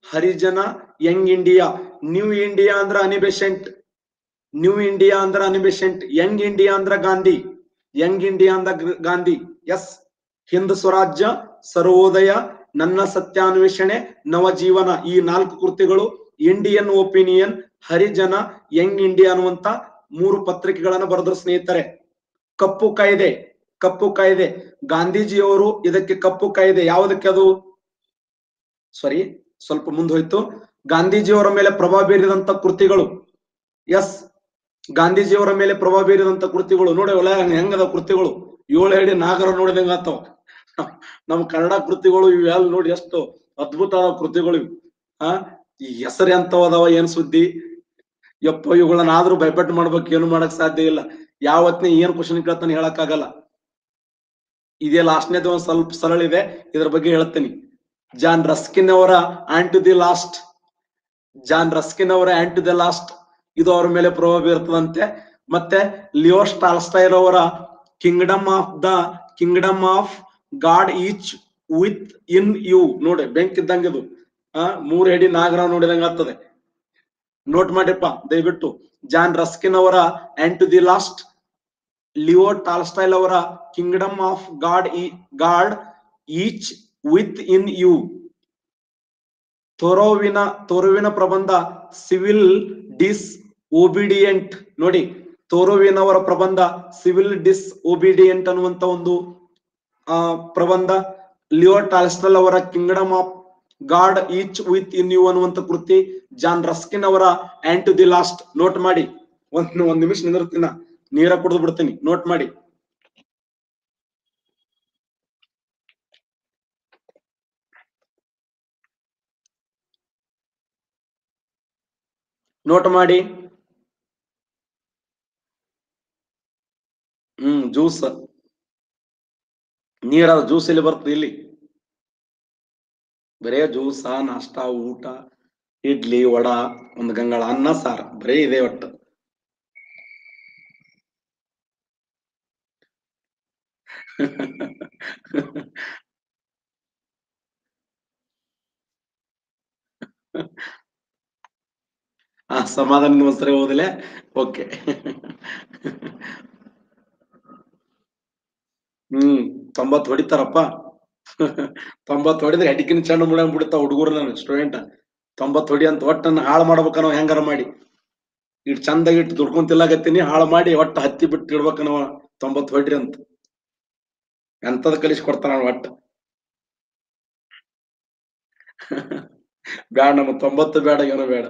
S1: Harijan Young India New India ಅಂದ್ರ ಅನಿಬೆಸೆಂಟ್ ನ್ಯೂ ಇಂಡಿಯಾ ಅಂದ್ರ ಅನಿಬೆಸೆಂಟ್ ಯಂಗ್ ಇಂಡಿಯಾ ಅಂದ್ರ ಗಾಂಧಿ ಯಂಗ್ ಇಂಡಿಯಾ ಅಂದ್ರ ಗ- ಗಾಂಧಿ ಎಸ್ ಹಿಂದ್ ಸ್ವರಾಜ್ಯ ಸರ್ವೋದಯ ನನ್ನ ಸತ್ಯಾನ್ವೇಷಣೆ ನವಜೀವನ ಈ ನಾಲ್ಕು ಕೃತಿಗಳು Indian Opinion Harijan Young India ಅನ್ನುವಂತ ಮೂರು ಪತ್ರಿಕೆಗಳನ್ನ ಬರೆದ್ರು ಸ್ನೇಹಿತರೆ ಕಪ್ಪು ಕಾಯ್ದೆ ಕಪ್ಪು ಕಾಯ್ದೆ ಗಾಂಧೀಜಿಯವರು ಇದಕ್ಕೆ ಕಪ್ಪು ಕಾಯ್ದೆ ಯಾವುದಕ್ಕೆ ಅದು ಸಾರಿ ಸ್ವಲ್ಪ ಮುಂದೆ ಹೋಯ್ತು ಗಾಂಧೀಜಿಯವರ ಮೇಲೆ ಪ್ರಭಾವ ಬೀರಿದಂತ ಕೃತಿಗಳು ಎಸ್ ಗಾಂಧೀಜಿಯವರ ಮೇಲೆ ಪ್ರಭಾವ ಬೀರಿದಂತ ಕೃತಿಗಳು ನೋಡಿ ಒಳ್ಳೆ ಹೆಂಗದ ಕೃತಿಗಳು ಏಳು ಹೇಳಿ ನಾಗರ ನೋಡಿದಂಗ ಆತವ ನಮ್ಮ ಕನ್ನಡ ಕೃತಿಗಳು ಇವೆಲ್ಲ ನೋಡಿ ಎಷ್ಟು ಅದ್ಭುತವಾದ ಕೃತಿಗಳು ಇವು ಆ ಈ ಹೆಸರು ಎಂತವ ಅದಾವ ಏನ್ ಸುದ್ದಿ ಯಪ್ಪ ಇವುಗಳನ್ನಾದ್ರೂ ಭಯಪಟ್ಟು ಮಾಡ್ಬೇಕು ಏನು ಮಾಡಕ್ ಸಾಧ್ಯ ಇಲ್ಲ ಯಾವತ್ನೇ ಏನ್ ಕ್ವಶನ್ ಕೇಳ್ತಾನೆ ಹೇಳಕ್ ಆಗಲ್ಲ ಇದೇ ಲಾಸ್ಟ್ನೇದು ಒಂದ್ ಸ್ವಲ್ಪ ಸರಳ ಇದೆ ಇದ್ರ ಬಗ್ಗೆ ಹೇಳ್ತೀನಿ ಜಾನ್ ರಸ್ಕಿನ್ ಅವರ unto the last John Ruskin ಅವರ ಆಂಡ್ ಟು ದಿ ಲಾಸ್ಟ್ ಇದು ಅವ್ರ ಮೇಲೆ ಪ್ರಭಾವ ಬೀರ್ತದಂತೆ ಮತ್ತೆ ಲಿಯೋಸ್ ಟಾಲ್ಸ್ಟೈರ್ ಅವರ kingdom of the kingdom of God is within you ನೋಡಿ ಬೆಂಕ್ ಇದ್ದಂಗೆ ಇದು ಆ ಮೂರ್ ಹೆಡಿ ನಾಗರಾವ್ ನೋಡಿದಂಗ ಆಗ್ತದೆ ನೋಟ್ ಮಾಡಿಪ್ಪ ದಯವಿಟ್ಟು ಜಾನ್ ರಸ್ಕಿನ್ ಅವರ unto the last Leo Tolstoy ಅವರ ಕಿಂಗ್ಡಮ್ ಆಫ್ ಗಾಡ್ ಈ God is within you ತೊರೋವಿನ ತೊರುವಿನ ಪ್ರಬಂಧ ಸಿವಿಲ್ ಡಿಸ್ ಒಬಿಡಿಯಂಟ್ ನೋಡಿ ತೊರುವಿನವರ ಪ್ರಬಂಧ ಸಿವಿಲ್ ಡಿಸ್ ಒಬಿಡಿಯಂಟ್ ಅನ್ನುವಂತ ಒಂದು ಆ ಪ್ರಬಂಧ ಲಿಯೋ ಟಾಲ್ಸ್ಟಲ್ ಅವರ kingdom of God is within you ಅನ್ನುವಂತ ಕೃತಿ ಜಾನ್ ರಸ್ಕಿನ್ ಅವರ unto the last note ಮಾಡಿ ಒಂದ್ ಒಂದ್ ನಿಮಿಷ ನಿಂದಿರ್ತೀನ ನೀರ ಕುಡಿದು ಬಿಡ್ತೀನಿ ನೋಟ್ ಮಾಡಿ ನೋಟ್ ಮಾಡಿ ಹ್ಮ್ ಜ್ಯೂಸ್ ನೀರ ಜ್ಯೂಸ್ ಇಲ್ಲಿ ಬರ್ತದೆ ಇಲ್ಲಿ ಬರೇ ಜ್ಯೂಸ ನಾಷ್ಟ ಊಟ ಇಡ್ಲಿ ವಡ ಒಂದು ಗಂಗಾಳ ಅನ್ನ ಸಾರು ಬರೇ ಇದೆ ಒಟ್ಟು ಆ ಸಮಾಧಾನ ಒಂದ್ಸರಿ ಹೋದಿಲ್ಲ ಓಕೆ ಹ್ಮ್ ತೊಂಬತ್ ಹೊಡಿತಾರಪ್ಪ ತೊಂಬತ್ ಹೊಡಿದ್ರೆ ಅಡಿಕಿನ ಚೆಂಡು ಮುಡ ಬಿಡುತ್ತ ಹುಡುಗರು ನಾನು ಸ್ಟೂಡೆಂಟ್ ತೊಂಬತ್ ಹೊಡಿ ಅಂತ ಒಟ್ಟನ್ನ ಹಾಳು ಮಾಡ್ಬೇಕನ್ನೋ ಹೆಂಗಾರ ಮಾಡಿ ಇಟ್ ಚಂದಾಗಿ ಇಟ್ಟು ದುಡ್ಕೊಂಡ್ ತಿಲ್ಲಾಗತ್ತೀನಿ ಹಾಳು ಮಾಡಿ ಒಟ್ಟು ಹತ್ತಿ ಬಿಟ್ಟು ಇಡ್ಬೇಕನ್ನೋ ತೊಂಬತ್ ಹೊಡ್ರಿ ಅಂತ ಎಂತದ ಕಲಿಸಿ ಕೊಡ್ತಾನ ಒಟ್ಟ ಬೇಡ ನಮ್ಮ ತೊಂಬತ್ತು ಬೇಡ ಏನೋ ಬೇಡ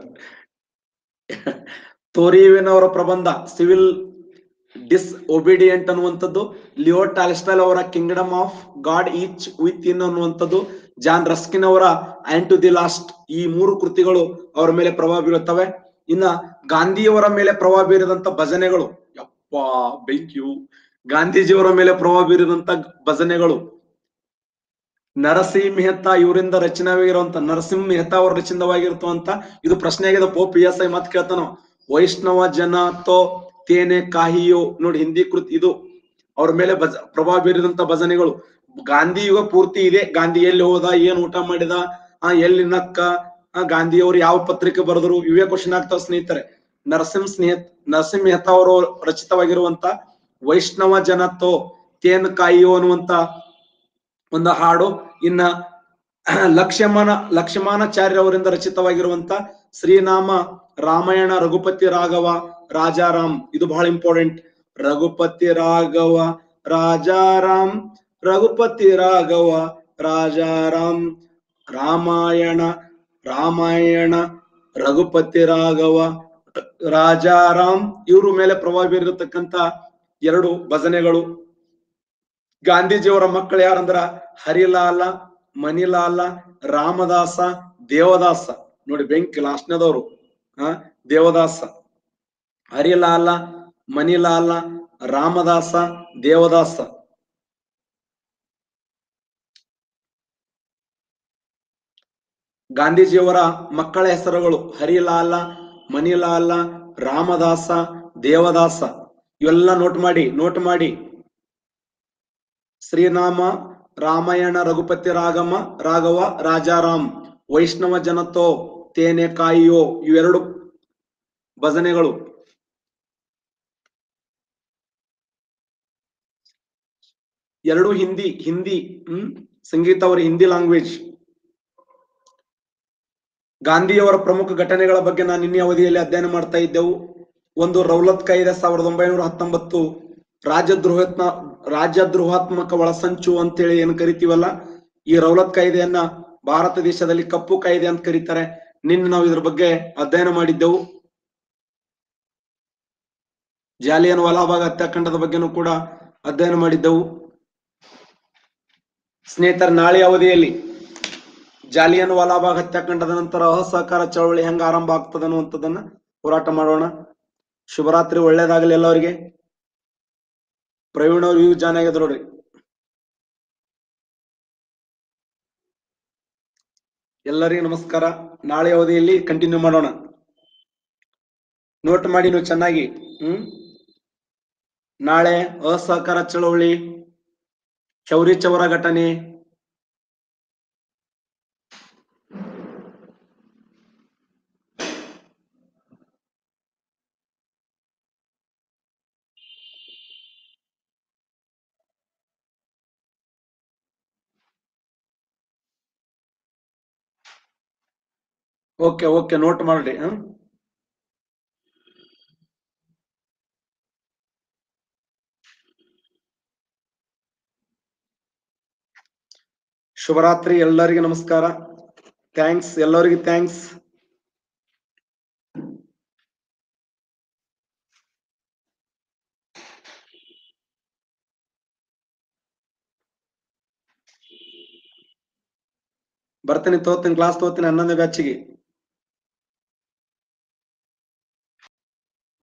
S1: ತೋರಿಯುವಿನವರ ಪ್ರಬಂಧ ಸಿವಿಲ್ ಡಿಸ್ ಒಬಿಡಿಯಂಟ್ ಅನ್ನುವಂಥದ್ದು ಲಿಯೋ ಟಾಲ್ಸ್ಟೈಲ್ ಅವರ kingdom of God is within ಅನ್ನುವಂಥದ್ದು ಜಾನ್ ರಸ್ಕಿನ್ ಅವರ ಆಂಡ್ ಟು ದಿ ಲಾಸ್ಟ್ ಈ ಮೂರು ಕೃತಿಗಳು ಅವರ ಮೇಲೆ ಪ್ರಭಾವ ಬೀರುತ್ತವೆ ಇನ್ನ ಗಾಂಧಿಯವರ ಮೇಲೆ ಪ್ರಭಾವ ಬೀರಿದಂತ ಭಜನೆಗಳು ಯಪ್ಪ ಬೆಂಕಿಯು ಗಾಂಧೀಜಿಯವರ ಮೇಲೆ ಪ್ರಭಾವ ಬೀರಿದಂತ ಭಜನೆಗಳು ನರಸಿಂಹ ಮೆಹ್ತಾ ಇವರಿಂದ ರಚನೆವಾಗಿರುವಂತ ನರಸಿಂಹ ಮೆಹ್ತಾ ಅವರ ರಚಿತವಾಗಿರುತ್ತವಂತ ಇದು ಪ್ರಶ್ನೆ ಆಗಿದೆ ಪೋ ಪಿ ಎಸ್ ಐ ಮತ್ ಕೇಳ್ತಾನ ವೈಷ್ಣವ ಜನ ತೋ ತೇನೆ ಕಾಹಿಯೋ ನೋಡಿ ಹಿಂದಿ ಕೃತಿ ಇದು ಅವ್ರ ಮೇಲೆ ಭಜ ಪ್ರಭಾವ ಬೀರಿದಂತ ಭಜನೆಗಳು ಗಾಂಧಿ ಯುಗ ಪೂರ್ತಿ ಇದೆ ಗಾಂಧಿ ಎಲ್ಲಿ ಹೋದ ಏನ್ ಊಟ ಮಾಡಿದ ಆ ಎಲ್ಲಿ ನಕ್ಕ ಆ ಗಾಂಧಿಯವರು ಯಾವ ಪತ್ರಿಕೆ ಬರೆದ್ರು ಇವೇ ಕ್ವಶನ್ ಆಗ್ತಾವ ಸ್ನೇಹಿತರೆ ನರಸಿಂಹ ಸ್ನೇಹ ನರಸಿಂಹ ಮೆಹ್ತಾ ಅವರು ರಚಿತವಾಗಿರುವಂತ ವೈಷ್ಣವ ಜನತೋ ತೇನ್ ಕಾಯಿಯೋ ಅನ್ನುವಂತ ಒಂದು ಹಾಡು ಇನ್ನ ಲಕ್ಷ್ಮಣ ಲಕ್ಷ್ಮಣಾಚಾರ್ಯ ಅವರಿಂದ ರಚಿತವಾಗಿರುವಂತ ಶ್ರೀನಾಮ ರಾಮಾಯಣ ರಘುಪತಿ ರಾಘವ ರಾಜಾರಾಮ್ ಇದು ಬಹಳ ಇಂಪಾರ್ಟೆಂಟ್ ರಘುಪತಿ ರಾಘವ ರಾಜಾರಾಮ್ ರಘುಪತಿ ರಾಘವ ರಾಜಾರಾಮ್ ರಾಮಾಯಣ ರಾಮಾಯಣ ರಘುಪತಿ ರಾಘವ ರಾಜಾರಾಮ್ ಇವ್ರ ಮೇಲೆ ಪ್ರಭಾವ ಬೀರಿರತಕ್ಕಂತ ಎರಡು ಭಜನೆಗಳು ಗಾಂಧೀಜಿಯವರ ಮಕ್ಕಳು ಯಾರಂದ್ರ ಹರಿಲಾಲ ಮಣಿಲಾಲ ರಾಮದಾಸ ದೇವದಾಸ ನೋಡಿ ಬೆಂಕಿ ಲಾಸ್ಟ್ನದವರು ಆ ದೇವದಾಸ ಹರಿಲಾಲ ಮಣಿಲಾಲ ರಾಮದಾಸ ದೇವದಾಸ ಗಾಂಧೀಜಿಯವರ ಮಕ್ಕಳ ಹೆಸರುಗಳು ಹರಿಲಾಲ ಮಣಿಲಾಲ ರಾಮದಾಸ ದೇವದಾಸ ಇವೆಲ್ಲ ನೋಟ್ ಮಾಡಿ ನೋಟ್ ಮಾಡಿ ಶ್ರೀನಾಮ ರಾಮಾಯಣ ರಘುಪತಿ ರಾಗಮ ರಾಘವ ರಾಜಾರಾಮ್ ವೈಷ್ಣವ ಜನತೋ ತೇನೆ ಕಾಯಿಯೋ ಇವೆರಡು ಭಜನೆಗಳು ಎರಡು ಹಿಂದಿ ಹಿಂದಿ ಹ್ಮ್ ಸಂಗೀತ ಅವರ ಹಿಂದಿ ಲ್ಯಾಂಗ್ವೇಜ್ ಗಾಂಧಿಯವರ ಪ್ರಮುಖ ಘಟನೆಗಳ ಬಗ್ಗೆ ನಾನು ನಿನ್ನೆ ಅವಧಿಯಲ್ಲಿ ಅಧ್ಯಯನ ಮಾಡ್ತಾ ಇದ್ದೆವು ಒಂದು ರೌಲತ್ ಕಾಯ್ದೆ ಸಾವಿರದ ಒಂಬೈನೂರ ಹತ್ತೊಂಬತ್ತು ರಾಜದ್ರೋಹತ್ಮ ರಾಜದ್ರೋಹಾತ್ಮಕ ಒಳಸಂಚು ಅಂತೇಳಿ ಏನ್ ಕರಿತೀವಲ್ಲ ಈ ರೌಲತ್ ಕಾಯ್ದೆಯನ್ನ ಭಾರತ ದೇಶದಲ್ಲಿ ಕಪ್ಪು ಕಾಯ್ದೆ ಅಂತ ಕರೀತಾರೆ ನಿನ್ನೆ ನಾವು ಇದ್ರ ಬಗ್ಗೆ ಅಧ್ಯಯನ ಮಾಡಿದ್ದೆವು ಜಾಲಿಯನ್ ವಾಲಾಬಾಗ್ ಹತ್ಯಾಕಾಂಡದ ಬಗ್ಗೆನೂ ಕೂಡ ಅಧ್ಯಯನ ಮಾಡಿದ್ದೆವು ಸ್ನೇಹಿತರ ನಾಳೆ ಅವಧಿಯಲ್ಲಿ ಜಾಲಿಯನ್ ವಾಲಾಬಾಗ್ ಹತ್ಯಾಕಾಂಡದ ನಂತರ ಅಸಹಕಾರ ಚಳವಳಿ ಹೆಂಗ ಆರಂಭ ಆಗ್ತದ ಅನ್ನುವಂಥದ್ದನ್ನ ಹೋರಾಟ ಮಾಡೋಣ ಶುಭರಾತ್ರಿ ಒಳ್ಳೇದಾಗಲಿ ಎಲ್ಲರಿಗೆ ಪ್ರವೀಣ್ ಅವ್ರು ಇವ್ ಜಾನ್ ಆಗ್ಯದ ನೋಡ್ರಿ ಎಲ್ಲರಿಗೂ ನಮಸ್ಕಾರ ನಾಳೆ ಅವಧಿಯಲ್ಲಿ ಕಂಟಿನ್ಯೂ ಮಾಡೋಣ ನೋಟ್ ಮಾಡಿ ನೀವು ಚೆನ್ನಾಗಿ ಹ್ಮ್ ನಾಳೆ ಅಸಹಕಾರ ಚಳವಳಿ ಚೌರಿ ಚೌರ ಘಟನೆ ಓಕೆ ಓಕೆ ನೋಟ್ ಮಾಡ್ರಿ ಹ್ಮ್ ಶುಭರಾತ್ರಿ ಎಲ್ಲರಿಗೂ ನಮಸ್ಕಾರ ಥ್ಯಾಂಕ್ಸ್ ಎಲ್ಲರಿಗೂ ಥ್ಯಾಂಕ್ಸ್ ಬರ್ತೀನಿ ತೋತೀನಿ ಕ್ಲಾಸ್ ತೋತೀನಿ ಹನ್ನೊಂದನೇ ಬ್ಯಾಚಿಗೆ